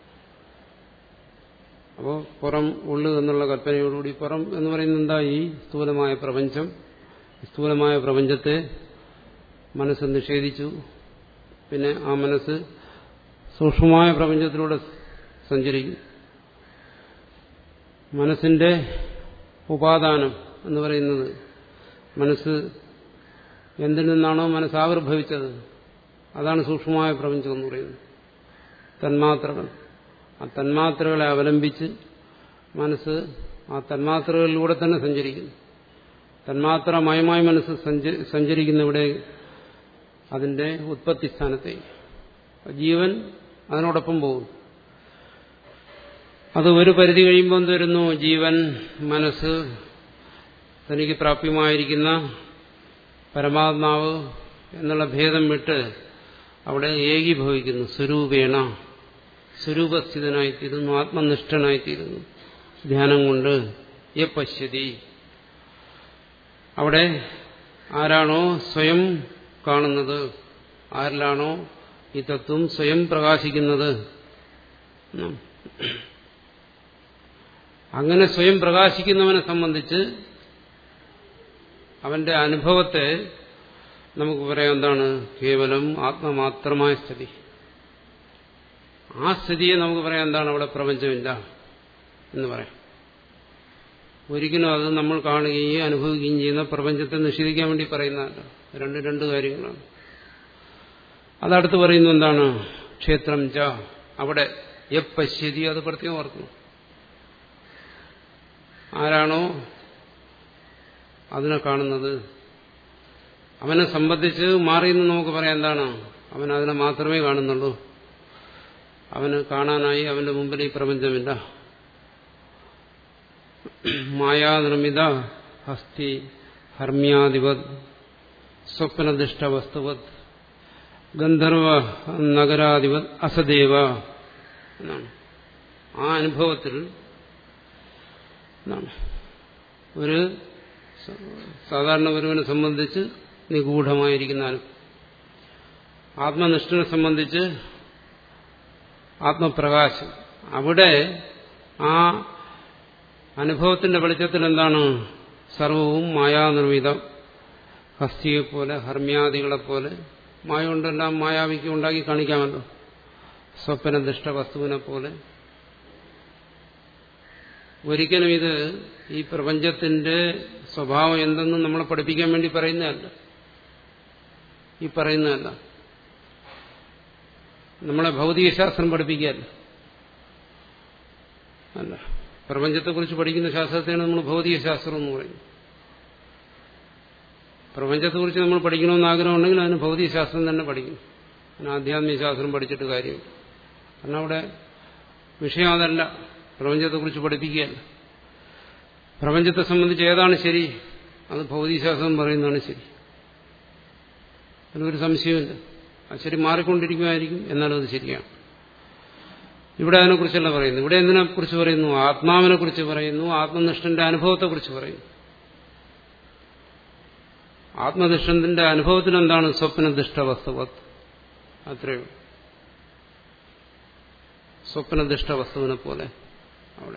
അപ്പോൾ പുറം ഉള്ളു എന്നുള്ള കൽപ്പനയോടുകൂടി പുറം എന്ന് പറയുന്നത് എന്താ ഈ സ്ഥൂലമായ പ്രപഞ്ചം സ്ഥൂലമായ പ്രപഞ്ചത്തെ മനസ്സ് നിഷേധിച്ചു പിന്നെ ആ മനസ്സ് സൂക്ഷ്മമായ പ്രപഞ്ചത്തിലൂടെ സഞ്ചരിക്കും മനസ്സിന്റെ ഉപാദാനം എന്ന് പറയുന്നത് മനസ്സ് എന്തിൽ നിന്നാണോ മനസ്സ് ആവിർഭവിച്ചത് അതാണ് സൂക്ഷ്മമായ പ്രപഞ്ചം എന്ന് പറയുന്നത് തന്മാത്രകൾ ആ തന്മാത്രകളെ അവലംബിച്ച് മനസ്സ് ആ തന്മാത്രകളിലൂടെ തന്നെ സഞ്ചരിക്കുന്നു തന്മാത്രമയമായ മനസ്സ് സഞ്ചരിക്കുന്ന ഇവിടെ അതിന്റെ ഉത്പത്തി സ്ഥാനത്തേക്ക് ജീവൻ അതിനോടൊപ്പം പോകും അത് ഒരു പരിധി കഴിയുമ്പോൾ എന്ത് വരുന്നു ജീവൻ മനസ്സ് തനിക്ക് പ്രാപ്യമായിരിക്കുന്ന പരമാത്മാവ് എന്നുള്ള ഭേദം വിട്ട് അവിടെ ഏകീഭവിക്കുന്നു സ്വരൂപേണ സ്വരൂപസ്ഥിതനായിത്തീരുന്നു ആത്മനിഷ്ഠനായിത്തീരുന്നു ധ്യാനം കൊണ്ട് യ പശ്യതി അവിടെ ആരാണോ സ്വയം കാണുന്നത് ആരിലാണോ ഈ തത്വം സ്വയം പ്രകാശിക്കുന്നത് അങ്ങനെ സ്വയം പ്രകാശിക്കുന്നവനെ സംബന്ധിച്ച് അവന്റെ അനുഭവത്തെ നമുക്ക് പറയാം എന്താണ് കേവലം ആത്മമാത്രമായ സ്ഥിതി ആ സ്ഥിതിയെ നമുക്ക് പറയാം എന്താണ് അവിടെ പ്രപഞ്ചമില്ല എന്ന് പറയാം ഒരിക്കലും അത് നമ്മൾ കാണുകയും അനുഭവിക്കുകയും ചെയ്യുന്ന പ്രപഞ്ചത്തെ നിഷേധിക്കാൻ വേണ്ടി പറയുന്നതല്ല രണ്ട് രണ്ട് കാര്യങ്ങളാണ് അതടുത്ത് പറയുന്നു എന്താണ് ക്ഷേത്രം ച അവിടെ എപ്പശ്യതി അത് പ്രത്യേകം ഓർക്കുന്നു ആരാണോ അതിനെ കാണുന്നത് അവനെ സംബന്ധിച്ച് മാറിയെന്ന് നമുക്ക് പറയാം എന്താണ് അവൻ അതിനെ മാത്രമേ കാണുന്നുള്ളൂ അവന് കാണാനായി അവന്റെ മുമ്പിൽ ഈ പ്രപഞ്ചമില്ല മായാനിർമ്മിത ഹസ്തി ഹർമ്യാധിപത് സ്വപ്നദിഷ്ട വസ്തുവത് ഗന്ധർവ നഗരാധിപത് അസദേവ എന്നാണ് ആ അനുഭവത്തിൽ എന്നാണ് ഒരു സാധാരണ ഒരുവനെ സംബന്ധിച്ച് നിഗൂഢമായിരിക്കുന്ന അനുഭവം ആത്മനിഷ്ഠനെ സംബന്ധിച്ച് ആത്മപ്രകാശം അവിടെ ആ അനുഭവത്തിന്റെ വെളിച്ചത്തിൽ എന്താണ് സർവവും മായാനിർമ്മിതം ഹസ്തിയെപ്പോലെ ഹർമ്യാദികളെപ്പോലെ മായ കൊണ്ടെല്ലാം മായാവിക്ക് ഉണ്ടാക്കി കാണിക്കാമല്ലോ സ്വപ്നദിഷ്ട വസ്തുവിനെ പോലെ ഒരിക്കലും ഇത് ഈ പ്രപഞ്ചത്തിന്റെ സ്വഭാവം എന്തെന്ന് നമ്മളെ പഠിപ്പിക്കാൻ വേണ്ടി പറയുന്നതല്ല ഈ പറയുന്നതല്ല നമ്മളെ ഭൗതികശാസ്ത്രം പഠിപ്പിക്കുകയല്ല അല്ല പ്രപഞ്ചത്തെക്കുറിച്ച് പഠിക്കുന്ന ശാസ്ത്രത്തെയാണ് നമ്മൾ ഭൗതികശാസ്ത്രം എന്ന് പറയുന്നത് പ്രപഞ്ചത്തെക്കുറിച്ച് നമ്മൾ പഠിക്കണമെന്ന് ആഗ്രഹമുണ്ടെങ്കിൽ അതിന് ഭൗതികശാസ്ത്രം തന്നെ പഠിക്കും അതിന് ആധ്യാത്മിക ശാസ്ത്രം പഠിച്ചിട്ട് കാര്യമില്ല കാരണം അവിടെ വിഷയം അതല്ല പ്രപഞ്ചത്തെക്കുറിച്ച് പഠിപ്പിക്കുകയല്ല പ്രപഞ്ചത്തെ സംബന്ധിച്ച് ഏതാണ് ശരി അത് ഭൗതികശാസ്ത്രം പറയുന്നതാണ് ശരി അതിലൊരു സംശയമില്ല അത് ശരി മാറിക്കൊണ്ടിരിക്കുമായിരിക്കും എന്നാലും അത് ശരിയാണ് ഇവിടെ അതിനെക്കുറിച്ചല്ല പറയുന്നു ഇവിടെ എന്തിനെക്കുറിച്ച് പറയുന്നു ആത്മാവിനെ കുറിച്ച് പറയുന്നു ആത്മനിഷ്ഠന്റെ അനുഭവത്തെക്കുറിച്ച് പറയുന്നു ആത്മനിഷ്ഠന്റെ അനുഭവത്തിന് എന്താണ് സ്വപ്നദിഷ്ട വസ്തുവത് അത്രയോ സ്വപ്നദിഷ്ട വസ്തുവിനെ പോലെ അവിടെ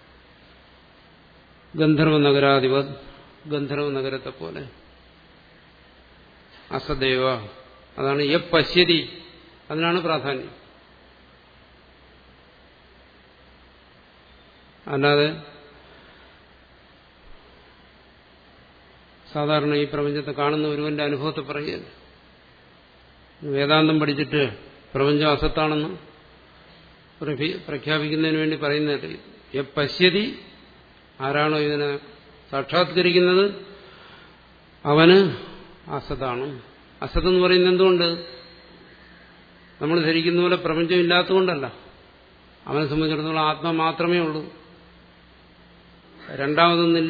ഗന്ധർവ നഗരാധിപത് ഗന്ധർവ നഗരത്തെ പോലെ അസദേവ അതാണ് യ പശ്യതി അതിനാണ് പ്രാധാന്യം അല്ലാതെ സാധാരണ ഈ പ്രപഞ്ചത്തെ കാണുന്ന ഒരുവന്റെ അനുഭവത്തെ പറയുകയല്ല വേദാന്തം പഠിച്ചിട്ട് പ്രപഞ്ചം അസത്താണെന്ന് പ്രഖ്യാപിക്കുന്നതിന് വേണ്ടി പറയുന്നതല്ല യ പശ്യതി ആരാണോ ഇതിനെ സാക്ഷാത്കരിക്കുന്നത് അവന് അസതാണ് അസതെന്ന് പറയുന്നത് എന്തുകൊണ്ട് നമ്മൾ ധരിക്കുന്ന പോലെ പ്രപഞ്ചം ഇല്ലാത്തതുകൊണ്ടല്ല അവനെ സംബന്ധിച്ചിടത്തോളം ആത്മ മാത്രമേ ഉള്ളൂ രണ്ടാമതൊന്നില്ല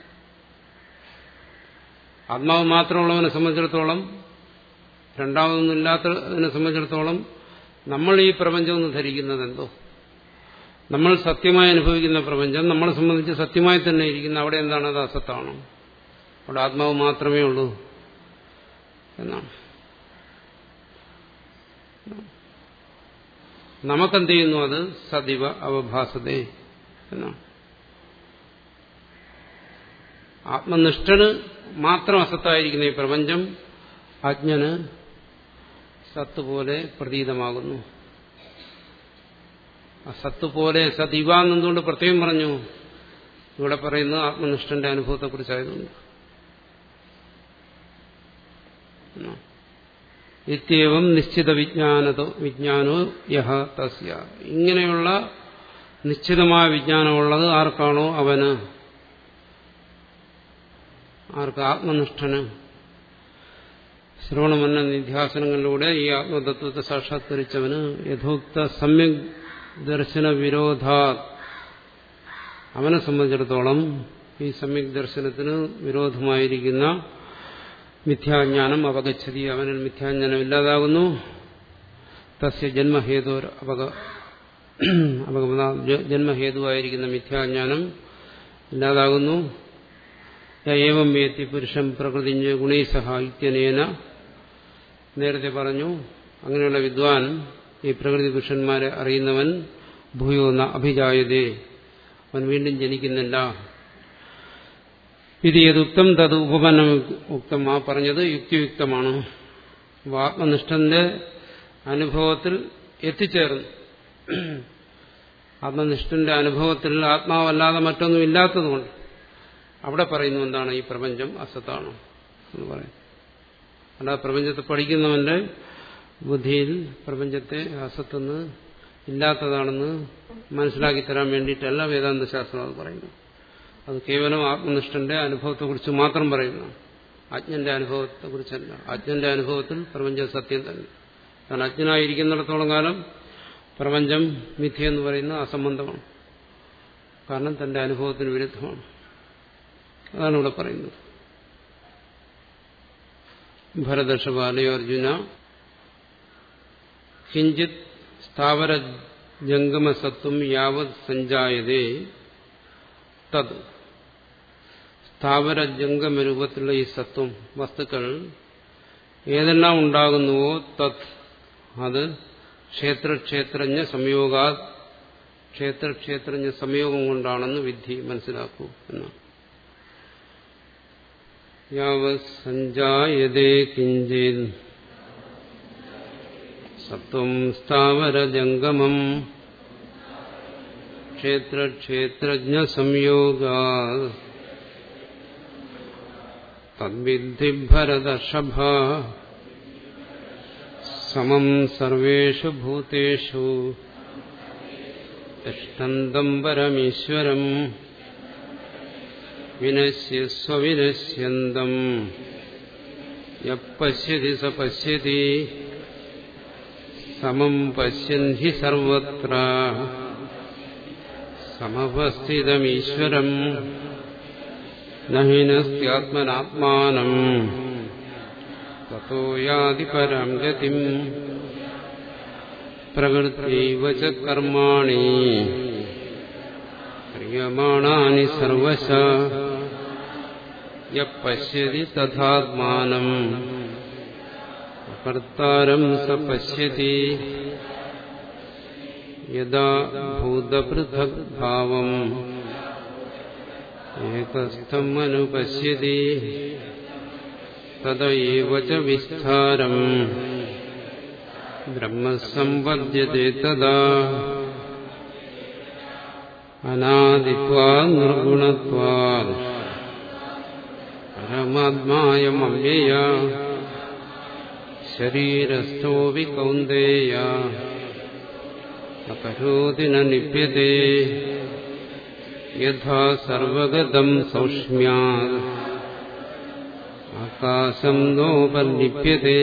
ആത്മാവ് മാത്രമുള്ളവനെ സംബന്ധിച്ചിടത്തോളം രണ്ടാമതൊന്നുമില്ലാത്തതിനെ സംബന്ധിച്ചിടത്തോളം നമ്മൾ ഈ പ്രപഞ്ചം എന്ന് ധരിക്കുന്നത് എന്തോ നമ്മൾ സത്യമായി അനുഭവിക്കുന്ന പ്രപഞ്ചം നമ്മളെ സംബന്ധിച്ച് സത്യമായി തന്നെ ഇരിക്കുന്ന അവിടെ എന്താണ് അത് അസത്താണ് അവിടെ ആത്മാവ് മാത്രമേ ഉള്ളൂ എന്നാണ് നമുക്കെന്ത് ചെയ്യുന്നു അത് സദിവ അവഭാസതേ എന്നാണ് ആത്മനിഷ്ഠന് മാത്രം അസത്തായിരിക്കുന്ന ഈ പ്രപഞ്ചം അജ്ഞന് സത്ത് പോലെ പ്രതീതമാകുന്നു ആ സത്ത് പോലെ സദിവ എന്നുകൊണ്ട് പ്രത്യേകം പറഞ്ഞു ഇവിടെ പറയുന്നത് ആത്മനിഷ്ഠന്റെ അനുഭവത്തെക്കുറിച്ചായതുകൊണ്ട് നിത്യവം നിശ്ചിത വിജ്ഞാനതോ വിജ്ഞാനോ യഹ തസ്യ ഇങ്ങനെയുള്ള നിശ്ചിതമായ വിജ്ഞാനമുള്ളത് ആർക്കാണോ അവന് ആർക്ക് ആത്മനിഷ്ഠന് ശ്രവണമന്ന നിധ്യാസനങ്ങളിലൂടെ ഈ ആത്മതത്വത്തെ സാക്ഷാത്കരിച്ചവന് യഥോക്ത സമ്യക് ദർശന വിരോധാ അവനെ സംബന്ധിച്ചിടത്തോളം ഈ സമ്യക് ദർശനത്തിന് വിരോധമായിരിക്കുന്ന മിഥ്യാജ്ഞാനം അപകച്ചതി അവനിൽ മിഥ്യാജ്ഞാനം ഇല്ലാതാകുന്നു തസ്യ ജന്മഹേതു അപക അപകമന ജന്മഹേതുവായിരിക്കുന്ന മിഥ്യാജ്ഞാനം ഇല്ലാതാകുന്നു ഏവം വേത്തി പുരുഷം പ്രകൃതിഞ്ഞ് ഗുണൈസഹായിത്യനേന നേരത്തെ പറഞ്ഞു അങ്ങനെയുള്ള വിദ്വാൻ ഈ പ്രകൃതി പുരുഷന്മാരെ അറിയുന്നവൻ ഭൂയോ ന അഭിജായതേ അവൻ വീണ്ടും ജനിക്കുന്നില്ല ഇത് ഏതുക്തം തത് ഉപമനം ഉക്തം ആ പറഞ്ഞത് യുക്തിയുക്തമാണ് ആത്മനിഷ്ഠന്റെ അനുഭവത്തിൽ എത്തിച്ചേർന്നു ആത്മനിഷ്ഠന്റെ അനുഭവത്തിൽ ആത്മാവല്ലാതെ മറ്റൊന്നും ഇല്ലാത്തതുകൊണ്ട് അവിടെ പറയുന്നു എന്താണ് ഈ പ്രപഞ്ചം അസത്താണ് എന്ന് പറയും അല്ല പ്രപഞ്ചത്തെ പഠിക്കുന്നവന്റെ ബുദ്ധിയിൽ പ്രപഞ്ചത്തെ അസത്തെന്ന് ഇല്ലാത്തതാണെന്ന് മനസ്സിലാക്കി തരാൻ വേണ്ടിയിട്ടല്ല വേദാന്ത ശാസ്ത്രം അത് പറയുന്നു അത് കേവലം ആത്മനിഷ്ഠന്റെ അനുഭവത്തെക്കുറിച്ച് മാത്രം പറയുന്നു അജ്ഞന്റെ അനുഭവത്തെക്കുറിച്ചല്ല അജ്ഞന്റെ അനുഭവത്തിൽ പ്രപഞ്ചം സത്യം തന്നെ കാരണം അജ്ഞനായിരിക്കുന്നിടത്തോളം കാലം പ്രപഞ്ചം മിഥ്യ എന്ന് പറയുന്ന അസംബന്ധമാണ് കാരണം തന്റെ അനുഭവത്തിന് വിരുദ്ധമാണ് അതാണ് ഇവിടെ പറയുന്നത് ഭരതർഷപാലയോ അർജുന കിഞ്ചിത് സ്ഥാവര ജംഗമസത്വം യാവത് സഞ്ജായതേ തത് സ്ഥാവര ജംഗമ രൂപത്തിലുള്ള ഈ സത്വം വസ്തുക്കൾ ഏതെല്ലാം ഉണ്ടാകുന്നുവോ തത് അത് ക്ഷേത്രക്ഷേത്രജ്ഞ സംയോഗാ ക്ഷേത്രക്ഷേത്രജ്ഞ സംയോഗം കൊണ്ടാണെന്ന് വിധി മനസ്സിലാക്കൂ എന്നാണ് യാവത് സഞ്ജായതേ കിഞ്ചിൽ സത്വം സ്ഥാവരജംഗമം ക്ഷേത്രക്ഷേത്രജ്ഞ സംയോഗാ തദ്വിദ്ധി ഭരതർഷഭ സമം സർവേഷു ഭൂതേഷു തിഷ്ടന്തം പരമീശ്വരം വിനശ്യസ്വവിനശ്യന്തം യശ്യതി സ പശ്യതി സമം പശ്യൻ ഹി സർവത്ര സമവസ്ഥിതമീശ്വരം നഹിനസ്ത്യാത്മനാത്മാനം തോ യാതി പരം ഗതിം പ്രകൃത്യൈവ ച കർമാണി ക്രിയമാണാനി സർവശ യശ്യതി തഥാത്മാനം കർത്താരം സ പശ്യതി യഥാ ഭൂതപൃഥക് ഭാവം ഏകസ്ഥം അനുപശ്യതി തദൈവ ച വിസ്താരം ബ്രഹ്മസമ്പദ്യത്തെ തദാ അനാദിത്വാ നിർഗുണത്വാ പരമാത്മായമവ്യയ ശരീരസ്ഥോപി കൗന്ദേയ അകരോതി ന ലിപ്യത്തെ യഥാ സർവഗതം സൗഷ്മ്യാ ആകാശം നോപലിപ്യത്തെ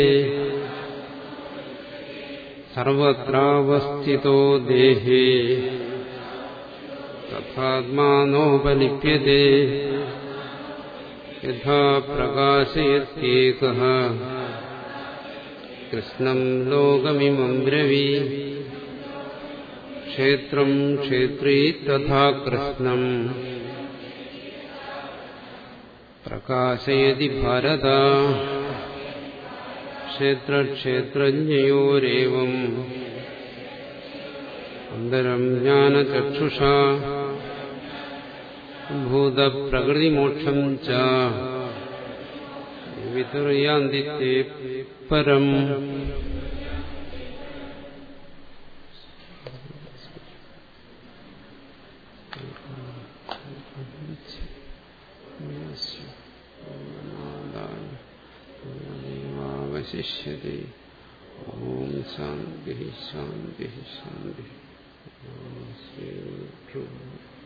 സർവത്രാവസ്ഥിതോ ദേഹേ തഥാത്മാനോപലിപ്യത്തെ യഥാ പ്രകാശയത്യേകഃ കൃഷ്ണം ലോകമിമം ബ്രവീ ക്ഷേത്രം ക്ഷേത്രീ തഥാ കൃഷ്ണം പ്രകാശയതി ഭാരത ക്ഷേത്രക്ഷേത്രജ്ഞയോരേവം അന്തരം ജ്ഞാനചക്ഷുഷ ഭൂതപ്രകൃതിമോക്ഷം ച വിതുർയാന്തിത്തെ പരം അവശിഷ്യത്തെ ഓം ശാന്തി ശാന്തി ശാന്തി ശ്രീ